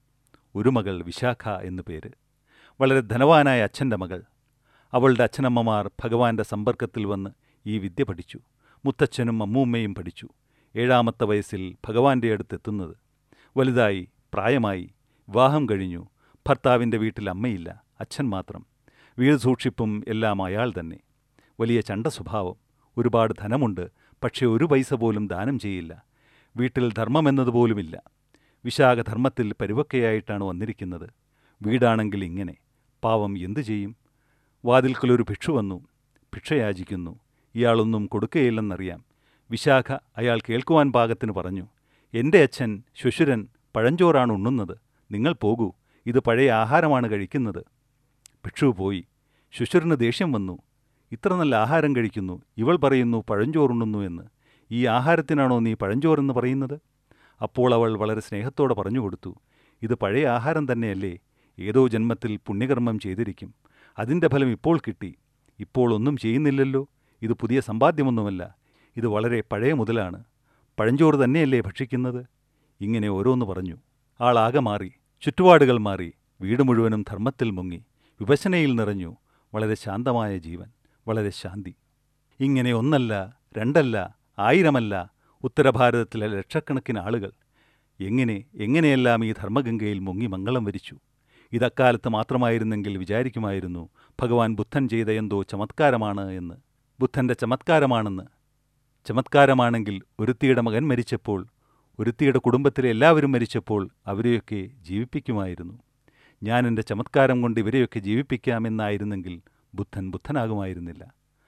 Speaker 1: ഒരു മകൾ വിശാഖ എന്നു പേര് വളരെ ധനവാനായ അച്ഛൻ്റെ മകൾ അവളുടെ അച്ഛനമ്മമാർ ഭഗവാന്റെ സമ്പർക്കത്തിൽ വന്ന് ഈ വിദ്യ പഠിച്ചു മുത്തച്ഛനും അമ്മൂമ്മയും പഠിച്ചു ഏഴാമത്തെ വയസ്സിൽ ഭഗവാന്റെ അടുത്തെത്തുന്നത് വലുതായി പ്രായമായി വിവാഹം കഴിഞ്ഞു ഭർത്താവിൻ്റെ വീട്ടിൽ അമ്മയില്ല അച്ഛൻ മാത്രം വീട് സൂക്ഷിപ്പും എല്ലാം അയാൾ തന്നെ വലിയ ചണ്ട സ്വഭാവം ഒരുപാട് ധനമുണ്ട് പക്ഷേ ഒരു പൈസ പോലും ദാനം ചെയ്യില്ല വീട്ടിൽ ധർമ്മമെന്നതുപോലുമില്ല വിശാഖ ധർമ്മത്തിൽ പരുവക്കയായിട്ടാണ് വന്നിരിക്കുന്നത് വീടാണെങ്കിൽ ഇങ്ങനെ പാവം എന്തു ചെയ്യും വാതിൽക്കലൊരു ഭിക്ഷു വന്നു ഭിക്ഷയാചിക്കുന്നു ഇയാളൊന്നും കൊടുക്കുകയില്ലെന്നറിയാം വിശാഖ അയാൾ കേൾക്കുവാൻ പാകത്തിന് പറഞ്ഞു എൻ്റെ അച്ഛൻ ശുശുരൻ പഴഞ്ചോറാണ് ഉണ്ണുന്നത് നിങ്ങൾ പോകൂ ഇത് പഴയ ആഹാരമാണ് കഴിക്കുന്നത് ഭിക്ഷു പോയി ശുശുരന് ദേഷ്യം വന്നു ഇത്ര നല്ല ആഹാരം കഴിക്കുന്നു ഇവൾ പറയുന്നു പഴഞ്ചോറുണ്ണുന്നു എന്ന് ഈ ആഹാരത്തിനാണോ നീ പഴഞ്ചോറെന്ന് പറയുന്നത് അപ്പോൾ അവൾ വളരെ സ്നേഹത്തോടെ പറഞ്ഞു കൊടുത്തു ഇത് പഴയ ആഹാരം തന്നെയല്ലേ ഏതോ ജന്മത്തിൽ പുണ്യകർമ്മം ചെയ്തിരിക്കും അതിൻ്റെ ഫലം ഇപ്പോൾ കിട്ടി ഇപ്പോൾ ഒന്നും ചെയ്യുന്നില്ലല്ലോ ഇത് പുതിയ സമ്പാദ്യമൊന്നുമല്ല ഇത് വളരെ പഴയ മുതലാണ് പഴഞ്ചോറ് തന്നെയല്ലേ ഭക്ഷിക്കുന്നത് ഇങ്ങനെ ഓരോന്ന് പറഞ്ഞു ആളാകെ മാറി ചുറ്റുപാടുകൾ മാറി വീട് മുഴുവനും ധർമ്മത്തിൽ മുങ്ങി വിഭജനയിൽ നിറഞ്ഞു വളരെ ശാന്തമായ ജീവൻ വളരെ ശാന്തി ഇങ്ങനെ ഒന്നല്ല രണ്ടല്ല ആയിരമല്ല ഉത്തരഭാരതത്തിലെ ലക്ഷക്കണക്കിന് ആളുകൾ എങ്ങനെ എങ്ങനെയെല്ലാം ഈ ധർമ്മഗംഗയിൽ മുങ്ങി മംഗളം വരിച്ചു ഇതക്കാലത്ത് മാത്രമായിരുന്നെങ്കിൽ വിചാരിക്കുമായിരുന്നു ഭഗവാൻ ബുദ്ധൻ ചെയ്ത എന്തോ ചമത്കാരമാണ് എന്ന് ബുദ്ധൻ്റെ ചമത്കാരമാണെന്ന് ചമത്കാരമാണെങ്കിൽ ഒരുത്തിയുടെ മകൻ മരിച്ചപ്പോൾ ഒരുത്തിയുടെ കുടുംബത്തിലെ എല്ലാവരും മരിച്ചപ്പോൾ അവരെയൊക്കെ ജീവിപ്പിക്കുമായിരുന്നു ഞാൻ എൻ്റെ ചമത്കാരം കൊണ്ട് ഇവരെയൊക്കെ ജീവിപ്പിക്കാമെന്നായിരുന്നെങ്കിൽ ബുദ്ധൻ ബുദ്ധനാകുമായിരുന്നില്ല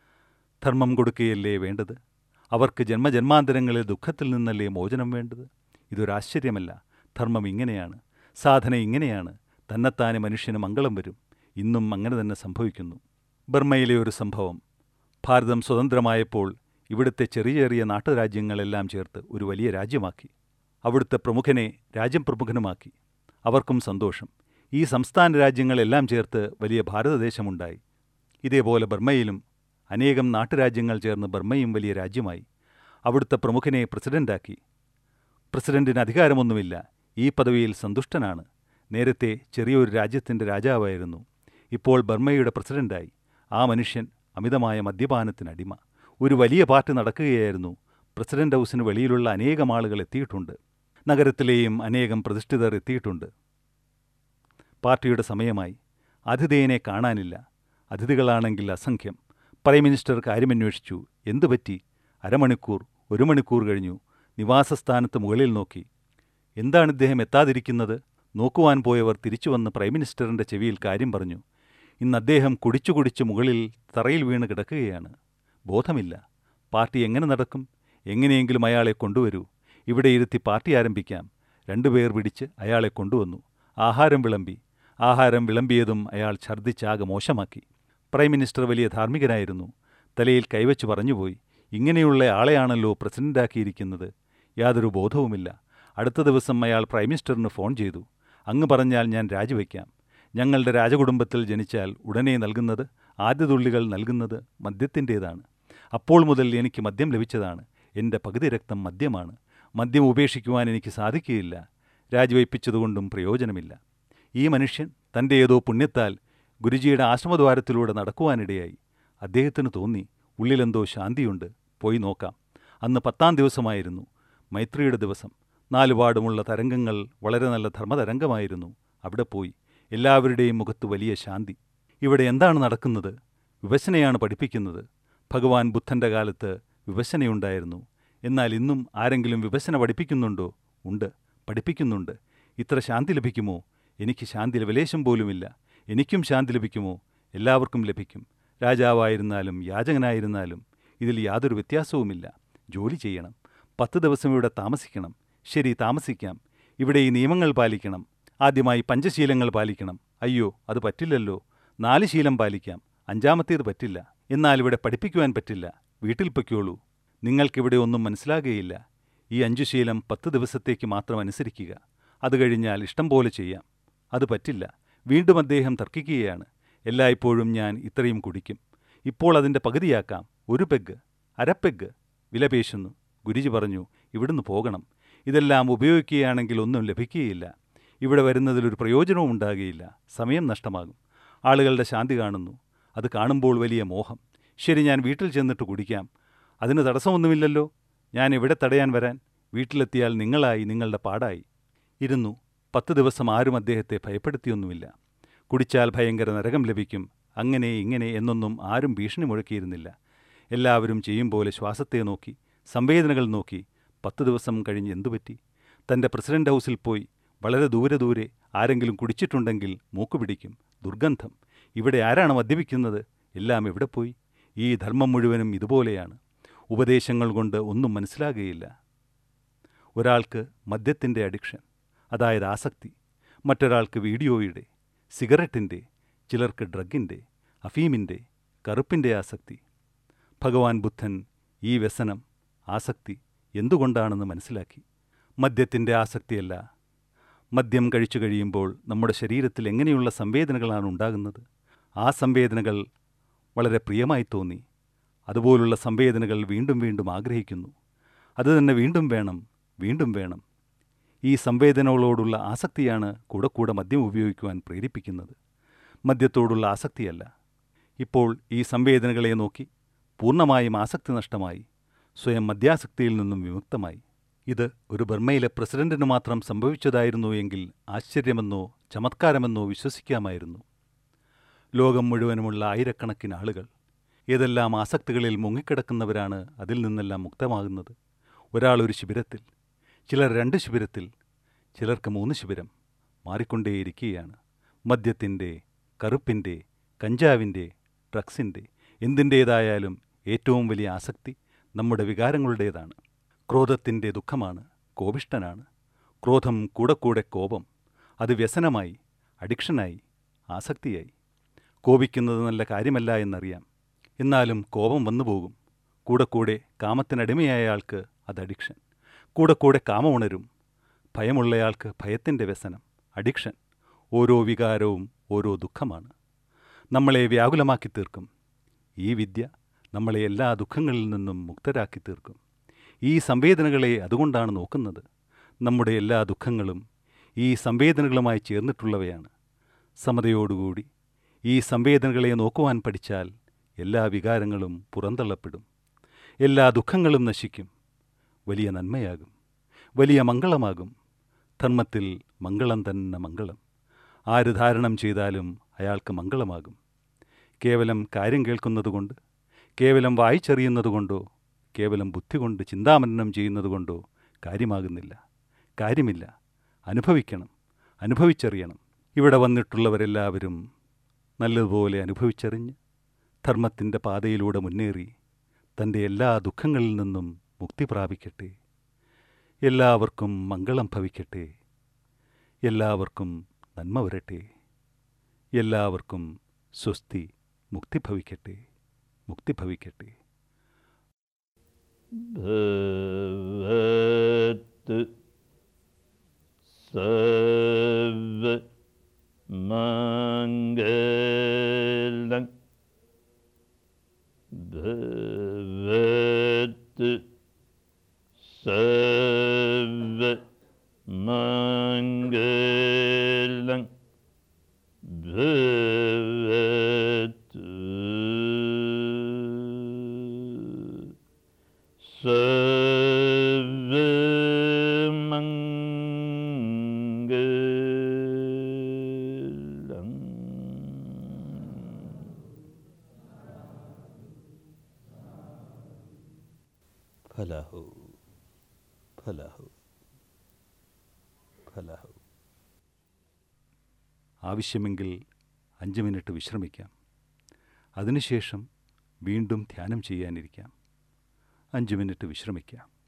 Speaker 1: ധർമ്മം കൊടുക്കുകയല്ലേ വേണ്ടത് അവർക്ക് ജന്മജന്മാന്തരങ്ങളിൽ ദുഃഖത്തിൽ നിന്നല്ലേ മോചനം വേണ്ടത് ഇതൊരാശ്ചര്യമല്ല ധർമ്മം ഇങ്ങനെയാണ് സാധന ഇങ്ങനെയാണ് തന്നെത്താനെ മനുഷ്യന് മംഗളം വരും ഇന്നും അങ്ങനെ തന്നെ സംഭവിക്കുന്നു ബർമ്മയിലെ ഒരു സംഭവം ഭാരതം സ്വതന്ത്രമായപ്പോൾ ഇവിടുത്തെ ചെറിയ ചെറിയ നാട്ടുരാജ്യങ്ങളെല്ലാം ചേർത്ത് ഒരു വലിയ രാജ്യമാക്കി അവിടുത്തെ പ്രമുഖനെ രാജ്യം പ്രമുഖനുമാക്കി അവർക്കും സന്തോഷം ഈ സംസ്ഥാന രാജ്യങ്ങളെല്ലാം ചേർത്ത് വലിയ ഭാരതദേശമുണ്ടായി ഇതേപോലെ ബർമ്മയിലും അനേകം നാട്ടുരാജ്യങ്ങൾ ചേർന്ന് ബർമ്മയും വലിയ രാജ്യമായി അവിടുത്തെ പ്രമുഖനെ പ്രസിഡന്റാക്കി പ്രസിഡന്റിന് അധികാരമൊന്നുമില്ല ഈ പദവിയിൽ സന്തുഷ്ടനാണ് നേരത്തെ ചെറിയൊരു രാജ്യത്തിൻ്റെ രാജാവായിരുന്നു ഇപ്പോൾ ബർമ്മയുടെ പ്രസിഡന്റായി ആ മനുഷ്യൻ അമിതമായ മദ്യപാനത്തിനടിമ ഒരു വലിയ പാർട്ടി നടക്കുകയായിരുന്നു പ്രസിഡന്റ് ഹൗസിന് വെളിയിലുള്ള അനേകം ആളുകൾ എത്തിയിട്ടുണ്ട് നഗരത്തിലെയും അനേകം പ്രതിഷ്ഠിതർ എത്തിയിട്ടുണ്ട് പാർട്ടിയുടെ സമയമായി അതിഥേയനെ കാണാനില്ല അതിഥികളാണെങ്കിൽ അസംഖ്യം പ്രൈം മിനിസ്റ്റർ കാര്യമന്വേഷിച്ചു എന്തുപറ്റി അരമണിക്കൂർ ഒരു മണിക്കൂർ കഴിഞ്ഞു നിവാസസ്ഥാനത്ത് മുകളിൽ നോക്കി എന്താണ് ഇദ്ദേഹം എത്താതിരിക്കുന്നത് നോക്കുവാൻ പോയവർ തിരിച്ചു വന്ന് പ്രൈം മിനിസ്റ്ററിൻ്റെ ചെവിയിൽ കാര്യം പറഞ്ഞു ഇന്ന് അദ്ദേഹം കുടിച്ചു കുടിച്ച് മുകളിൽ തറയിൽ വീണ് കിടക്കുകയാണ് ബോധമില്ല പാർട്ടി എങ്ങനെ നടക്കും എങ്ങനെയെങ്കിലും അയാളെ കൊണ്ടുവരൂ ഇവിടെ ഇരുത്തി പാർട്ടി ആരംഭിക്കാം രണ്ടുപേർ പിടിച്ച് അയാളെ കൊണ്ടുവന്നു ആഹാരം വിളമ്പി ആഹാരം വിളമ്പിയതും അയാൾ ഛർദ്ദിച്ചാകെ മോശമാക്കി പ്രൈം മിനിസ്റ്റർ വലിയ ധാർമ്മികനായിരുന്നു തലയിൽ കൈവച്ച് പറഞ്ഞുപോയി ഇങ്ങനെയുള്ള ആളെയാണല്ലോ പ്രസിഡന്റാക്കിയിരിക്കുന്നത് യാതൊരു ബോധവുമില്ല അടുത്ത ദിവസം അയാൾ പ്രൈം മിനിസ്റ്ററിന് ഫോൺ ചെയ്തു അങ്ങ് പറഞ്ഞാൽ ഞാൻ രാജിവെക്കാം ഞങ്ങളുടെ രാജകുടുംബത്തിൽ ജനിച്ചാൽ ഉടനെ നൽകുന്നത് ആദ്യ തുള്ളികൾ നൽകുന്നത് മദ്യത്തിൻ്റേതാണ് അപ്പോൾ മുതൽ എനിക്ക് മദ്യം ലഭിച്ചതാണ് എൻ്റെ പകുതി രക്തം മദ്യമാണ് മദ്യം ഉപേക്ഷിക്കുവാൻ എനിക്ക് സാധിക്കുകയില്ല രാജിവയ്പ്പിച്ചതുകൊണ്ടും പ്രയോജനമില്ല ഈ മനുഷ്യൻ തൻ്റെ ഏതോ പുണ്യത്താൽ ഗുരുജിയുടെ ആശ്രമദ്വാരത്തിലൂടെ നടക്കുവാനിടയായി അദ്ദേഹത്തിന് തോന്നി ഉള്ളിലെന്തോ ശാന്തിയുണ്ട് പോയി നോക്കാം അന്ന് പത്താം ദിവസമായിരുന്നു മൈത്രിയുടെ ദിവസം നാലുപാടുമുള്ള തരംഗങ്ങൾ വളരെ നല്ല ധർമ്മതരംഗമായിരുന്നു അവിടെ പോയി എല്ലാവരുടെയും മുഖത്ത് വലിയ ശാന്തി ഇവിടെ എന്താണ് നടക്കുന്നത് വിവശനയാണ് പഠിപ്പിക്കുന്നത് ഭഗവാൻ ബുദ്ധൻ്റെ കാലത്ത് വിവശനയുണ്ടായിരുന്നു എന്നാൽ ഇന്നും ആരെങ്കിലും വിവശന പഠിപ്പിക്കുന്നുണ്ടോ ഉണ്ട് പഠിപ്പിക്കുന്നുണ്ട് ഇത്ര ശാന്തി ലഭിക്കുമോ എനിക്ക് ശാന്തി ലവലേശം പോലുമില്ല എനിക്കും ശാന്തി ലഭിക്കുമോ എല്ലാവർക്കും ലഭിക്കും രാജാവായിരുന്നാലും യാചകനായിരുന്നാലും ഇതിൽ യാതൊരു വ്യത്യാസവുമില്ല ജോലി ചെയ്യണം പത്ത് ദിവസം ഇവിടെ താമസിക്കണം ശരി താമസിക്കാം ഇവിടെ ഈ നിയമങ്ങൾ പാലിക്കണം ആദ്യമായി പഞ്ചശീലങ്ങൾ പാലിക്കണം അയ്യോ അത് പറ്റില്ലല്ലോ നാല് ശീലം പാലിക്കാം അഞ്ചാമത്തേത് പറ്റില്ല എന്നാൽ ഇവിടെ പഠിപ്പിക്കുവാൻ പറ്റില്ല വീട്ടിൽ പൊയ്ക്കോളൂ നിങ്ങൾക്കിവിടെ ഒന്നും മനസ്സിലാകുകയില്ല ഈ അഞ്ചു ശീലം പത്ത് ദിവസത്തേക്ക് മാത്രം അനുസരിക്കുക അത് കഴിഞ്ഞാൽ ഇഷ്ടം പോലെ ചെയ്യാം അത് പറ്റില്ല വീണ്ടും അദ്ദേഹം തർക്കിക്കുകയാണ് എല്ലായ്പ്പോഴും ഞാൻ ഇത്രയും കുടിക്കും ഇപ്പോൾ അതിൻ്റെ പകുതിയാക്കാം ഒരു പെഗ് അരപ്പെഗ് വിലപേശുന്നു ഗുരുജി പറഞ്ഞു ഇവിടുന്ന് പോകണം ഇതെല്ലാം ഉപയോഗിക്കുകയാണെങ്കിൽ ഒന്നും ലഭിക്കുകയില്ല ഇവിടെ വരുന്നതിലൊരു പ്രയോജനവും ഉണ്ടാകുകയില്ല സമയം നഷ്ടമാകും ആളുകളുടെ ശാന്തി കാണുന്നു അത് കാണുമ്പോൾ വലിയ മോഹം ശരി ഞാൻ വീട്ടിൽ ചെന്നിട്ട് കുടിക്കാം അതിന് തടസ്സമൊന്നുമില്ലല്ലോ ഞാൻ എവിടെ തടയാൻ വരാൻ വീട്ടിലെത്തിയാൽ നിങ്ങളായി നിങ്ങളുടെ പാടായി ഇരുന്നു പത്ത് ദിവസം ആരും അദ്ദേഹത്തെ ഭയപ്പെടുത്തിയൊന്നുമില്ല കുടിച്ചാൽ ഭയങ്കര നരകം ലഭിക്കും അങ്ങനെ ഇങ്ങനെ എന്നൊന്നും ആരും ഭീഷണി മുഴക്കിയിരുന്നില്ല എല്ലാവരും ചെയ്യും പോലെ ശ്വാസത്തെ നോക്കി സംവേദനകൾ നോക്കി പത്ത് ദിവസം കഴിഞ്ഞ് എന്തുപറ്റി തൻ്റെ പ്രസിഡന്റ് ഹൗസിൽ പോയി വളരെ ദൂരെ ദൂരെ ആരെങ്കിലും കുടിച്ചിട്ടുണ്ടെങ്കിൽ മൂക്ക് പിടിക്കും ദുർഗന്ധം ഇവിടെ ആരാണ് മദ്യപിക്കുന്നത് എല്ലാം എവിടെ പോയി ഈ ധർമ്മം മുഴുവനും ഇതുപോലെയാണ് ഉപദേശങ്ങൾ കൊണ്ട് ഒന്നും മനസ്സിലാകുകയില്ല ഒരാൾക്ക് മദ്യത്തിൻ്റെ അഡിക്ഷൻ അതായത് ആസക്തി മറ്റൊരാൾക്ക് വീഡിയോയുടെ സിഗരറ്റിൻ്റെ ചിലർക്ക് ഡ്രഗിൻ്റെ അഫീമിൻ്റെ കറുപ്പിൻ്റെ ആസക്തി ഭഗവാൻ ബുദ്ധൻ ഈ വ്യസനം ആസക്തി എന്തുകൊണ്ടാണെന്ന് മനസ്സിലാക്കി മദ്യത്തിൻ്റെ ആസക്തിയല്ല മദ്യം കഴിച്ചു കഴിയുമ്പോൾ നമ്മുടെ ശരീരത്തിൽ എങ്ങനെയുള്ള സംവേദനകളാണ് ഉണ്ടാകുന്നത് ആ സംവേദനകൾ വളരെ പ്രിയമായി തോന്നി അതുപോലുള്ള സംവേദനകൾ വീണ്ടും വീണ്ടും ആഗ്രഹിക്കുന്നു അത് തന്നെ വീണ്ടും വേണം വീണ്ടും വേണം ഈ സംവേദനകളോടുള്ള ആസക്തിയാണ് കൂടെ കൂടെ മദ്യം ഉപയോഗിക്കുവാൻ പ്രേരിപ്പിക്കുന്നത് മദ്യത്തോടുള്ള ആസക്തിയല്ല ഇപ്പോൾ ഈ സംവേദനകളെ നോക്കി പൂർണ്ണമായും ആസക്തി നഷ്ടമായി സ്വയം മദ്യാസക്തിയിൽ നിന്നും വിമുക്തമായി ഇത് ഒരു ബർമ്മയിലെ പ്രസിഡന്റിന് മാത്രം സംഭവിച്ചതായിരുന്നു എങ്കിൽ ആശ്ചര്യമെന്നോ ചമത്കാരമെന്നോ വിശ്വസിക്കാമായിരുന്നു ലോകം മുഴുവനുമുള്ള ആയിരക്കണക്കിന് ആളുകൾ ഏതെല്ലാം ആസക്തികളിൽ മുങ്ങിക്കിടക്കുന്നവരാണ് അതിൽ നിന്നെല്ലാം മുക്തമാകുന്നത് ഒരാൾ ഒരു ശിബിരത്തിൽ ചിലർ രണ്ട് ശിബിരത്തിൽ ചിലർക്ക് മൂന്ന് ശിബിരം മാറിക്കൊണ്ടേയിരിക്കുകയാണ് മദ്യത്തിൻ്റെ കറുപ്പിൻ്റെ കഞ്ചാവിൻ്റെ ഡ്രഗ്സിൻ്റെ എന്തിൻ്റേതായാലും ഏറ്റവും വലിയ ആസക്തി നമ്മുടെ വികാരങ്ങളുടേതാണ് ക്രോധത്തിൻ്റെ ദുഃഖമാണ് കോപിഷ്ടനാണ് ക്രോധം കൂടെ കൂടെ കോപം അത് വ്യസനമായി അഡിക്ഷനായി ആസക്തിയായി കോപിക്കുന്നത് നല്ല കാര്യമല്ല എന്നറിയാം എന്നാലും കോപം വന്നു പോകും കൂടെ കൂടെ കാമത്തിനടിമയായ ആൾക്ക് അത് അഡിക്ഷൻ കൂടെ കൂടെ കാമമുണരും ഭയമുള്ളയാൾക്ക് ഭയത്തിൻ്റെ വ്യസനം അഡിക്ഷൻ ഓരോ വികാരവും ഓരോ ദുഃഖമാണ് നമ്മളെ വ്യാകുലമാക്കി തീർക്കും ഈ വിദ്യ നമ്മളെ എല്ലാ ദുഃഖങ്ങളിൽ നിന്നും മുക്തരാക്കി തീർക്കും ഈ സംവേദനകളെ അതുകൊണ്ടാണ് നോക്കുന്നത് നമ്മുടെ എല്ലാ ദുഃഖങ്ങളും ഈ സംവേദനകളുമായി ചേർന്നിട്ടുള്ളവയാണ് സമതയോടുകൂടി ഈ സംവേദനകളെ നോക്കുവാൻ പഠിച്ചാൽ എല്ലാ വികാരങ്ങളും പുറന്തള്ളപ്പെടും എല്ലാ ദുഃഖങ്ങളും നശിക്കും വലിയ നന്മയാകും വലിയ മംഗളമാകും ധർമ്മത്തിൽ മംഗളം തന്നെ മംഗളം ആര് ധാരണം ചെയ്താലും അയാൾക്ക് മംഗളമാകും കേവലം കാര്യം കേൾക്കുന്നതുകൊണ്ട് കേവലം വായിച്ചറിയുന്നതുകൊണ്ടോ കേവലം ബുദ്ധി കൊണ്ട് ചിന്താമനനം ചെയ്യുന്നതുകൊണ്ടോ കാര്യമാകുന്നില്ല കാര്യമില്ല അനുഭവിക്കണം അനുഭവിച്ചറിയണം ഇവിടെ വന്നിട്ടുള്ളവരെല്ലാവരും നല്ലതുപോലെ അനുഭവിച്ചറിഞ്ഞ് ധർമ്മത്തിൻ്റെ പാതയിലൂടെ മുന്നേറി തൻ്റെ എല്ലാ ദുഃഖങ്ങളിൽ നിന്നും മുക്തി പ്രാപിക്കട്ടെ എല്ലാവർക്കും മംഗളം ഭവിക്കട്ടെ എല്ലാവർക്കും നന്മ വരട്ടെ എല്ലാവർക്കും സ്വസ്തി മുക്തി ഭവിക്കട്ടെ മുക്തി ഭവിക്കട്ടെ
Speaker 2: भवतु सर्वमङ्गलं भवतु सर्वमङ्गलं भवतु सर्वमङ्गलम्
Speaker 1: ഫലഹു ഫലഹു ഫലഹു ആവശ്യമെങ്കിൽ അഞ്ച് മിനിറ്റ് വിശ്രമിക്കാം അതിനുശേഷം വീണ്ടും ധ്യാനം ചെയ്യാനിരിക്കാം അഞ്ച് മിനിറ്റ് വിശ്രമിക്കാം